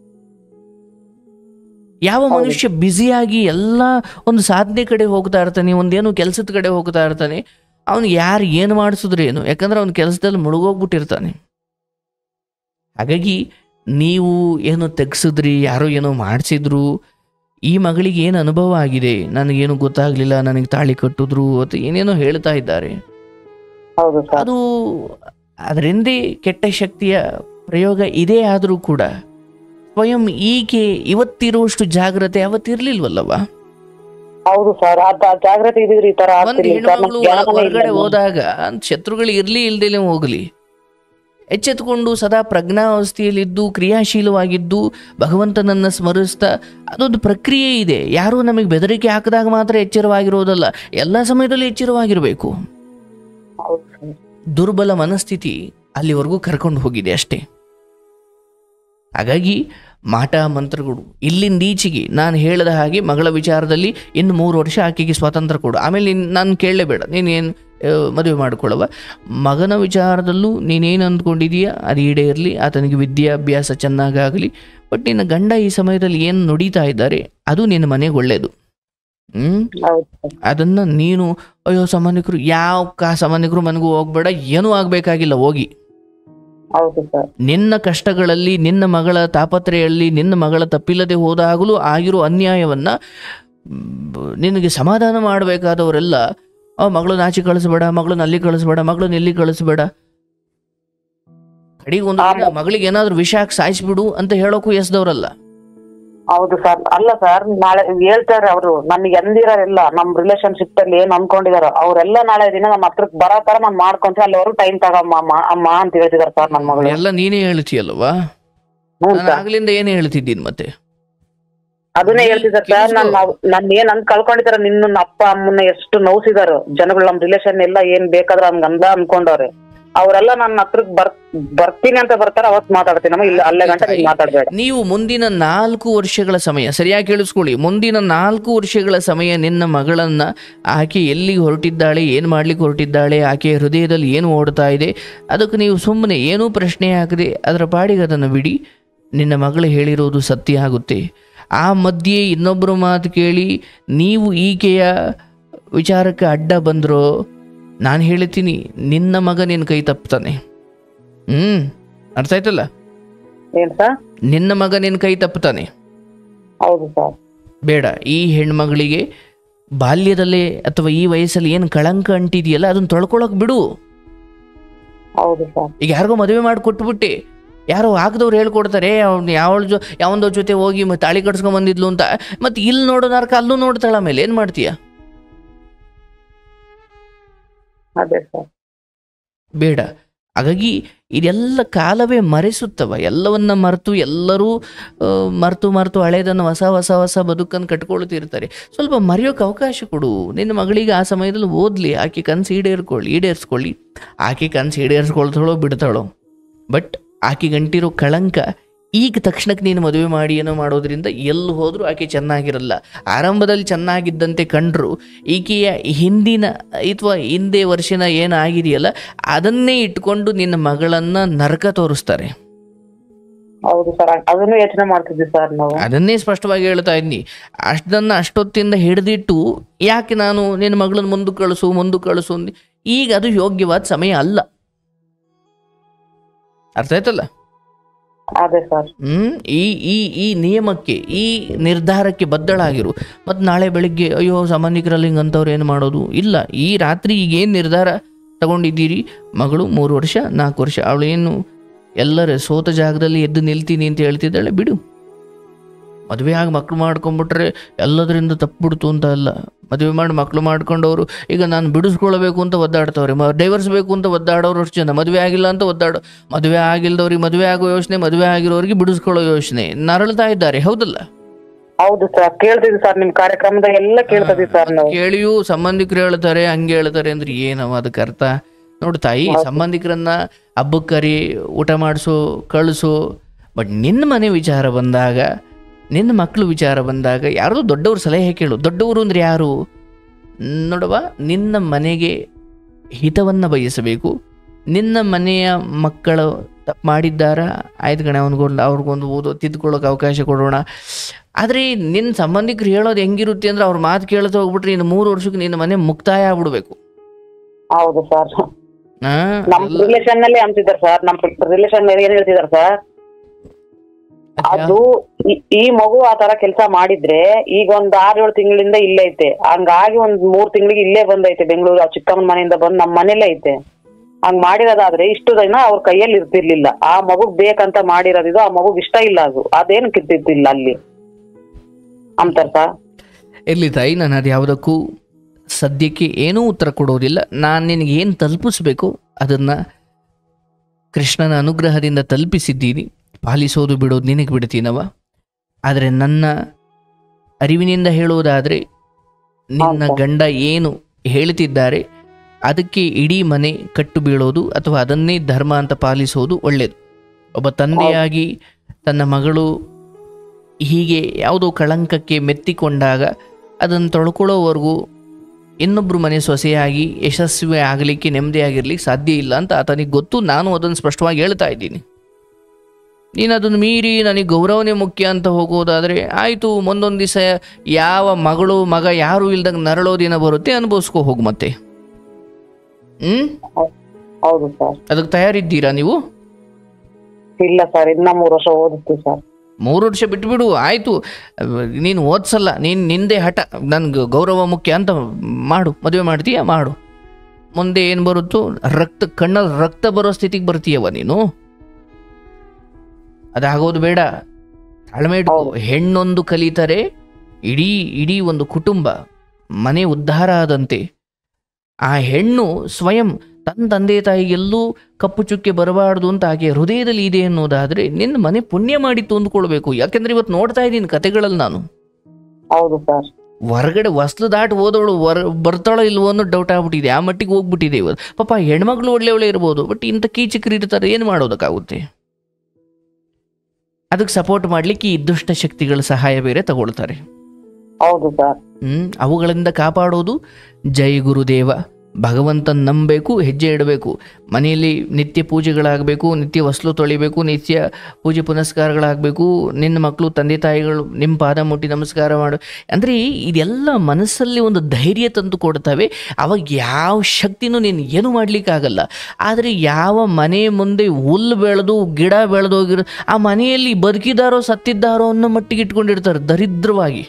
ಯಾವ ಮನುಷ್ಯ ಬ್ಯುಸಿಯಾಗಿ ಎಲ್ಲ ಒಂದು ಸಾಧನೆ ಕಡೆ ಹೋಗ್ತಾ ಇರ್ತಾನೆ ಒಂದೇನು ಕೆಲಸದ ಕಡೆ ಹೋಗ್ತಾ ಇರ್ತಾನೆ ಅವನು ಯಾರು ಏನು ಮಾಡಿಸಿದ್ರು ಏನು ಯಾಕಂದ್ರೆ ಅವನ ಕೆಲಸದಲ್ಲಿ ಮುಳುಗೋಗ್ಬಿಟ್ಟಿರ್ತಾನೆ ಹಾಗಾಗಿ ನೀವು ಏನು ತೆಗ್ಸಿದ್ರಿ ಯಾರೋ ಏನೋ ಮಾಡಿಸಿದ್ರು ಈ ಮಗಳಿಗೆ ಏನು ಅನುಭವ ಆಗಿದೆ ನನಗೇನು ಗೊತ್ತಾಗ್ಲಿಲ್ಲ ನನಗೆ ತಾಳಿ ಕಟ್ಟಿದ್ರು ಅಥವಾ ಏನೇನೋ ಹೇಳ್ತಾ ಇದ್ದಾರೆ ಹೌದು ಸರ್ ಅದು ಅದರಿಂದೇ ಕೆಟ್ಟ ಶಕ್ತಿಯ ಪ್ರಯೋಗ ಇದೇ ಆದರೂ ಕೂಡ ಸ್ವಯಂ ಈಕೆ ಇವತ್ತಿರುವಷ್ಟು ಜಾಗ್ರತೆ ಅವತ್ತಿರ್ಲಿಲ್ವಲ್ಲವ ಹೌದು ಸರ್ ಅದ ಜಾಗ್ರತೆ ಇದಿದ್ರೆ ಈ ತರ ಒಂದು ಆಗ್ತಿರ್ಲಿಲ್ಲ ಸರ್ ಹೆಣ್ಮಗಳು ನಮ್ಗೆ ಜ್ಞಾನನೇ ಹೊರಗಡೆ ಇಲ್ಲ. ಹೋದಾಗ ಶತ್ರುಗಳು ಇರ್ಲಿ ಇಲ್ದೇನೆ ಹೋಗಲಿ ಎಚ್ಚೆತ್ತುಕೊಂಡು ಸದಾ ಪ್ರಜ್ಞಾವಸ್ಥೆಯಲ್ಲಿದ್ದು ಕ್ರಿಯಾಶೀಲವಾಗಿದ್ದು ಭಗವಂತನನ್ನ ಸ್ಮರಿಸ್ತಾ ಅದೊಂದು ಪ್ರಕ್ರಿಯೆ ಇದೆ ಯಾರೂ ನಮಗೆ ಬೆದರಿಕೆ ಹಾಕಿದಾಗ ಮಾತ್ರ ಎಚ್ಚರವಾಗಿರೋದಲ್ಲ ಎಲ್ಲ ಸಮಯದಲ್ಲೂ ಎಚ್ಚರವಾಗಿರಬೇಕು ಹೌದು ಸರ್. ದುರ್ಬಲ ಮನಸ್ಥಿತಿ ಅಲ್ಲಿವರೆಗೂ ಕರ್ಕೊಂಡು ಹೋಗಿದೆ ಅಷ್ಟೇ ಹಾಗಾಗಿ ಮಾಟ ಮಂತ್ರಗಳು ಇಲ್ಲಿಂದ ಈಚೆಗೆ ನಾನು ಹೇಳಿದ ಹಾಗೆ ಮಗಳ ವಿಚಾರದಲ್ಲಿ ಇನ್ನು ಮೂರು ವರ್ಷ ಆಕೆಗೆ ಸ್ವಾತಂತ್ರ್ಯ ಕೊಡು ಆಮೇಲೆ ನೀನು ನಾನು ಕೇಳಲೇಬೇಡ ನೀನೇನು ಮದುವೆ ಮಾಡಿಕೊಳ್ಳವ ಮಗನ ವಿಚಾರದಲ್ಲೂ ನೀನೇನು ಅಂದ್ಕೊಂಡಿದೀಯ ಅದು ಈಡೇರಲಿ ಆತನಿಗೆ ವಿದ್ಯಾಭ್ಯಾಸ ಚೆನ್ನಾಗಾಗಲಿ ಬಟ್ ನಿನ್ನ ಗಂಡ ಈ ಸಮಯದಲ್ಲಿ ಏನು ನುಡಿತಾ ಇದ್ದಾರೆ ಅದು ನಿನ್ನ ಮನೆಗೆ ಒಳ್ಳೆಯದು ಹ್ಞೂ ಹೌದು ಸರ್. ಅದನ್ನು ನೀನು ಅಯ್ಯೋ ಸಾಮಾನ್ಯಕರು ಯಾವ ಕಾ ಸಾಮಾನ್ಯಕರು ಮನೆಗೂ ಹೋಗ್ಬೇಡ ಏನೂ ಆಗಬೇಕಾಗಿಲ್ಲ ಹೋಗಿ ಹೌದು ಸರ್ ನಿನ್ನ ಕಷ್ಟಗಳಲ್ಲಿ ನಿನ್ನ ಮಗಳ ತಾಪತ್ರೆಯಲ್ಲಿ ನಿನ್ನ ಮಗಳ ತಪ್ಪಿಲ್ಲದೆ ಹೋದಾಗಲೂ ಆಗಿರೋ ಅನ್ಯಾಯವನ್ನು ನಿನಗೆ ಸಮಾಧಾನ ಮಾಡಬೇಕಾದವರೆಲ್ಲ ಅವ ಮಗಳನ್ನ ಆಚೆ ಕಳಿಸ್ಬೇಡ ಮಗಳನ್ನ ಅಲ್ಲಿ ಕಳಿಸ್ಬೇಡ ಮಗಳನ್ನ ಇಲ್ಲಿ ಕಳಿಸ್ಬೇಡ ಕಡೆಗೆ ಒಂದು ದಿನ ಮಗಳಿಗೆ ಏನಾದ್ರೂ ವಿಷ ಹಾಕಿ ಸಾಯಿಸ್ಬಿಡು ಅಂತ ಹೇಳೋಕು ಎಸ್ದವ್ರಲ್ಲ ಹೌದು ಸರ್ ಅಲ್ಲ ಸರ್ ನಾಳೆ ಹೇಳ್ತಾರೆ ಅವರು ನನಗೆ ಎಂದಿರೋರೆಲ್ಲ ನಮ್ ರಿಲೇಶನ್ಶಿಪ್ ಅಲ್ಲಿ ಏನ್ ಅನ್ಕೊಂಡಿದಾರ ಅವರೆಲ್ಲ ನಾಳೆ ದಿನ ನಮ್ಮ ಹತ್ರಕ್ ಬರೋ ತರ ನಾನ್ ಮಾಡ್ಕೊಂತ ಅಲ್ಲಿವರೆಗೂ ಟೈಮ್ ತಗಮ್ಮ ಅಮ್ಮ ಅಮ್ಮ ಅಂತ ಹೇಳ್ತಿದಾರೆ ಸರ್ ನನ್ ಮಗಳು ಎಲ್ಲ ನೀನೇ ಹೇಳ್ತೀಯಲ್ವಾ ಹ್ಞೂ ನಾನು ಸರ್ ಆಗ್ಲಿಂದ ಏನ್ ಹೇಳ್ತಿದ್ದೀನಿ ಮತ್ತೆ ಅದನ್ನೇ ಹೇಳ್ತಿದ್ದಾರೆ ಸರ್ ನನ್ ನನ್ ಏನ್ ಅಂದ್ ಕಳ್ಕೊಂಡಿದಾರ ನಿನ್ನ ಅಪ್ಪ ಅಮ್ಮನ್ನ ಎಷ್ಟು ನೋವ್ಸಿದಾರ ಜನಗಳು ನಮ್ ರಿಲೇಶನ್ ಎಲ್ಲ ಏನ್ ಬೇಕಾದ್ರ ಹಂಗ ಅಂದ ಅನ್ಕೊಂಡವ್ರೆ ಅವರೆಲ್ಲ ನನ್ನ ಹತ್ರಕ್ ಬರ್ ಬರ್ತೀನಿ ಅಂತ ಬರ್ತಾರ ಅವತ್ ಮಾತಾಡ್ತೀನಿ ನಮ್ಮ ಇಲ್ಲ ಅಲ್ಲೇ ಗಂಟೆ ನೀನ್ ಮಾತಾಡ್ಬೇಡ ನೀವು ಮುಂದಿನ ನಾಲ್ಕು ವರ್ಷಗಳ ಸಮಯ ಸರಿಯಾಗಿ ಕೇಳಿಸ್ಕೊಳ್ಳಿ ಮುಂದಿನ ನಾಲ್ಕು ವರ್ಷಗಳ ಸಮಯ ನಿನ್ನ ಮಗಳನ್ನ ಆಕೆ ಎಲ್ಲಿಗೆ ಹೊರಟಿದ್ದಾಳೆ ಏನು ಮಾಡ್ಲಿಕ್ಕೆ ಹೊರಟಿದ್ದಾಳೆ ಆಕೆಯ ಹೃದಯದಲ್ಲಿ ಏನು ಓಡ್ತಾ ಇದೆ ಅದಕ್ಕೆ ನೀವು ಸುಮ್ಮನೆ ಏನೂ ಪ್ರಶ್ನೆ ಹಾಕದೆ ಅದರ ಪಾಡಿಗೆ ಅದನ್ನು ಬಿಡಿ ನಿನ್ನ ಮಗಳು ಹೇಳಿರೋದು ಸತ್ಯ ಆಗುತ್ತೆ ಆ ಮಧ್ಯೆ ಇನ್ನೊಬ್ಬರು ಮಾತು ಕೇಳಿ ನೀವು ಈಕೆಯ ವಿಚಾರಕ್ಕೆ ಅಡ್ಡ ಬಂದರೂ ನಾನು ಹೇಳ್ತೀನಿ ನಿನ್ನ ಮಗ ನಿನ್ನ ಕೈ ತಪ್ತಾನೆ ಹ್ಞೂ ಅರ್ಥ ಆಯ್ತಲ್ಲ ಏನ್ ಸರ್ ನಿನ್ನ ಮಗ ನಿನ್ನ ಕೈ ತಪ್ಪುತ್ತಾನೆ ಹೌದು ಸರ್ ಬೇಡ ಈ ಹೆಣ್ಮಗಳಿಗೆ ಬಾಲ್ಯದಲ್ಲೇ ಅಥವಾ ಈ ವಯಸ್ಸಲ್ಲಿ ಏನು ಕಳಂಕ ಅಂಟಿದೆಯಲ್ಲ ಅದನ್ನ ತೊಳ್ಕೊಳಕ್ ಬಿಡು ಹೌದು ಸರ್ ಈಗ ಯಾರಿಗೋ ಮದುವೆ ಮಾಡಿ ಕೊಟ್ಬಿಟ್ಟೆ ಯಾರೋ ಆಗದವ್ರು ಹೇಳ್ಕೊಡ್ತಾರೆ ಅವ್ನು ಯಾವಳ ಜೊ ಯಾವೊಂದೋ ಜೊತೆ ಹೋಗಿ ಮತ್ತೆ ತಾಳಿ ಕಟ್ಸ್ಕೊಂಡ್ ಬಂದಿದ್ಲು ಅಂತ ಮತ್ತೆ ಇಲ್ಲಿ ನೋಡೋ ನರ್ಕ ಅಲ್ಲೂ ನೋಡ್ತಾಳ ಆಮೇಲೆ ಏನು ಮಾಡ್ತೀಯ ಅದೇ ಸರ್ ಬೇಡ ಹಾಗಾಗಿ ಇದೆಲ್ಲ ಕಾಲವೇ ಮರೆಸುತ್ತವ ಎಲ್ಲವನ್ನ ಮರೆತು ಎಲ್ಲರೂ ಆ, ಮರೆತು ಮರೆತು ಹಳೇದನ್ನು ಹೊಸ ಹೊಸ ಹೊಸ ಬದುಕನ್ನು ಕಟ್ಕೊಳ್ತಿರ್ತಾರೆ ಸ್ವಲ್ಪ ಮರೆಯೋಕೆ ಅವಕಾಶ ಕೊಡು ನಿನ್ನ ಮಗಳಿಗೆ ಆ ಸಮಯದಲ್ಲಿ ಓದಲಿ ಆಕೆ ಕನಸು ಈಡೇರ್ಕೊಳ್ಳಿ ಈಡೇರಿಸ್ಕೊಳ್ಳಿ ಆಕೆ ಕನಸು ಈಡೇರಿಸ್ಕೊಳ್ತಾಳೋ ಬಿಡ್ತಾಳೋ ಬಟ್ ಆಕೆ ಗಂಟಿರೋ ಕಳಂಕ ಈಗ ತಕ್ಷಣಕ್ಕೆ ನೀನು ಮದುವೆ ಮಾಡಿ ಏನೋ ಮಾಡೋದ್ರಿಂದ ಎಲ್ಲಿ ಹೋದರೂ ಆಕೆ ಚೆನ್ನಾಗಿರಲ್ಲ ಆರಂಭದಲ್ಲಿ ಚೆನ್ನಾಗಿದ್ದಂತೆ ಕಂಡ್ರು ಈಕೆಯ ಹಿಂದಿನ ಅಥವಾ ಹಿಂದೆ ವರ್ಷನ ಏನಾಗಿದೆಯಲ್ಲ ಅದನ್ನೇ ಇಟ್ಕೊಂಡು ನಿನ್ನ ಮಗಳನ್ನ ನರಕ ತೋರಿಸ್ತಾರೆ ಹೌದು ಸರ್ ಅದನ್ನು ಯೋಚನೆ ಮಾಡ್ತಿದ್ವಿ ಸರ್ ನಾವು ಅದನ್ನೇ ಸ್ಪಷ್ಟವಾಗಿ ಹೇಳ್ತಾ ಇದ್ದೀನಿ ಅಷ್ಟನ್ನ ಅಷ್ಟೊತ್ತಿಂದ ಹಿಡಿದಿಟ್ಟು ಯಾಕೆ ನಾನು ನಿನ್ನ ಮಗಳನ್ನ ಮುಂದಕ್ಕೆ ಕಳಿಸು ಮುಂದಕ್ಕೆ ಕಳಿಸು ಅಂದು ಈಗ ಅದು ಯೋಗ್ಯವಾದ ಸಮಯ ಅಲ್ಲ ಅರ್ಥ ಆಯ್ತಲ್ಲ ಅದೇ ಸರ್ ಹ್ಮ್ ಈ ಈ ಈ ನಿಯಮಕ್ಕೆ ಈ ನಿರ್ಧಾರಕ್ಕೆ ಬದ್ಧಳಾಗಿರು ಮತ್ತು ನಾಳೆ ಬೆಳಿಗ್ಗೆ ಅಯ್ಯೋ ಸಂಬಂಧಿಕರಲ್ಲಿ ಹಿಂಗಂತವ್ರು ಏನು ಮಾಡೋದು ಇಲ್ಲ ಈ ರಾತ್ರಿ ಈಗ ಏನು ನಿರ್ಧಾರ ತಗೊಂಡಿದ್ದೀರಿ ಮಗಳು ಮೂರು ವರ್ಷ ನಾಲ್ಕು ವರ್ಷ ಅವಳು ಏನು ಎಲ್ಲರ ಸೋತ ಜಾಗದಲ್ಲಿ ಎದ್ದು ನಿಲ್ತೀನಿ ಅಂತ ಹೇಳ್ತಿದ್ದಾಳೆ ಬಿಡು ಮದುವೆ ಆಗಿ ಮಕ್ಕಳು ಮಾಡ್ಕೊಂಬಿಟ್ರೆ ಎಲ್ಲದರಿಂದ ತಪ್ಪುಬಿಡ್ತು ಅಂತ ಅಲ್ಲ ಮದುವೆ ಮಾಡಿ ಮಕ್ಕಳು ಮಾಡ್ಕೊಂಡವರು ಈಗ ನಾನು ಬಿಡಿಸ್ಕೊಳ್ಬೇಕು ಅಂತ ಒದ್ದಾಡ್ತವ್ರೆ ಮ ಡೈವರ್ಸ್ ಬೇಕು ಅಂತ ಒದ್ದಾಡೋರು ಅಷ್ಟು ಜನ ಮದುವೆ ಆಗಿಲ್ಲ ಅಂತ ಒದ್ದಾಡೋ ಮದುವೆ ಆಗಿಲ್ದವ್ರಿಗೆ ಮದುವೆ ಆಗೋ ಯೋಚನೆ ಮದುವೆ ಆಗಿರೋರಿಗೆ ಬಿಡಿಸ್ಕೊಳ್ಳೋ ಯೋಚನೆ ನರಳ್ತಾ ಇದ್ದಾರೆ ಹೌದಲ್ಲ ಹೌದು ಸರ್ ಕೇಳ್ತಿದ್ವಿ ಸರ್ ನಿಮ್ ಕಾರ್ಯಕ್ರಮದಾಗ ಎಲ್ಲ ಕೇಳ್ತಿದ್ವಿ ಸರ್ ನಾವು ಕೇಳಿಯೂ ಸಂಬಂಧಿಕರು ಹೇಳ್ತಾರೆ ಹಂಗೆ ಹೇಳ್ತಾರೆ ಅಂದ್ರೆ ಏನವ ಅದಕ್ಕೆ ಅರ್ಥ ನೋಡು ತಾಯಿ ಸಂಬಂಧಿಕರನ್ನ ಹಬ್ಬಕ್ಕೆ ಕರಿ ಊಟ ಮಾಡಿಸು ಕಳಿಸು ಬಟ್ ನಿನ್ನ ಮನೆ ವಿಚಾರ ಬಂದಾಗ ನಿನ್ನ ಮಕ್ಕಳು ವಿಚಾರ ಬಂದಾಗ ಯಾರೋ ದೊಡ್ಡವ್ರ ಸಲಹೆ ಕೇಳು ದೊಡ್ಡವರು ಅಂದ್ರೆ ಯಾರು ನೋಡವ ನಿನ್ನ ಮನೆಗೆ ಹಿತವನ್ನು ಬಯಸಬೇಕು ನಿನ್ನ ಮನೆಯ ಮಕ್ಕಳು ತಪ್ಪು ಮಾಡಿದ್ದಾರ ಆಯ್ತು ಕಣೆ ಅವನಿಗೊಂದು ಅವ್ರಿಗೊಂದು ಓದೋ ತಿದ್ಕೊಳ್ಳೋಕೆ ಅವಕಾಶ ಕೊಡೋಣ ಆದರೆ ನಿನ್ನ ಸಂಬಂಧಿಕರು ಹೇಳೋದು ಹೆಂಗಿರುತ್ತೆ ಅಂದ್ರೆ ಅವ್ರ ಮಾತು ಕೇಳ್ತಾ ಹೋಗ್ಬಿಟ್ರೆ ಇನ್ನು ಮೂರು ವರ್ಷಕ್ಕೆ ನಿನ್ನ ಮನೆ ಮುಕ್ತಾಯ ಆಗ್ಬಿಡ್ಬೇಕು ಹೌದು ಸರ್ ಆ, ನಮ್ ಎಲ್ಲ- ರಿಲೇಶನ್ ನಲ್ಲಿ ಅಂತಿದ್ದಾರೆ ಸರ್ ನಮ್ ರಿಲೇಶನ್ ಮೇಲೆ ಏನ್ ಹೇಳ್ತಿದಾರೆ ಸರ್ ಅದು ಈ- ಈ ಮಗು ಆ ತರ ಕೆಲಸ ಮಾಡಿದ್ರೆ ಈಗ ಒಂದ್ ಆರ್ ಏಳು ತಿಂಗಳಿಂದ ಇಲ್ಲೇ ಐತೆ ಹಂಗಾಗಿ ಒಂದ್ ಮೂರ್ ತಿಂಗಳಿಗೆ ಇಲ್ಲೇ ಬಂದೈತೆ ಬೆಂಗಳೂರು ಆ ಚಿಕ್ಕಮ್ಮನ ಮನೆಯಿಂದ ಬಂದ್ ನಮ್ ಮನೇಲೇ ಐತೆ ಹಂಗ್ ಮಾಡಿರೋದಾದ್ರೆ ಇಷ್ಟು ದಿನ ಅವ್ರ ಕೈಯಲ್ಲಿ ಇರ್ತಿರ್ಲಿಲ್ಲ ಆ ಮಗುಗ್ ಬೇಕಂತ ಮಾಡಿರೋದಿದು ಆ ಮಗುಗ್ ಇಷ್ಟ ಇಲ್ಲ ಅದು ಅದೇನು ಕಿತ್ತಿದ್ದಿಲ್ಲ ಅಲ್ಲಿ ಅಂತಾರ ಸರ್ ಇರ್ಲಿ ತಾಯಿ ನಾನು ಅದು ಯಾವುದಕ್ಕೂ ಸದ್ಯಕ್ಕೆ ಏನೂ ಉತ್ತರ ಕೊಡೋದಿಲ್ಲ ನಾನು ನಿನಗೆ ಏನು ತಲುಪಿಸ್ಬೇಕು ಅದನ್ನು ಕೃಷ್ಣನ ಅನುಗ್ರಹದಿಂದ ತಲುಪಿಸಿದ್ದೀನಿ ಪಾಲಿಸೋದು ಬಿಡೋದು ನಿನಗೆ ಬಿಡ್ತೀನವ ಆದರೆ ನನ್ನ ಅರಿವಿನಿಂದ ಹೇಳುವುದಾದರೆ ನಿನ್ನ ಹೌದಾ? ಗಂಡ ಏನು ಹೇಳ್ತಿದ್ದಾರೆ ಅದಕ್ಕೆ ಇಡೀ ಮನೆ ಕಟ್ಟು ಬೀಳೋದು ಅಥವಾ ಅದನ್ನೇ ಧರ್ಮ ಅಂತ ಪಾಲಿಸೋದು ಒಳ್ಳೆಯದು ಒಬ್ಬ ತಂದೆಯಾಗಿ ತನ್ನ ಮಗಳು ಹೀಗೆ ಯಾವುದೋ ಕಳಂಕಕ್ಕೆ ಮೆತ್ತಿಕೊಂಡಾಗ ಅದನ್ನು ತೊಳ್ಕೊಳ್ಳೋವರೆಗೂ ಇನ್ನೊಬ್ಬರು ಮನೆ ಸೊಸೆಯಾಗಿ ಯಶಸ್ವಿ ಆಗಲಿಕ್ಕೆ ನೆಮ್ಮದಿಯಾಗಿರ್ಲಿಕ್ಕೆ ಸಾಧ್ಯ ಇಲ್ಲ ಅಂತ ಆತನಿಗೆ ಗೊತ್ತು ನಾನು ಅದನ್ನು ಸ್ಪಷ್ಟವಾಗಿ ಹೇಳ್ತಾ ಇದ್ದೀನಿ ನೀನು ಅದನ್ನು ಮೀರಿ ನನಗೆ ಗೌರವನೇ ಮುಖ್ಯ ಅಂತ ಹೋಗೋದಾದರೆ ಆಯಿತು ಮುಂದೊಂದು ದಿವಸ ಯಾವ ಮಗಳು ಮಗ ಯಾರು ಇಲ್ದಂಗೆ ನರಳೋ ದಿನ ಬರುತ್ತೆ ಅನುಭವಿಸ್ಕೊ ಹೋಗು ಮತ್ತೆ ಹ್ಞೂ ಹೌದು ಸರ್ ಅದಕ್ಕೆ ತಯಾರಿದ್ದೀರಾ ನೀವು ಇಲ್ಲ ಸರ್ ಇನ್ನ ಮೂರ್ ವರ್ಷ ಓದಿಸ್ತೀವಿ ಸರ್ ಮೂರು ವರ್ಷ ಬಿಟ್ಬಿಡು ಆಯಿತು ನೀನು ಓದ್ಸಲ್ಲ ನೀನು ನಿಂದೆ ಹಠ ನನ್ಗೆ ಗೌರವ ಮುಖ್ಯ ಅಂತ ಮಾಡು ಮದುವೆ ಮಾಡ್ತೀಯ ಮಾಡು ಮುಂದೆ ಏನು ಬರುತ್ತೋ ರಕ್ತ ಕಣ್ಣಲ್ಲಿ ರಕ್ತ ಬರೋ ಸ್ಥಿತಿಗೆ ಬರ್ತೀಯವ ನೀನು ಅದಾಗೋದು ಬೇಡ ತಾಳ್ಮೆ ಇಟ್ಕೋ ಹೆಣ್ಣೊಂದು ಕಲಿತರೆ ಇಡೀ ಇಡೀ ಒಂದು ಕುಟುಂಬ ಮನೆ ಉದ್ಧಾರ ಆದಂತೆ ಆ ಹೆಣ್ಣು ಸ್ವಯಂ ತನ್ನ ತಂದೆ ತಾಯಿಗೆಲ್ಲೂ ಕಪ್ಪು ಚುಕ್ಕೆ ಬರಬಾರ್ದು ಅಂತ ಆಕೆ ಹೃದಯದಲ್ಲಿ ಇದೆ ಅನ್ನೋದಾದ್ರೆ ನಿನ್ನ ಮನೆ ಪುಣ್ಯ ಮಾಡಿತ್ತು ಅಂದ್ಕೊಳ್ಬೇಕು ಯಾಕೆಂದ್ರೆ ಇವತ್ತು ನೋಡ್ತಾ ಇದ್ದೀನಿ ಕತೆಗಳಲ್ಲಿ ನಾನು ಹೌದು ಸರ್ ಹೊರಗಡೆ ವಸ್ತು ದಾಟಿ ಹೋದವಳು ಹೊರ ಬರ್ತಾಳೋ ಇಲ್ವೋ ಅನ್ನೋ ಡೌಟ್ ಆಗ್ಬಿಟ್ಟಿದೆ ಆ ಮಟ್ಟಿಗೆ ಹೋಗ್ಬಿಟ್ಟಿದೆ ಇವತ್ತು ಪಾಪ ಹೆಣ್ಮಕ್ಳು ಒಳ್ಳೆ ಒಳ್ಳೆ ಇರ್ಬೋದು ಬಟ್ ಇಂಥ ಕೀಚಕರು ಇರ್ತಾರೆ ಏನು ಮಾಡೋದಕ್ಕಾಗುತ್ತೆ ಅದಕ್ಕೆ ಸಪೋರ್ಟ್ ಮಾಡ್ಲಿಕ್ಕೆ ಈ ದುಷ್ಟ ಶಕ್ತಿಗಳ ಸಹಾಯ ಬೇರೆ ತಗೊಳ್ತಾರೆ ಹೌದು ಸರ್ ಹ್ಮ್ ಅವುಗಳಿಂದ ಕಾಪಾಡೋದು ಜೈ ಗುರುದೇವ ಭಗವಂತನ ನಂಬಬೇಕು ಹೆಜ್ಜೆ ಇಡಬೇಕು ಮನೆಯಲ್ಲಿ ನಿತ್ಯ ಪೂಜೆಗಳಾಗಬೇಕು ನಿತ್ಯ ವಸ್ಲು ತೊಳಿಬೇಕು ನಿತ್ಯ ಪೂಜೆ ಪುನಸ್ಕಾರಗಳಾಗಬೇಕು ನಿನ್ನ ಮಕ್ಕಳು ತಂದೆ ತಾಯಿಗಳು ನಿಮ್ಮ ಪಾದ ಮುಟ್ಟಿ ನಮಸ್ಕಾರ ಮಾಡು ಅಂದರೆ ಇದೆಲ್ಲ ಮನಸ್ಸಲ್ಲಿ ಒಂದು ಧೈರ್ಯ ತಂದು ಕೊಡ್ತವೆ ಅವಾಗ ಯಾವ ಶಕ್ತಿನೂ ನೀನು ಏನು ಮಾಡಲಿಕ್ಕಾಗಲ್ಲ ಆದರೆ ಯಾವ ಮನೆ ಮುಂದೆ ಹುಲ್ಲು ಬೆಳೆದು ಗಿಡ ಬೆಳೆದೋಗಿರೋ ಆ ಮನೆಯಲ್ಲಿ ಬದುಕಿದಾರೋ ಸತ್ತಿದ್ದಾರೋ ಅನ್ನೋ ಮಟ್ಟಿಗೆ ಇಟ್ಕೊಂಡಿರ್ತಾರೆ ದರಿದ್ರವಾಗಿ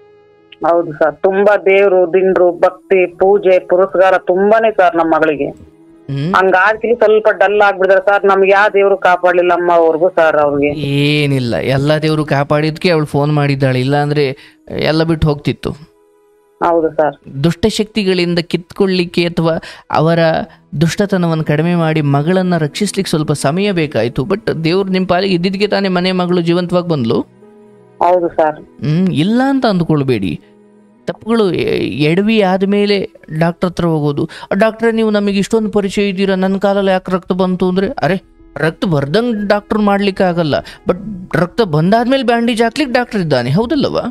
ಹೌದು ಸರ್ ತುಂಬಾ ದೇವ್ರು ದಿಂಡ್ರು ಭಕ್ತಿ ಪೂಜೆ ಪುರಸ್ಕಾರ ತುಂಬಾನೇ ಸರ್ ನಮ್ಮ ಮಗಳಿಗೆ ಹ್ಮ್ ಹಂಗಾಗಿ ಸ್ವಲ್ಪ ಡಲ್ ಆಗ್ಬಿಡಿದಾರೆ ಸರ್ ನಮ್ಗೆ ಯಾವ ದೇವ್ರು ಕಾಪಾಡ್ಲಿಲ್ಲ ಅಮ್ಮ ಅವ್ರಿಗೂ ಸರ್ ಅವ್ರಿಗೆ ಏನಿಲ್ಲ ಎಲ್ಲ ದೇವರು ಕಾಪಾಡಿದ್ಕೆ ಅವಳು ಫೋನ್ ಮಾಡಿದ್ದಾಳೆ ಇಲ್ಲಾಂದ್ರೆ ಎಲ್ಲ ಬಿಟ್ಟು ಹೋಗ್ತಿತ್ತು ಹೌದು ಸರ್ ದುಷ್ಟಶಕ್ತಿಗಳಿಂದ ಕಿತ್ಕೊಳ್ಳಿಕ್ಕೆ ಅಥವಾ ಅವರ ದುಷ್ಟತನವನ್ನು ಕಡಿಮೆ ಮಾಡಿ ಮಗಳನ್ನು ರಕ್ಷಿಸ್ಲಿಕ್ಕೆ ಸ್ವಲ್ಪ ಸಮಯ ಬೇಕಾಯಿತು ಬಟ್ ದೇವ್ರು ನಿಮ್ಮ ಪಾಲಿಗೆ ಇದ್ದಿದ್ದಕ್ಕೆ ತಾನೇ ಮನೆ ಮಗಳು ಜೀವಂತವಾಗಿ ಬಂದ್ಲು ಹೌದು ಸರ್ ಹ್ಮ್ ಇಲ್ಲ ಅಂತ ಅಂದ್ಕೊಳ್ಬೇಡಿ ತಪ್ಪುಗಳು ಎ- ಎಡವಿ ಆದಮೇಲೆ ಡಾಕ್ಟರ್ ಹತ್ರ ಹೋಗೋದು ಡಾಕ್ಟ್ರೆ ನೀವು ನಮಗೆ ಇಷ್ಟೊಂದು ಪರಿಚಯ ಇದ್ದೀರಾ ನನ್ನ ಕಾಲಲ್ಲಿ ಯಾಕೆ ರಕ್ತ ಬಂತು ಅಂದರೆ ಅರೆ ರಕ್ತ ಬರ್ದಂಗೆ ಡಾಕ್ಟರ್ ಮಾಡ್ಲಿಕ್ಕೆ ಆಗಲ್ಲ ಬಟ್ ರಕ್ತ ಬಂದಾದ್ಮೇಲೆ ಬ್ಯಾಂಡೇಜ್ ಹಾಕ್ಲಿಕ್ಕೆ ಡಾಕ್ಟರ್ ಇದ್ದಾನೆ ಹೌದಲ್ಲವಾ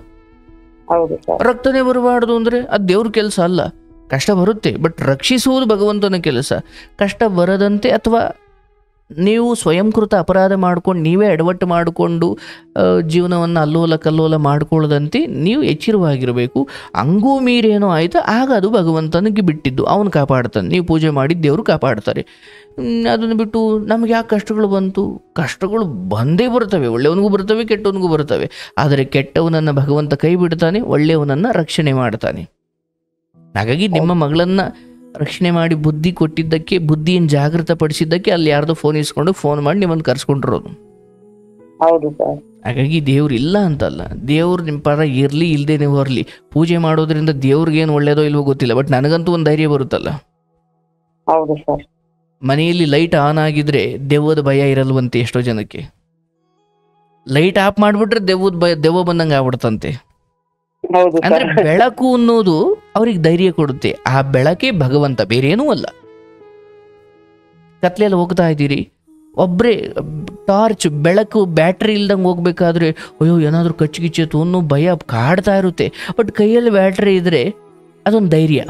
ಹೌದು ಸರ್ ರಕ್ತನೇ ಬರಬಾರ್ದು ಅಂದರೆ ಅದು ದೇವ್ರ ಕೆಲಸ ಅಲ್ಲ ಕಷ್ಟ ಬರುತ್ತೆ ಬಟ್ ರಕ್ಷಿಸುವುದು ಭಗವಂತನ ಕೆಲಸ ಕಷ್ಟ ಬರದಂತೆ ಅಥವಾ ನೀವು ಸ್ವಯಂಕೃತ ಅಪರಾಧ ಮಾಡ್ಕೊಂಡು ನೀವೇ ಎಡವಟ್ಟು ಮಾಡಿಕೊಂಡು ಜೀವನವನ್ನು ಅಲ್ಲೋಲ ಕಲ್ಲೋಲ ಮಾಡ್ಕೊಳ್ಳದಂತೆ ನೀವು ಎಚ್ಚರವಾಗಿರಬೇಕು ಹಂಗೂ ಮೀರೇನೋ ಆಯಿತು ಆಗ ಅದು ಭಗವಂತನಿಗೆ ಬಿಟ್ಟಿದ್ದು ಅವನು ಕಾಪಾಡ್ತಾನೆ ನೀವು ಪೂಜೆ ಮಾಡಿ ದೇವರು ಕಾಪಾಡ್ತಾರೆ ಹ್ಮ್, ಅದನ್ನು ಬಿಟ್ಟು ನಮಗೆ ಯಾಕೆ ಕಷ್ಟಗಳು ಬಂತು ಕಷ್ಟಗಳು ಬಂದೇ ಬರ್ತವೆ ಒಳ್ಳೆಯವನಿಗೂ ಬರ್ತವೆ ಕೆಟ್ಟವನಿಗೂ ಬರ್ತವೆ ಆದರೆ ಕೆಟ್ಟವನನ್ನು ಭಗವಂತ ಕೈ ಬಿಡ್ತಾನೆ ಒಳ್ಳೆಯವನನ್ನು ರಕ್ಷಣೆ ಮಾಡ್ತಾನೆ ಹಾಗಾಗಿ ನಿಮ್ಮ ಮಗಳನ್ನ ರಕ್ಷಣೆ ಮಾಡಿ ಬುದ್ಧಿ ಕೊಟ್ಟಿದ್ದಕ್ಕೆ ಬುದ್ಧಿಯನ್ನು ಜಾಗೃತಪಡಿಸಿದ್ದಕ್ಕೆ ಅಲ್ಲಿ ಯಾರ್ದೋ ಫೋನ್ ಇಸ್ಕೊಂಡು ಫೋನ್ ಮಾಡಿ ನಿಮ್ಮನ್ನು ಕರ್ಸ್ಕೊಂಡಿರೋದು ಹೌದು ಸರ್ ಹಾಗಾಗಿ ದೇವ್ರು ಇಲ್ಲ ಅಂತಲ್ಲ ದೇವ್ರು ನಿಮ್ಮ ಪರ ಇರಲಿ ಇಲ್ಲದೇನೆ ಬರಲಿ ಪೂಜೆ ಮಾಡೋದ್ರಿಂದ ದೇವ್ರಿಗೇನು ಒಳ್ಳೇದೋ ಇಲ್ವೋ ಗೊತ್ತಿಲ್ಲ ಬಟ್ ನನಗಂತೂ ಒಂದು ಧೈರ್ಯ ಬರುತ್ತಲ್ಲ ಹೌದು ಸರ್ ಮನೆಯಲ್ಲಿ ಲೈಟ್ ಆನ್ ಆಗಿದ್ರೆ ದೆವ್ವದ ಭಯ ಇರಲ್ವಂತೆ ಎಷ್ಟೋ ಜನಕ್ಕೆ ಲೈಟ್ ಆಫ್ ಮಾಡಿಬಿಟ್ರೆ ದೆವ್ವದ ಭಯ ದೆವ್ವ ಬಂದಂಗೆ ಆಗ್ಬಿಡ್ತಂತೆ ಹೌದು ಅಂದ್ರೆ ಸರ್ ಬೆಳಕು ಅನ್ನೋದು ಅವ್ರಿಗೆ ಧೈರ್ಯ ಕೊಡುತ್ತೆ ಆ ಬೆಳಕೇ ಭಗವಂತ ಬೇರೇನೂ ಅಲ್ಲ ಕತ್ಲೆಯಲ್ಲಿ ಹೋಗ್ತಾ ಇದ್ದೀರಿ ಒಬ್ಬರೇ ಟಾರ್ಚ್ ಬೆಳಕು ಬ್ಯಾಟ್ರಿ ಇಲ್ದಂಗೆ ಹೋಗ್ಬೇಕಾದ್ರೆ ಅಯ್ಯೋ ಏನಾದರೂ ಕಚ್ಚಿಗಿಚ್ಚೇತು ಅನ್ನೋ ಭಯ ಕಾಡ್ತಾ ಇರುತ್ತೆ ಬಟ್ ಕೈಯಲ್ಲಿ ಬ್ಯಾಟ್ರಿ ಇದ್ರೆ ಅದೊಂದು ಧೈರ್ಯ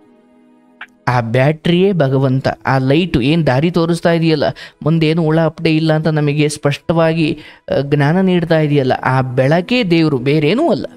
ಆ ಬ್ಯಾಟ್ರಿಯೇ ಭಗವಂತ ಆ ಲೈಟು ಏನು ದಾರಿ ತೋರಿಸ್ತಾ ಇದೆಯಲ್ಲ ಮುಂದೇನು ಹುಳ ಅಪ್ಡೆ ಇಲ್ಲ ಅಂತ ನಮಗೆ ಸ್ಪಷ್ಟವಾಗಿ ಆ, ಜ್ಞಾನ ನೀಡ್ತಾ ಇದೆಯಲ್ಲ ಆ ಬೆಳಕೇ ದೇವರು ಬೇರೇನೂ ಅಲ್ಲ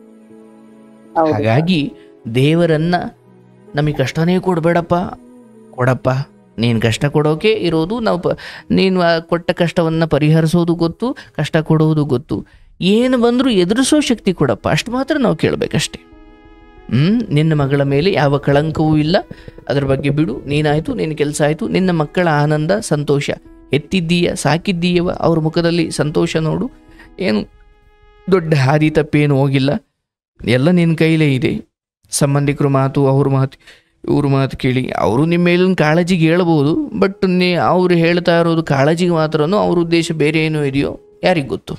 ಹೌದು ಹಾಗಾಗಿ ದೇವರನ್ನ ನಮಗೆ ಕಷ್ಟನೇ ಕೊಡಬೇಡಪ್ಪ ಕೊಡಪ್ಪ ನೀನು ಕಷ್ಟ ಕೊಡೋಕೆ ಇರೋದು ನಾವು ಪ ನೀನು ಆ ಕೊಟ್ಟ ಕಷ್ಟವನ್ನು ಪರಿಹರಿಸೋದು ಗೊತ್ತು ಕಷ್ಟ ಕೊಡೋದು ಗೊತ್ತು ಏನು ಬಂದರೂ ಎದುರಿಸೋ ಶಕ್ತಿ ಕೊಡಪ್ಪ ಅಷ್ಟು ಮಾತ್ರ ನಾವು ಕೇಳಬೇಕಷ್ಟೆ ಹ್ಞೂ ನಿನ್ನ ಮಗಳ ಮೇಲೆ ಯಾವ ಕಳಂಕವೂ ಇಲ್ಲ ಅದ್ರ ಬಗ್ಗೆ ಬಿಡು ನೀನಾಯಿತು ನಿನ್ನ ಕೆಲಸ ಆಯಿತು ನಿನ್ನ ಮಕ್ಕಳ ಆನಂದ ಸಂತೋಷ ಎತ್ತಿದ್ದೀಯ ಸಾಕಿದ್ದೀಯವ ಅವ್ರ ಮುಖದಲ್ಲಿ ಸಂತೋಷ ನೋಡು ಏನು ದೊಡ್ಡ ಹಾದಿ ತಪ್ಪೇನು ಹೋಗಿಲ್ಲ ಎಲ್ಲ ನಿನ್ನ ಕೈಲೇ ಇದೆ ಸಂಬಂಧಿಕರ ಮಾತು ಅವ್ರ ಮಾತು ಇವ್ರ ಮಾತು ಕೇಳಿ ಅವರು ನಿಮ್ಮ ಮೇಲಿನ ಕಾಳಜಿಗೆ ಹೇಳ್ಬೋದು ಬಟ್ ನೀ ಅವ್ರು ಹೇಳ್ತಾ ಇರೋದು ಕಾಳಜಿಗೆ ಮಾತ್ರನೋ ಅವ್ರ ಉದ್ದೇಶ ಬೇರೆ ಏನೋ ಇದೆಯೋ ಯಾರಿಗೆ ಗೊತ್ತು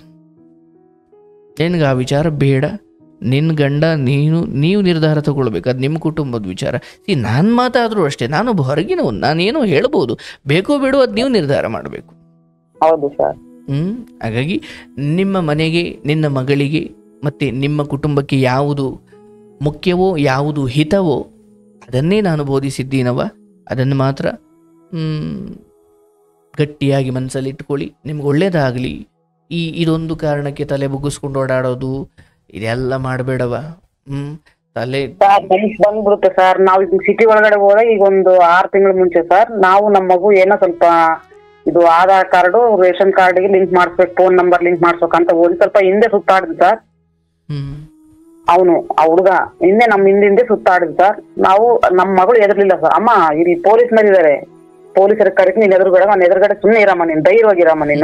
ನಿನಗೆ ಆ ವಿಚಾರ ಬೇಡ ನಿನ್ನ ಗಂಡ ನೀನು ನೀವು ನಿರ್ಧಾರ ತಗೊಳ್ಬೇಕು ಅದು ನಿಮ್ಮ ಕುಟುಂಬದ ವಿಚಾರ ಈ ನಾನು ಮಾತಾದರೂ ಅಷ್ಟೇ ನಾನೊಬ್ಬ ಹೊರಗಿನವನು ನಾನೇನೋ ಹೇಳ್ಬೋದು ಬೇಕೋ ಬೇಡೋ ಅದು ನೀವು ನಿರ್ಧಾರ ಮಾಡಬೇಕು ಹೌದು ಸರ್ ಹ್ಮ್ ಹಾಗಾಗಿ ನಿಮ್ಮ ಮನೆಗೆ ನಿನ್ನ ಮಗಳಿಗೆ ಮತ್ತು ನಿಮ್ಮ ಕುಟುಂಬಕ್ಕೆ ಯಾವುದು ಮುಖ್ಯವೋ ಯಾವುದು ಹಿತವೋ ಅದನ್ನೇ ನಾನು ಬೋಧಿಸಿದ್ದೀನವ ಅದನ್ನು ಮಾತ್ರ ಹ್ಮ್, ಗಟ್ಟಿಯಾಗಿ ಮನಸ್ಸಲ್ಲಿ ಇಟ್ಕೊಳ್ಳಿ ನಿಮ್ಗೆ ಒಳ್ಳೇದಾಗಲಿ ಈ ಇದೊಂದು ಕಾರಣಕ್ಕೆ ತಲೆ ಬುಗ್ಗಿಸ್ಕೊಂಡು ಓಡಾಡೋದು ಇದೆಲ್ಲ ಮಾಡಬೇಡವ ಹ್ಞೂ ತಲೆ ಸರ್ ಮನ್ಸ್ ಬಂದ್ಬಿಡುತ್ತೆ ಸರ್ ನಾವು ಈಗ ಸಿಟಿ ಒಳಗಡೆ ಹೋದಾಗ ಈಗ ಒಂದು ಆರು ತಿಂಗಳ ಮುಂಚೆ ಸರ್ ನಾವು ನಮ್ಮ ಮಗು ಏನೋ ಸ್ವಲ್ಪ ಇದು ಆಧಾರ್ ಕಾರ್ಡು ರೇಷನ್ ಕಾರ್ಡ್ಗೆ ಲಿಂಕ್ ಮಾಡಿಸ್ಬೇಕು ಫೋನ್ ನಂಬರ್ ಲಿಂಕ್ ಮಾಡಿಸ್ಬೇಕು ಅಂತ ಒಂದ್ ಸ್ವಲ್ಪ ಹಿಂದೆ ಸುತ್ತಾಡಿದ್ ಸರ್ ಹ್ಮ್ ಅವನು ಆ ಹುಡುಗ ಹಿಂದೆ ನಮ್ ಹಿಂದಿಂದೆ ಸುತ್ತಾಡಿದ್ ಸರ್ ನಾವು ನಮ್ಮ ಮಗಳು ಎದುರ್ಲಿಲ್ಲ ಸರ್ ಅಮ್ಮ ಇಲ್ಲಿ ಪೊಲೀಸ್ ಇದಾರೆ ಪೊಲೀಸರ ಕರೆಕ್ ನೀನ್ ಎದುರುಗಡೆ ನಾನು ಎದುರುಗಡೆ ಸುಮ್ಮನೆ ಇರಮ್ಮ ನೀನು ಧೈರ್ಯವಾಗಿರಮ್ಮ ನೀನು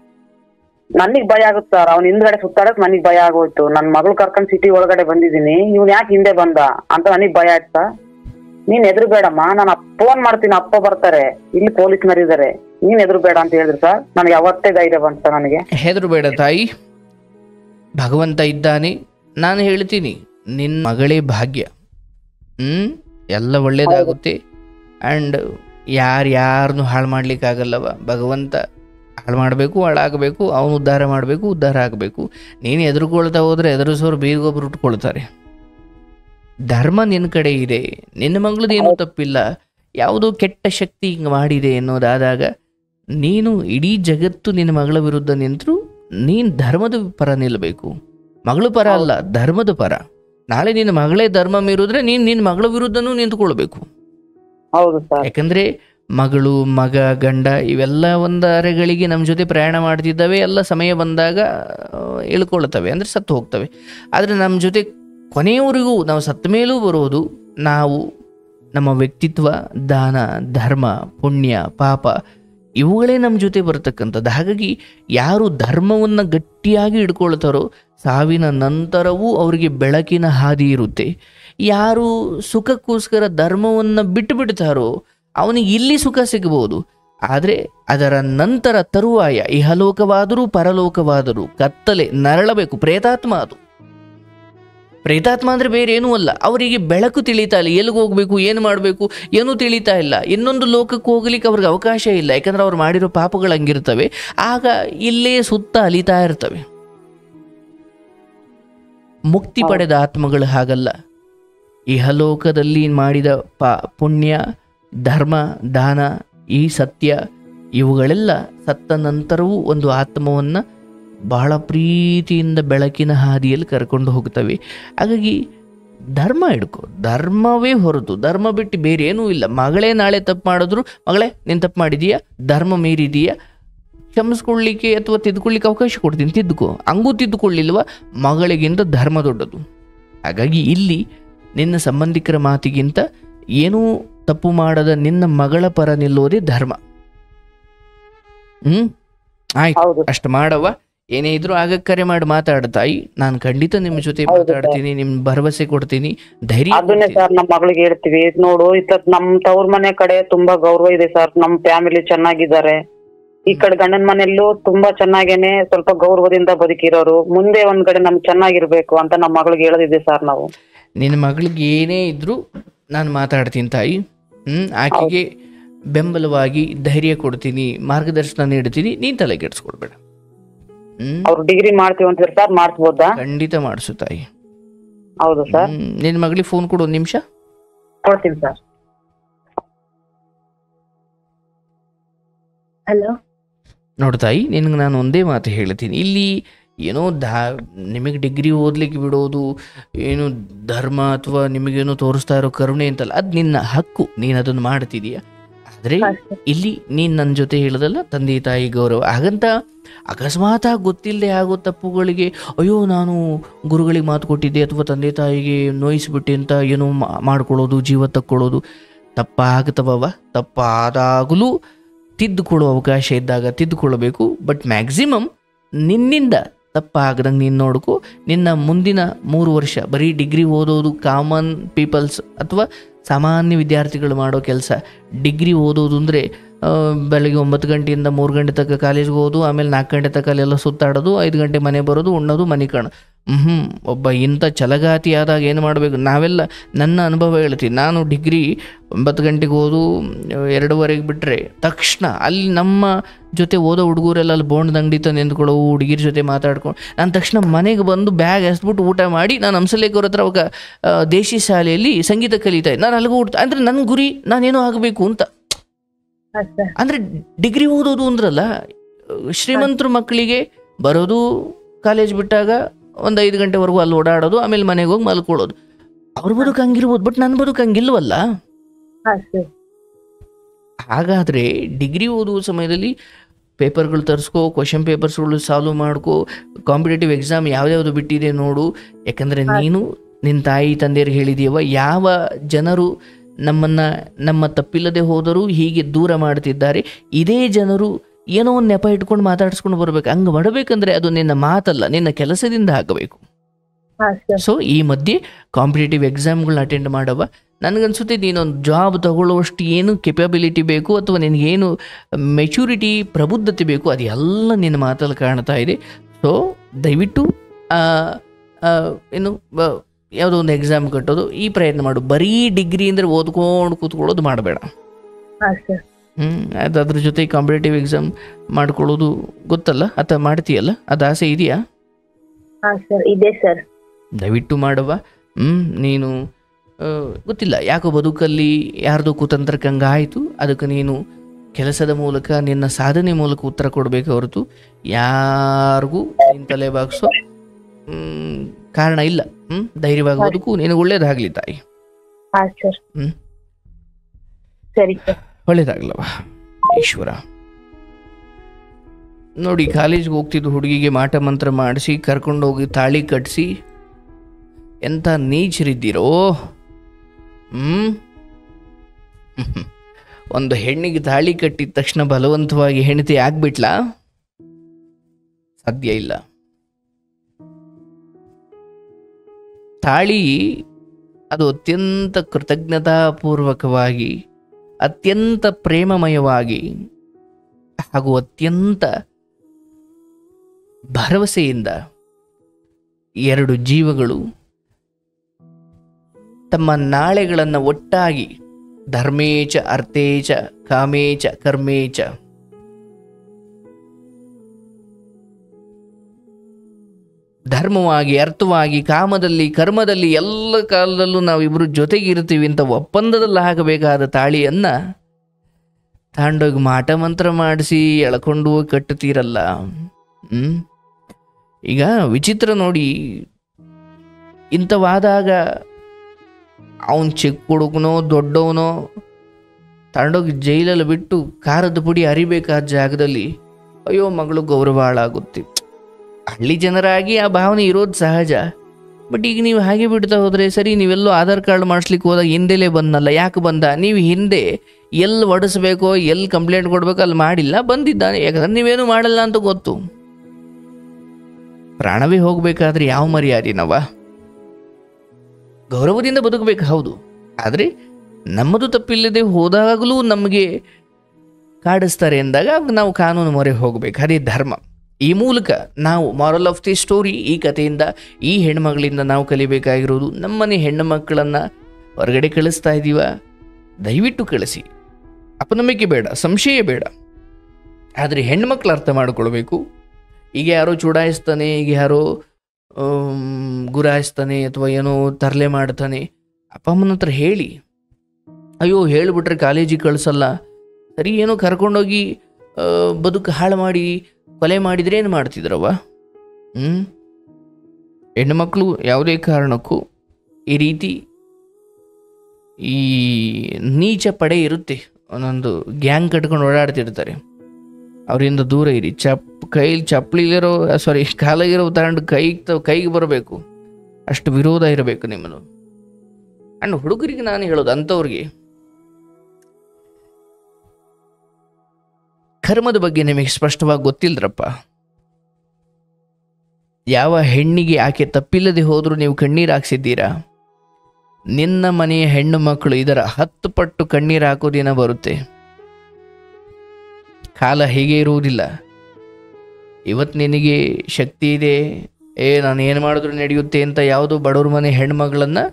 ನನಗ್ ಭಯ ಆಗುತ್ತೆ ಸರ್ ಅವ್ನ ಹಿಂದ್ಗಡೆ ಸುತ್ತಾಡಕ್ ನನಗ್ ಭಯ ಆಗೋಯ್ತು ನನ್ ಮಗಳು ಕರ್ಕೊಂಡ್ ಸಿಟಿ ಒಳಗಡೆ ಬಂದಿದ್ದೀನಿ ಇವ್ನ್ ಯಾಕೆ ಹಿಂದೆ ಬಂದ ಅಂತ ನನಗ್ ಭಯ ಆಯ್ತು ಸರ್ ನೀನ್ ಎದುರುಬೇಡಮ್ಮ ನಾನು ಫೋನ್ ಮಾಡ್ತೀನಿ ಅಪ್ಪ ಬರ್ತಾರೆ ಇಲ್ಲಿ ಪೊಲೀಸ್ನರಿದ್ದಾರೆ ನೀನ್ ಎದುರುಬೇಡ ಅಂತ ಹೇಳಿದ್ರು ಸರ್ ನನಗೆ ಅವತ್ತೇ ಧೈರ್ಯ ಬಂತು ಸರ್ ನನಗೆ ಹೆದರು ಬೇಡ ತಾಯಿ ಭಗವಂತ ಇದ್ದಾನೆ ನಾನು ಹೇಳ್ತೀನಿ ನಿನ್ನ ಮಗಳೇ ಭಾಗ್ಯ ಹ್ಞೂ ಎಲ್ಲ ಒಳ್ಳೇದಾಗುತ್ತೆ ಆ್ಯಂಡ್ ಯಾರು ಯಾರನ್ನು ಹಾಳು ಮಾಡ್ಲಿಕ್ಕಾಗಲ್ಲವ ಭಗವಂತ ಹಾಳು ಮಾಡಬೇಕು ಹಾಳಾಗಬೇಕು ಅವನು ಉದ್ಧಾರ ಮಾಡಬೇಕು ಉದ್ಧಾರ ಆಗಬೇಕು ನೀನು ಎದುರುಕೊಳ್ತಾ ಹೋದರೆ ಎದುರಿಸೋರು ಬೇಗೊಬ್ರು ಉಟ್ಕೊಳ್ತಾರೆ ಧರ್ಮ ನಿನ್ನ ಕಡೆ ಇದೆ ನಿನ್ನ ಮಗಳದೇನು ತಪ್ಪಿಲ್ಲ ಯಾವುದೋ ಕೆಟ್ಟ ಶಕ್ತಿ ಹಿಂಗೆ ಮಾಡಿದೆ ಅನ್ನೋದಾದಾಗ ನೀನು ಇಡೀ ಜಗತ್ತು ನಿನ್ನ ಮಗಳ ವಿರುದ್ಧ ನಿಂತರೂ ನೀನು ಧರ್ಮದ ಪರ ನಿಲ್ಲಬೇಕು ಮಗಳ ಪರ ಅಲ್ಲ ಧರ್ಮದ ಪರ ನಾಳೆ ನಿನ್ನ ಮಗಳೇ ಧರ್ಮ ಮೀರಿದ್ರೆ ನೀನು ನಿನ್ನ ಮಗಳ ವಿರುದ್ಧನೂ ನಿಂತ್ಕೊಳ್ಬೇಕು ಹೌದು ಸರ್ ಯಾಕಂದ್ರೆ ಮಗಳು ಮಗ ಗಂಡ ಇವೆಲ್ಲ ಒಂದು ಅರೆಗಳಿಗೆ ನಮ್ಮ ಜೊತೆ ಪ್ರಯಾಣ ಮಾಡ್ತಿದ್ದಾವೆ ಎಲ್ಲ ಸಮಯ ಬಂದಾಗ ಆ, ಇಳ್ಕೊಳ್ತವೆ ಅಂದರೆ ಸತ್ತು ಹೋಗ್ತವೆ ಆದರೆ ನಮ್ಮ ಜೊತೆ ಕೊನೆಯವರೆಗೂ ನಾವು ಸತ್ತ ಮೇಲೂ ಬರೋದು ನಾವು ನಮ್ಮ ವ್ಯಕ್ತಿತ್ವ ದಾನ ಧರ್ಮ ಪುಣ್ಯ ಪಾಪ ಇವುಗಳೇ ನಮ್ಮ ಜೊತೆ ಬರ್ತಕ್ಕಂಥದ್ದು ಹಾಗಾಗಿ ಯಾರು ಧರ್ಮವನ್ನು ಗಟ್ಟಿಯಾಗಿ ಹಿಡ್ಕೊಳ್ತಾರೋ ಸಾವಿನ ನಂತರವೂ ಅವರಿಗೆ ಬೆಳಕಿನ ಹಾದಿ ಇರುತ್ತೆ ಯಾರು ಸುಖಕ್ಕೋಸ್ಕರ ಧರ್ಮವನ್ನು ಬಿಟ್ಟು ಬಿಡ್ತಾರೋ ಅವನಿಗೆ ಇಲ್ಲಿ ಸುಖ ಸಿಗಬಹುದು ಆದರೆ ಅದರ ನಂತರ ತರುವಾಯ ಇಹಲೋಕವಾದರೂ ಪರಲೋಕವಾದರೂ ಕತ್ತಲೆ ನರಳಬೇಕು ಪ್ರೇತಾತ್ಮ ಅದು ಪ್ರೇತಾತ್ಮ ಅಂದರೆ ಬೇರೆ ಏನೂ ಅಲ್ಲ ಅವರಿಗೆ ಬೆಳಕು ತಿಳಿತಾ ಇಲ್ಲ ಎಲ್ಲಿಗೆ ಹೋಗಬೇಕು ಏನು ಮಾಡಬೇಕು ಏನೂ ತಿಳಿತಾ ಇಲ್ಲ ಇನ್ನೊಂದು ಲೋಕಕ್ಕೆ ಹೋಗ್ಲಿಕ್ಕೆ ಅವ್ರಿಗೆ ಅವಕಾಶ ಇಲ್ಲ ಯಾಕಂದ್ರೆ ಅವ್ರು ಮಾಡಿರೋ ಪಾಪಗಳು ಹಂಗಿರ್ತವೆ ಆಗ ಇಲ್ಲೇ ಸುತ್ತ ಅಲಿತಾ ಇರ್ತವೆ ಮುಕ್ತಿ ಪಡೆದ ಆತ್ಮಗಳು ಹಾಗಲ್ಲ ಇಹಲೋಕದಲ್ಲಿ ಮಾಡಿದ ಪ ಪುಣ್ಯ ಧರ್ಮ ದಾನ ಈ ಸತ್ಯ ಇವುಗಳೆಲ್ಲ ಸತ್ತ ನಂತರವೂ ಒಂದು ಆತ್ಮವನ್ನು ಬಹಳ ಪ್ರೀತಿಯಿಂದ ಬೆಳಕಿನ ಹಾದಿಯಲ್ಲಿ ಕರ್ಕೊಂಡು ಹೋಗ್ತವೆ ಹಾಗಾಗಿ ಧರ್ಮ ಹಿಡ್ಕೊ ಧರ್ಮವೇ ಹೊರತು ಧರ್ಮ ಬಿಟ್ಟು ಬೇರೆ ಏನೂ ಇಲ್ಲ ಮಗಳೇ ನಾಳೆ ತಪ್ಪು ಮಾಡಿದ್ರು ಮಗಳೇ ನೀನು ತಪ್ಪು ಮಾಡಿದೀಯಾ ಧರ್ಮ ಮೀರಿದೀಯಾ ಕ್ಷಮಿಸ್ಕೊಳ್ಳಿಕ್ಕೆ ಅಥವಾ ತಿದ್ದುಕೊಳ್ಳಿಕ್ಕೆ ಅವಕಾಶ ಕೊಡ್ತೀನಿ ತಿದ್ದುಕೋ ಹಂಗೂ ತಿದ್ದುಕೊಳ್ಳಿಲ್ವ ಮಗಳಿಗಿಂತ ಧರ್ಮ ದೊಡ್ಡದು ಹಾಗಾಗಿ ಇಲ್ಲಿ ನಿನ್ನ ಸಂಬಂಧಿಕರ ಮಾತಿಗಿಂತ ಏನೂ ತಪ್ಪು ಮಾಡದ ನಿನ್ನ ಮಗಳ ಪರ ನಿಲ್ಲೋದೇ ಧರ್ಮ ಹ್ಮ್ ಆಯ್ತು ಹೌದು ಅಷ್ಟು ಮಾಡವ ಏನೇ ಇದ್ರು ಆಗ ಕರೆ ಮಾಡಿ ಮಾತಾಡು ತಾಯಿ ನಾನು ಖಂಡಿತ ನಿಮ್ಮ ಜೊತೆ ಹೌದು ಸರ್. ಮಾತಾಡ್ತೀನಿ ನಿಮ್ ಭರವಸೆ ಕೊಡ್ತೀನಿ ಧೈರ್ಯ ಅದನ್ನೇ ಕೊಡ್ತೀನಿ. ಸರ್ ನಮ್ ಮಗಳಿಗೆ ಹೇಳ್ತೀವಿ ನೋಡು ಇತ್ತ ನಮ್ ತವ್ರ ಮನೆ ಕಡೆ ತುಂಬಾ ಗೌರವ ಇದೆ ಸರ್ ನಮ್ ಫ್ಯಾಮಿಲಿ ಚೆನ್ನಾಗಿದ್ದಾರೆ ಈ ಕಡೆ ಗಂಡನ ಮನೆಯಲ್ಲೂ ತುಂಬಾ ಚೆನ್ನಾಗೇನೆ ಸ್ವಲ್ಪ ಗೌರವದಿಂದ ಬದುಕಿರೋರು ಮುಂದೆ ಒಂದ್ ಕಡೆ ನಮ್ಗೆ ಚೆನ್ನಾಗಿರ್ಬೇಕು ಅಂತ ನಮ್ ಮಗಳಿಗೆ ಹೇಳೋದಿದೆ ಸರ್ ನಾವು ನಿನ್ನ ಮಗಳಿಗೆ ಏನೇ ಇದ್ರು ನಾನು ಮಾತಾಡ್ತೀನಿ ತಾಯಿ ಹ್ಮ್ ಆಕೆಗೆ ಬೆಂಬಲವಾಗಿ ಧೈರ್ಯ ಕೊಡ್ತೀನಿ ಮಾರ್ಗದರ್ಶನ ನೀಡ್ತೀನಿ ನೀನ್ ತಲೆ ಕೆಡಿಸ್ಕೊಡ್ಬೇಡ ಹ್ಮ್ ಅವ್ರು ಡಿಗ್ರಿ ಮಾಡ್ತೀವಿ ಅಂತೀರಿ ಸರ್ ಮಾಡಿಸ್ಬೋದಾ ಖಂಡಿತ ಮಾಡಿಸು ತಾಯಿ ಹೌದು ಸರ್ ಹ್ಮ್ ನಿನ್ನ ಮಗಳಿಗೆ ಫೋನ್ ಕೊಡು ಒಂದು ನಿಮಿಷ ಕೊಡ್ತೀನಿ ಸರ್ ಹಲೋ ನೋಡು ತಾಯಿ ನಿನಗೆ ನಾನು ಒಂದೇ ಮಾತು ಹೇಳ್ತೀನಿ ಇಲ್ಲಿ ಏನೋ ದಾ ನಿಮಗೆ ಡಿಗ್ರಿ ಓದ್ಲಿಕ್ಕೆ ಬಿಡೋದು ಏನು ಧರ್ಮ ಅಥವಾ ನಿಮಗೇನೋ ತೋರಿಸ್ತಾ ಇರೋ ಕರುಣೆ ಅಂತಲ್ಲ ಅದು ನಿನ್ನ ಹಕ್ಕು ನೀನು ಅದನ್ನು ಮಾಡ್ತಿದೀಯ ಆದರೆ ಇಲ್ಲಿ ನೀನು ನನ್ನ ಜೊತೆ ಹೇಳೋದಲ್ಲ ತಂದೆ ತಾಯಿ ಗೌರವ ಹಾಗಂತ ಅಕಸ್ಮಾತ್ ಆಗಿ ಗೊತ್ತಿಲ್ಲದೆ ಆಗೋ ತಪ್ಪುಗಳಿಗೆ ಅಯ್ಯೋ ನಾನು ಗುರುಗಳಿಗೆ ಮಾತು ಕೊಟ್ಟಿದ್ದೆ ಅಥವಾ ತಂದೆ ತಾಯಿಗೆ ನೋಯಿಸ್ಬಿಟ್ಟೆ ಅಂತ ಏನೋ ಮಾ- ಮಾಡ್ಕೊಳ್ಳೋದು ಜೀವ ತಕ್ಕೊಳ್ಳೋದು ತಪ್ಪಾಗ್ತವವ ತಪ್ಪಾದಾಗಲೂ ತಿದ್ದುಕೊಳ್ಳೋ ಅವಕಾಶ ಇದ್ದಾಗ ತಿದ್ದುಕೊಳ್ಳಬೇಕು ಬಟ್ ಮ್ಯಾಕ್ಸಿಮಮ್ ನಿನ್ನಿಂದ ತಪ್ಪಾಗದಂಗೆ ನೀನು ನೋಡ್ಕೊ ನಿನ್ನ ಮುಂದಿನ ಮೂರು ವರ್ಷ ಬರೀ ಡಿಗ್ರಿ ಓದೋದು ಕಾಮನ್ ಪೀಪಲ್ಸ್ ಅಥವಾ ಸಾಮಾನ್ಯ ವಿದ್ಯಾರ್ಥಿಗಳು ಮಾಡೋ ಕೆಲಸ ಡಿಗ್ರಿ ಓದೋದು ಅಂದರೆ ಬೆಳಗ್ಗೆ ಒಂಬತ್ತು ಗಂಟೆಯಿಂದ ಮೂರು ಗಂಟೆ ತನಕ ಕಾಲೇಜ್ಗೆ ಹೋಗೋದು ಆಮೇಲೆ ನಾಲ್ಕು ಗಂಟೆ ತನಕ ಅಲ್ಲೆಲ್ಲ ಸುತ್ತಾಡೋದು ಐದು ಗಂಟೆ ಮನೆ ಬರೋದು ಉಣ್ಣೋದು ಮನೆ ಕಾಣು ಹ್ಞೂ ಒಬ್ಬ ಇಂಥ ಛಲಗಾತಿ ಆದಾಗ ಏನು ಮಾಡಬೇಕು ನಾವೆಲ್ಲ ನನ್ನ ಅನುಭವ ಹೇಳ್ತೀನಿ ನಾನು ಡಿಗ್ರಿ ಒಂಬತ್ತು ಗಂಟೆಗೆ ಓದು ಎರಡೂವರೆಗೆ ಬಿಟ್ಟರೆ ತಕ್ಷಣ ಅಲ್ಲಿ ನಮ್ಮ ಜೊತೆ ಓದೋ ಹುಡುಗರೆಲ್ಲ ಅಲ್ಲಿ ಬೋಂಡ್ ಅಂಗಡಿ ತಂದು ನಿಂತ್ಕೊಳ್ಳೋ ಹುಡುಗಿರ ಜೊತೆ ಮಾತಾಡ್ಕೊಂಡು ನಾನು ತಕ್ಷಣ ಮನೆಗೆ ಬಂದು ಬ್ಯಾಗ್ ಎಸ್ಬಿಟ್ಟು ಊಟ ಮಾಡಿ ನಾನು ಹಂಸಲೇಖವ್ರ ಹತ್ರ ಅವಾಗ ಆ, ದೇಶಿ ಶಾಲೆಯಲ್ಲಿ ಸಂಗೀತ ಕಲಿತಾ ಇದ್ದೆ ನಾನು ಅಲ್ಲಿಗೆ ಊಟ ಅಂದರೆ ನನ್ನ ಗುರಿ ನಾನೇನೋ ಆಗಬೇಕು ಅಂತ ಅಂದರೆ ಡಿಗ್ರಿ ಓದೋದು ಅಂದ್ರಲ್ಲ ಶ್ರೀಮಂತರ ಮಕ್ಕಳಿಗೆ ಬರೋದು ಕಾಲೇಜ್ ಬಿಟ್ಟಾಗ ಒಂದು ಐದು ಗಂಟೆವರೆಗೂ ಅಲ್ಲಿ ಓಡಾಡೋದು ಆಮೇಲೆ ಮನೆಗೆ ಹೋಗಿ ಮಲ್ಕೊಳ್ಳೋದು ಅವ್ರ ಬದುಕು ಹಂಗಿರ್ಬೋದು ಬಟ್ ನನ್ನ ಬದುಕು ಹಂಗಿಲ್ವಲ್ಲ ಹಾಗಾದರೆ ಡಿಗ್ರಿ ಓದುವ ಸಮಯದಲ್ಲಿ ಪೇಪರ್ಗಳು ತರಿಸ್ಕೋ ಕ್ವಶನ್ ಪೇಪರ್ಸ್ಗಳು ಸಾಲ್ವ್ ಮಾಡ್ಕೋ ಕಾಂಪಿಟೇಟಿವ್ ಎಕ್ಸಾಮ್ ಯಾವ್ದ್ಯಾವುದು ಬಿಟ್ಟಿದೆ ನೋಡು ಯಾಕಂದರೆ ನೀನು ನಿನ್ನ ತಾಯಿ ತಂದೆಯರಿಗೆ ಹೇಳಿದೀಯವ ಯಾವ ಜನರು ನಮ್ಮನ್ನು ನಮ್ಮ ತಪ್ಪಿಲ್ಲದೆ ಹೋದರೂ ಹೀಗೆ ದೂರ ಮಾಡ್ತಿದ್ದಾರೆ ಇದೇ ಜನರು ಏನೋ ಒಂದು ನೆಪ ಇಟ್ಕೊಂಡು ಮಾತಾಡಿಸ್ಕೊಂಡು ಬರ್ಬೇಕು ಹಂಗೆ ಮಾಡಬೇಕಂದ್ರೆ ಅದು ನಿನ್ನ ಮಾತಲ್ಲ ನಿನ್ನ ಕೆಲಸದಿಂದ ಆಗಬೇಕು ಹಾ ಸರ್ ಸೊ ಈ ಮಧ್ಯೆ ಕಾಂಪಿಟೇಟಿವ್ ಎಕ್ಸಾಮ್ಗಳನ್ನ ಅಟೆಂಡ್ ಮಾಡವ ನನಗನ್ಸುತ್ತೆ ನೀನೊಂದು ಜಾಬ್ ತಗೊಳ್ಳೋಷ್ಟು ಏನು ಕೆಪಬಿಲಿಟಿ ಬೇಕು ಅಥವಾ ನಿನಗೇನು ಮೆಚುರಿಟಿ ಪ್ರಬುದ್ಧತೆ ಬೇಕು ಅದೆಲ್ಲ ನಿನ್ನ ಮಾತಲ್ಲಿ ಕಾಣ್ತಾ ಇದೆ ಸೊ ದಯವಿಟ್ಟು ಆ, ಆ, ಏನು ಬ- ಯಾವುದೋ ಒಂದು ಎಕ್ಸಾಮ್ ಕಟ್ಟೋದು ಈ ಪ್ರಯತ್ನ ಮಾಡು ಬರೀ ಡಿಗ್ರಿ ಅಂದರೆ ಓದ್ಕೊಂಡು ಕೂತ್ಕೊಳ್ಳೋದು ಮಾಡಬೇಡ ಹಾ ಸರ್ ಹ್ಞೂ ಅದು ಅದ್ರ ಜೊತೆ ಕಾಂಪಿಟೇಟಿವ್ ಎಕ್ಸಾಮ್ ಮಾಡ್ಕೊಳ್ಳೋದು ಗೊತ್ತಲ್ಲ ಅಥವಾ ಮಾಡ್ತೀಯಲ್ಲ ಅದು ಆಸೆ ಇದೆಯಾ ಹಾ ಸರ್ ಇದೆ ಸರ್ ದಯವಿಟ್ಟು ಮಾಡವ ಹ್ಞೂ ನೀನು ಆ, ಗೊತ್ತಿಲ್ಲ ಯಾಕೋ ಬದುಕಲ್ಲಿ ಯಾರ್ದೋ ಕುತಂತ್ರಕ್ಕೆ ಹಂಗಾಯಿತು ಅದಕ್ಕೆ ನೀನು ಕೆಲಸದ ಮೂಲಕ ನಿನ್ನ ಸಾಧನೆ ಮೂಲಕ ಉತ್ತರ ಕೊಡಬೇಕು ಹೊರತು ಯಾರಿಗೂ ನಿನ್ನ ತಲೆ ಬಾಗಿಸೋ ಮ್, ಕಾರಣ ಇಲ್ಲ ಹ್ಞೂ ಧೈರ್ಯವಾಗಿ ಬದುಕು ನಿನಗೆ ಒಳ್ಳೇದಾಗಲಿ ತಾಯಿ ಹಾ ಸರ್ ಹ್ಞೂ ಸರಿ ಸರ್ ಒಳ್ಳೇದಾಗ್ಲವ ಈಶ್ವರ ನೋಡಿ ಕಾಲೇಜ್ಗೆ ಹೋಗ್ತಿದ್ದು ಹುಡುಗಿಗೆ ಮಾಟ ಮಂತ್ರ ಮಾಡಿಸಿ ಕರ್ಕೊಂಡೋಗಿ ತಾಳಿ ಕಟ್ಟಿಸಿ ಎಂಥ ನೀಚರಿದ್ದೀರೋ ಹ್ಮ್ ಹ್ಮ್. ಒಂದು ಹೆಣ್ಣಿಗೆ ತಾಳಿ ಕಟ್ಟಿದ ತಕ್ಷಣ ಬಲವಂತವಾಗಿ ಹೆಂಡತಿ ಆಗ್ಬಿಟ್ಲಾ ಸಾಧ್ಯ ಇಲ್ಲ ತಾಳಿ ಅದು ಅತ್ಯಂತ ಕೃತಜ್ಞತಾಪೂರ್ವಕವಾಗಿ ಅತ್ಯಂತ ಪ್ರೇಮಮಯವಾಗಿ ಹಾಗೂ ಅತ್ಯಂತ ಭರವಸೆಯಿಂದ ಎರಡು ಜೀವಗಳು ತಮ್ಮ ನಾಳೆಗಳನ್ನು ಒಟ್ಟಾಗಿ ಧರ್ಮೇಚ ಅರ್ಥೇಚ ಕಾಮೇಚ ಕರ್ಮೇಚ ಧರ್ಮವಾಗಿ ಅರ್ಥವಾಗಿ ಕಾಮದಲ್ಲಿ ಕರ್ಮದಲ್ಲಿ ಎಲ್ಲ ಕಾಲದಲ್ಲೂ ನಾವಿಬ್ಬರು ಜೊತೆಗಿರ್ತೀವಿ ಅಂತ ಒಪ್ಪಂದದಲ್ಲಿ ಆಗಬೇಕಾದ ತಾಳಿಯನ್ನ ತಾಂಡೋಗಿ ಮಾಟ ಮಂತ್ರ ಮಾಡಿಸಿ ಎಳ್ಕೊಂಡು ಹೋಗಿ ಕಟ್ಟುತ್ತೀರಲ್ಲ ಹ್ಮ್ ಈಗ ವಿಚಿತ್ರ ನೋಡಿ ಇಂಥವಾದಾಗ ಅವನ್ ಚಿಕ್ಕ ಹುಡುಗನೋ ದೊಡ್ಡವನೋ ತಗೊಂಡೋಗಿ ಜೈಲಲ್ಲಿ ಬಿಟ್ಟು ಖಾರದ ಪುಡಿ ಅರಿಬೇಕಾದ ಜಾಗದಲ್ಲಿ ಅಯ್ಯೋ ಮಗಳು ಗೌರವ ಹಾಳಾಗುತ್ತೆ ಹಳ್ಳಿ ಜನರಾಗಿ ಆ ಭಾವನೆ ಇರೋದು ಸಹಜ ಬಟ್ ಈಗ ನೀವು ಹಾಗೆ ಬಿಡ್ತಾ ಹೋದ್ರೆ ಸರಿ ನೀವೆಲ್ಲೋ ಆಧಾರ್ ಕಾರ್ಡ್ ಮಾಡಿಸ್ಲಿಕ್ಕೆ ಹೋದಾಗ ಹಿಂದೆಲೇ ಬಂದಲ್ಲ ಯಾಕೆ ಬಂದ ನೀವು ಹಿಂದೆ ಎಲ್ಲಿ ಒಡಿಸ್ಬೇಕೋ ಎಲ್ಲಿ ಕಂಪ್ಲೇಂಟ್ ಕೊಡ್ಬೇಕೋ ಅಲ್ಲಿ ಮಾಡಿಲ್ಲ ಬಂದಿದ್ದಾನೆ ಯಾಕಂದ್ರೆ ನೀವೇನು ಮಾಡಲ್ಲ ಅಂತ ಗೊತ್ತು ಪ್ರಾಣವೇ ಹೋಗ್ಬೇಕಾದ್ರೆ ಯಾವ ಮರ್ಯಾದೆನವ ಗೌರವದಿಂದ ಬದುಕಬೇಕು ಹೌದು ಆದರೆ ನಮ್ಮದು ತಪ್ಪಿಲ್ಲದೆ ಹೋದಾಗಲೂ ನಮಗೆ ಕಾಡಿಸ್ತಾರೆ ಎಂದಾಗ ಅವಾಗ ನಾವು ಕಾನೂನು ಮೊರೆ ಹೋಗಬೇಕು ಅದೇ ಧರ್ಮ ಈ ಮೂಲಕ ನಾವು ಮಾರಲ್ ಆಫ್ ದಿ ಸ್ಟೋರಿ ಈ ಕಥೆಯಿಂದ ಈ ಹೆಣ್ಮಗಳಿಂದ ನಾವು ಕಲಿಬೇಕಾಗಿರೋದು ನಮ್ಮನೆ ಹೆಣ್ಣು ಮಕ್ಕಳನ್ನು ಹೊರಗಡೆ ಕಳಿಸ್ತಾ ಇದ್ದೀವ ದಯವಿಟ್ಟು ಕಳಿಸಿ ಅಪನಂಬಿಕೆ ಬೇಡ ಸಂಶಯ ಬೇಡ ಆದರೆ ಹೆಣ್ಮಕ್ಳು ಅರ್ಥ ಮಾಡಿಕೊಳ್ಬೇಕು ಈಗ ಯಾರೋ ಚುಡಾಯಿಸ್ತಾನೆ ಈಗ ಯಾರೋ ಆಮ್, ಗುರಾಯಿಸ್ತಾನೆ ಅಥವಾ ಏನೋ ತರಲೆ ಮಾಡ್ತಾನೆ ಅಪ್ಪ ಅಮ್ಮನ ಹತ್ರ ಹೇಳಿ ಅಯ್ಯೋ ಹೇಳಿಬಿಟ್ರೆ ಕಾಲೇಜಿಗೆ ಕಳಿಸಲ್ಲ ಸರಿ ಏನೋ ಕರ್ಕೊಂಡೋಗಿ ಆ, ಬದುಕು ಹಾಳು ಮಾಡಿ ಕೊಲೆ ಮಾಡಿದ್ರೆ ಏನು ಮಾಡ್ತಿದ್ರವ್ವ ಹ್ಞೂ ಹೆಣ್ಣುಮಕ್ಕಳು ಯಾವುದೇ ಕಾರಣಕ್ಕೂ ಈ ರೀತಿ ಈ ನೀಚ ಪಡೆ ಇರುತ್ತೆ ಒಂದೊಂದು ಗ್ಯಾಂಗ್ ಕಟ್ಕೊಂಡು ಓಡಾಡ್ತಿರ್ತಾರೆ ಅವರಿಂದ ದೂರ ಇರಿ ಚಪ್ ಕೈಲಿ ಚಪ್ಪಲಿಲಿರೋ ಸಾರಿ ಕಾಲಾಗಿರೋ ತಗೊಂಡು ಕೈಗೆ ಕೈಗೆ ಬರಬೇಕು ಅಷ್ಟು ವಿರೋಧ ಇರಬೇಕು ನಿಮ್ಮದು ಅಂಡ್ ಹುಡುಗರಿಗೆ ನಾನು ಹೇಳೋದು ಅಂಥವ್ರಿಗೆ ಕರ್ಮದ ಬಗ್ಗೆ ನಿಮಗೆ ಸ್ಪಷ್ಟವಾಗಿ ಗೊತ್ತಿಲ್ದ್ರಪ್ಪ ಯಾವ ಹೆಣ್ಣಿಗೆ ಆಕೆ ತಪ್ಪಿಲ್ಲದೆ ಹೋದರೂ ನೀವು ಕಣ್ಣೀರು ಹಾಕ್ಸಿದ್ದೀರಾ ನಿನ್ನ ಮನೆಯ ಹೆಣ್ಣು ಮಕ್ಕಳು ಇದರ ಹತ್ತು ಪಟ್ಟು ಕಣ್ಣೀರು ಹಾಕೋ ದಿನ ಬರುತ್ತೆ ಕಾಲ ಹೀಗೆ ಇರುವುದಿಲ್ಲ ಇವತ್ತು ನಿನಗೆ ಶಕ್ತಿ ಇದೆ ಏ ನಾನು ಏನು ಮಾಡಿದ್ರು ನಡೆಯುತ್ತೆ ಅಂತ ಯಾವುದೋ ಬಡವ್ರ ಮನೆ ಹೆಣ್ಮಗಳನ್ನ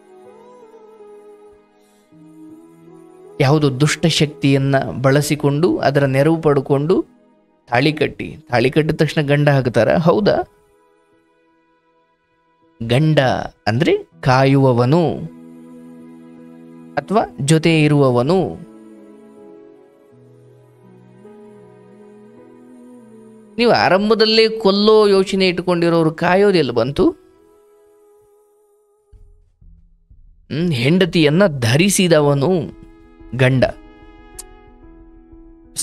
ಯಾವುದೋ ದುಷ್ಟ ಶಕ್ತಿಯನ್ನ ಬಳಸಿಕೊಂಡು ಅದರ ನೆರವು ಪಡ್ಕೊಂಡು ತಾಳಿ ಕಟ್ಟಿ ತಾಳಿ ಕಟ್ಟಿದ ತಕ್ಷಣ ಗಂಡ ಹಾಕ್ತಾರ ಹೌದಾ ಗಂಡ ಅಂದ್ರೆ ಕಾಯುವವನು ಅಥವಾ ಜೊತೆ ಇರುವವನು ನೀವು ಆರಂಭದಲ್ಲೇ ಕೊಲ್ಲೋ ಯೋಚನೆ ಇಟ್ಕೊಂಡಿರೋರು ಕಾಯೋದೆಲ್ಲ ಬಂತು ಹ್ಮ್, ಹೆಂಡತಿಯನ್ನ ಧರಿಸಿದವನು ಗಂಡ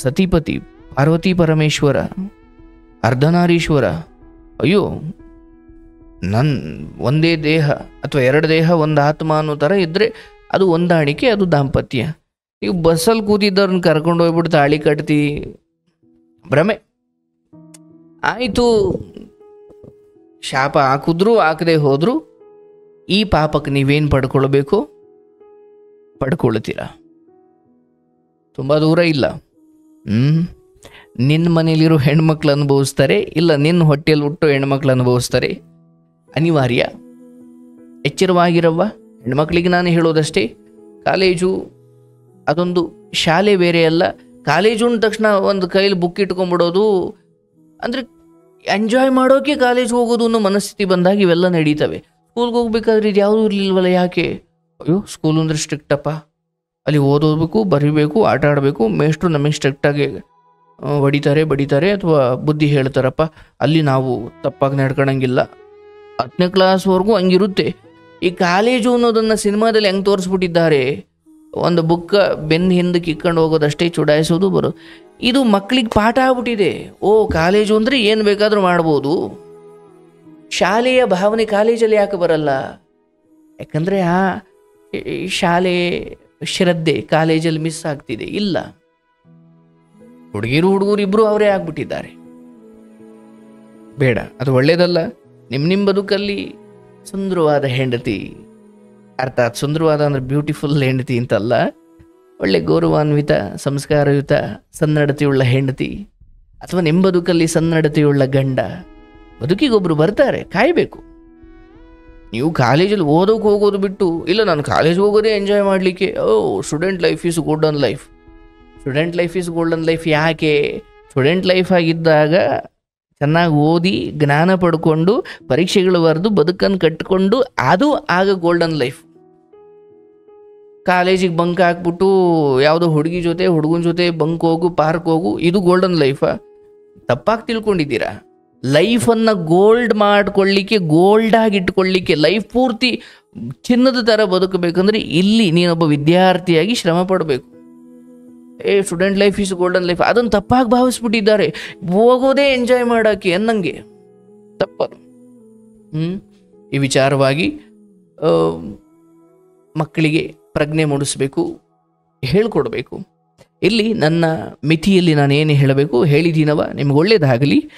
ಸತಿಪತಿ ಪಾರ್ವತಿ ಪರಮೇಶ್ವರ ಅರ್ಧನಾರೀಶ್ವರ ಅಯ್ಯೋ ನನ್ ಒಂದೇ ದೇಹ ಅಥವಾ ಎರಡು ದೇಹ ಒಂದು ಆತ್ಮ ಅನ್ನೋ ಥರ ಇದ್ದರೆ ಅದು ಹೊಂದಾಣಿಕೆ ಅದು ದಾಂಪತ್ಯ ನೀವು ಬಸ್ಸಲ್ಲಿ ಕೂತಿದ್ದವ್ರನ್ನ ಕರ್ಕೊಂಡು ಹೋಗ್ಬಿಟ್ಟು ತಾಳಿ ಕಟ್ತಿ ಭ್ರಮೆ ಆಯಿತು ಶಾಪ ಹಾಕಿದ್ರು ಹಾಕದೆ ಹೋದ್ರು ಈ ಪಾಪಕ್ಕೆ ನೀವೇನು ಪಡ್ಕೊಳ್ಬೇಕು ಪಡ್ಕೊಳ್ತೀರಾ ತುಂಬ ದೂರ ಇಲ್ಲ ಹ್ಞೂ ನಿನ್ನ ಮನೇಲಿರೋ ಹೆಣ್ಮಕ್ಳು ಅನುಭವಿಸ್ತಾರೆ ಇಲ್ಲ ನಿನ್ನ ಹೊಟ್ಟೆಯಲ್ಲಿ ಹುಟ್ಟು ಹೆಣ್ಮಕ್ಳು ಅನುಭವಿಸ್ತಾರೆ ಅನಿವಾರ್ಯ ಎಚ್ಚರವಾಗಿರವ್ವ ಹೆಣ್ಮಕ್ಳಿಗೆ ನಾನು ಹೇಳೋದಷ್ಟೇ ಕಾಲೇಜು ಅದೊಂದು ಶಾಲೆ ಬೇರೆ ಅಲ್ಲ ಕಾಲೇಜು ಅಂದ ತಕ್ಷಣ ಒಂದು ಕೈಲಿ ಬುಕ್ ಇಟ್ಕೊಂಡ್ಬಿಡೋದು ಅಂದರೆ ಎಂಜಾಯ್ ಮಾಡೋಕೆ ಕಾಲೇಜ್ ಹೋಗೋದು ಅನ್ನೋ ಮನಸ್ಥಿತಿ ಬಂದಾಗ ಇವೆಲ್ಲ ನಡೀತವೆ ಸ್ಕೂಲ್ಗೆ ಹೋಗ್ಬೇಕಾದ್ರೆ ಇದು ಯಾವುದೂ ಇರಲಿಲ್ವಲ್ಲ ಯಾಕೆ ಅಯ್ಯೋ ಸ್ಕೂಲ್ ಅಂದರೆ ಸ್ಟ್ರಿಕ್ಟಪ್ಪ ಅಲ್ಲಿ ಓದೋದಬೇಕು ಬರೀಬೇಕು ಆಟ ಆಡಬೇಕು ಮೇಷ್ಟ್ರು ನಮಗೆ ಸ್ಟ್ರಿಕ್ಟಾಗಿ ಹೊಡಿತಾರೆ ಬಡಿತಾರೆ ಅಥವಾ ಬುದ್ಧಿ ಹೇಳ್ತಾರಪ್ಪ ಅಲ್ಲಿ ನಾವು ತಪ್ಪಾಗಿ ನಡ್ಕೊಳಂಗಿಲ್ಲ ಹತ್ತನೇ ಕ್ಲಾಸ್ವರೆಗೂ ಹಂಗಿರುತ್ತೆ ಈ ಕಾಲೇಜು ಅನ್ನೋದನ್ನು ಸಿನಿಮಾದಲ್ಲಿ ಹೆಂಗೆ ತೋರಿಸ್ಬಿಟ್ಟಿದ್ದಾರೆ ಒಂದು ಬುಕ್ಕ ಬೆನ್ನ ಹಿಂದಕ್ಕೆ ಇಕ್ಕೊಂಡು ಹೋಗೋದಷ್ಟೇ ಚುಡಾಯಿಸೋದು ಬರೋ ಇದು ಮಕ್ಕಳಿಗೆ ಪಾಠ ಆಗ್ಬಿಟ್ಟಿದೆ ಓ ಕಾಲೇಜು ಅಂದರೆ ಏನು ಬೇಕಾದರೂ ಮಾಡ್ಬೋದು ಶಾಲೆಯ ಭಾವನೆ ಕಾಲೇಜಲ್ಲಿ ಯಾಕೆ ಬರಲ್ಲ ಯಾಕಂದರೆ ಆ ಈ ಶಾಲೆ ಶ್ರದ್ಧೆ ಕಾಲೇಜಲ್ಲಿ ಮಿಸ್ ಆಗ್ತಿದೆ ಇಲ್ಲ ಹುಡುಗಿರು ಹುಡುಗರು ಇಬ್ಬರು ಅವರೇ ಆಗ್ಬಿಟ್ಟಿದ್ದಾರೆ ಬೇಡ ಅದು ಒಳ್ಳೇದಲ್ಲ ನಿಮ್ಮ ನಿಮ್ಮ ಬದುಕಲ್ಲಿ ಸುಂದರವಾದ ಹೆಂಡತಿ ಅರ್ಥಾತ್ ಸುಂದರವಾದ ಅಂದರೆ ಬ್ಯೂಟಿಫುಲ್ ಹೆಂಡತಿ ಅಂತಲ್ಲ ಒಳ್ಳೆ ಗೌರವಾನ್ವಿತ ಸಂಸ್ಕಾರಯುತ ಸನ್ನಡತೆಯುಳ್ಳ ಹೆಂಡತಿ ಅಥವಾ ನಿಮ್ಮ ಬದುಕಲ್ಲಿ ಸನ್ನಡತೆಯುಳ್ಳ ಗಂಡ ಬದುಕಿಗೊಬ್ರು ಬರ್ತಾರೆ ಕಾಯಬೇಕು ನೀವು ಕಾಲೇಜಲ್ಲಿ ಓದೋಕೆ ಹೋಗೋದು ಬಿಟ್ಟು ಇಲ್ಲ ನಾನು ಕಾಲೇಜ್ ಹೋಗೋದೇ ಎಂಜಾಯ್ ಮಾಡಲಿಕ್ಕೆ ಓ student life is golden life student life is golden life ಯಾಕೆ ಸ್ಟೂಡೆಂಟ್ ಲೈಫ್ ಆಗಿದ್ದಾಗ ಚೆನ್ನಾಗಿ ಓದಿ ಜ್ಞಾನ ಪಡ್ಕೊಂಡು ಪರೀಕ್ಷೆಗಳು ಬರೆದು ಬದುಕನ್ನು ಕಟ್ಟಿಕೊಂಡು ಅದು ಆಗ ಗೋಲ್ಡನ್ ಲೈಫ್ ಕಾಲೇಜಿಗೆ ಬಂಕ್ ಹಾಕ್ಬಿಟ್ಟು ಯಾವುದೋ ಹುಡುಗಿ ಜೊತೆ ಹುಡುಗನ ಜೊತೆ ಬಂಕ್ ಹೋಗು ಪಾರ್ಕ್ ಹೋಗು ಇದು ಗೋಲ್ಡನ್ ಲೈಫಾ ತಪ್ಪಾಗಿ ತಿಳ್ಕೊಂಡಿದ್ದೀರಾ ಲೈಫನ್ನು ಗೋಲ್ಡ್ ಮಾಡ್ಕೊಳ್ಳಿಕ್ಕೆ ಗೋಲ್ಡಾಗಿ ಇಟ್ಕೊಳ್ಳಿಕ್ಕೆ ಲೈಫ್ ಪೂರ್ತಿ ಚಿನ್ನದ ಥರ ಬದುಕಬೇಕಂದ್ರೆ ಇಲ್ಲಿ ನೀನೊಬ್ಬ ವಿದ್ಯಾರ್ಥಿಯಾಗಿ ಶ್ರಮ ಪಡಬೇಕು ಏ student life is golden life ಅದನ್ನು ತಪ್ಪಾಗಿ ಭಾವಿಸ್ಬಿಟ್ಟಿದ್ದಾರೆ ಹೋಗೋದೇ ಎಂಜಾಯ್ ಮಾಡೋಕ್ಕೆ ಅನ್ನಂಗೆ ತಪ್ಪದು ಹ್ಞೂ ಈ ವಿಚಾರವಾಗಿ ಆ, ಮಕ್ಕಳಿಗೆ ಪ್ರಜ್ಞೆ ಮೂಡಿಸ್ಬೇಕು ಹೇಳ್ಕೊಡ್ಬೇಕು ಇಲ್ಲಿ ನನ್ನ ಮಿತಿಯಲ್ಲಿ ನಾನು ಏನು ಹೇಳಬೇಕು ಹೇಳಿದ್ದೀನವ ನಿಮ್ಗೆ ಒಳ್ಳೇದಾಗಲಿ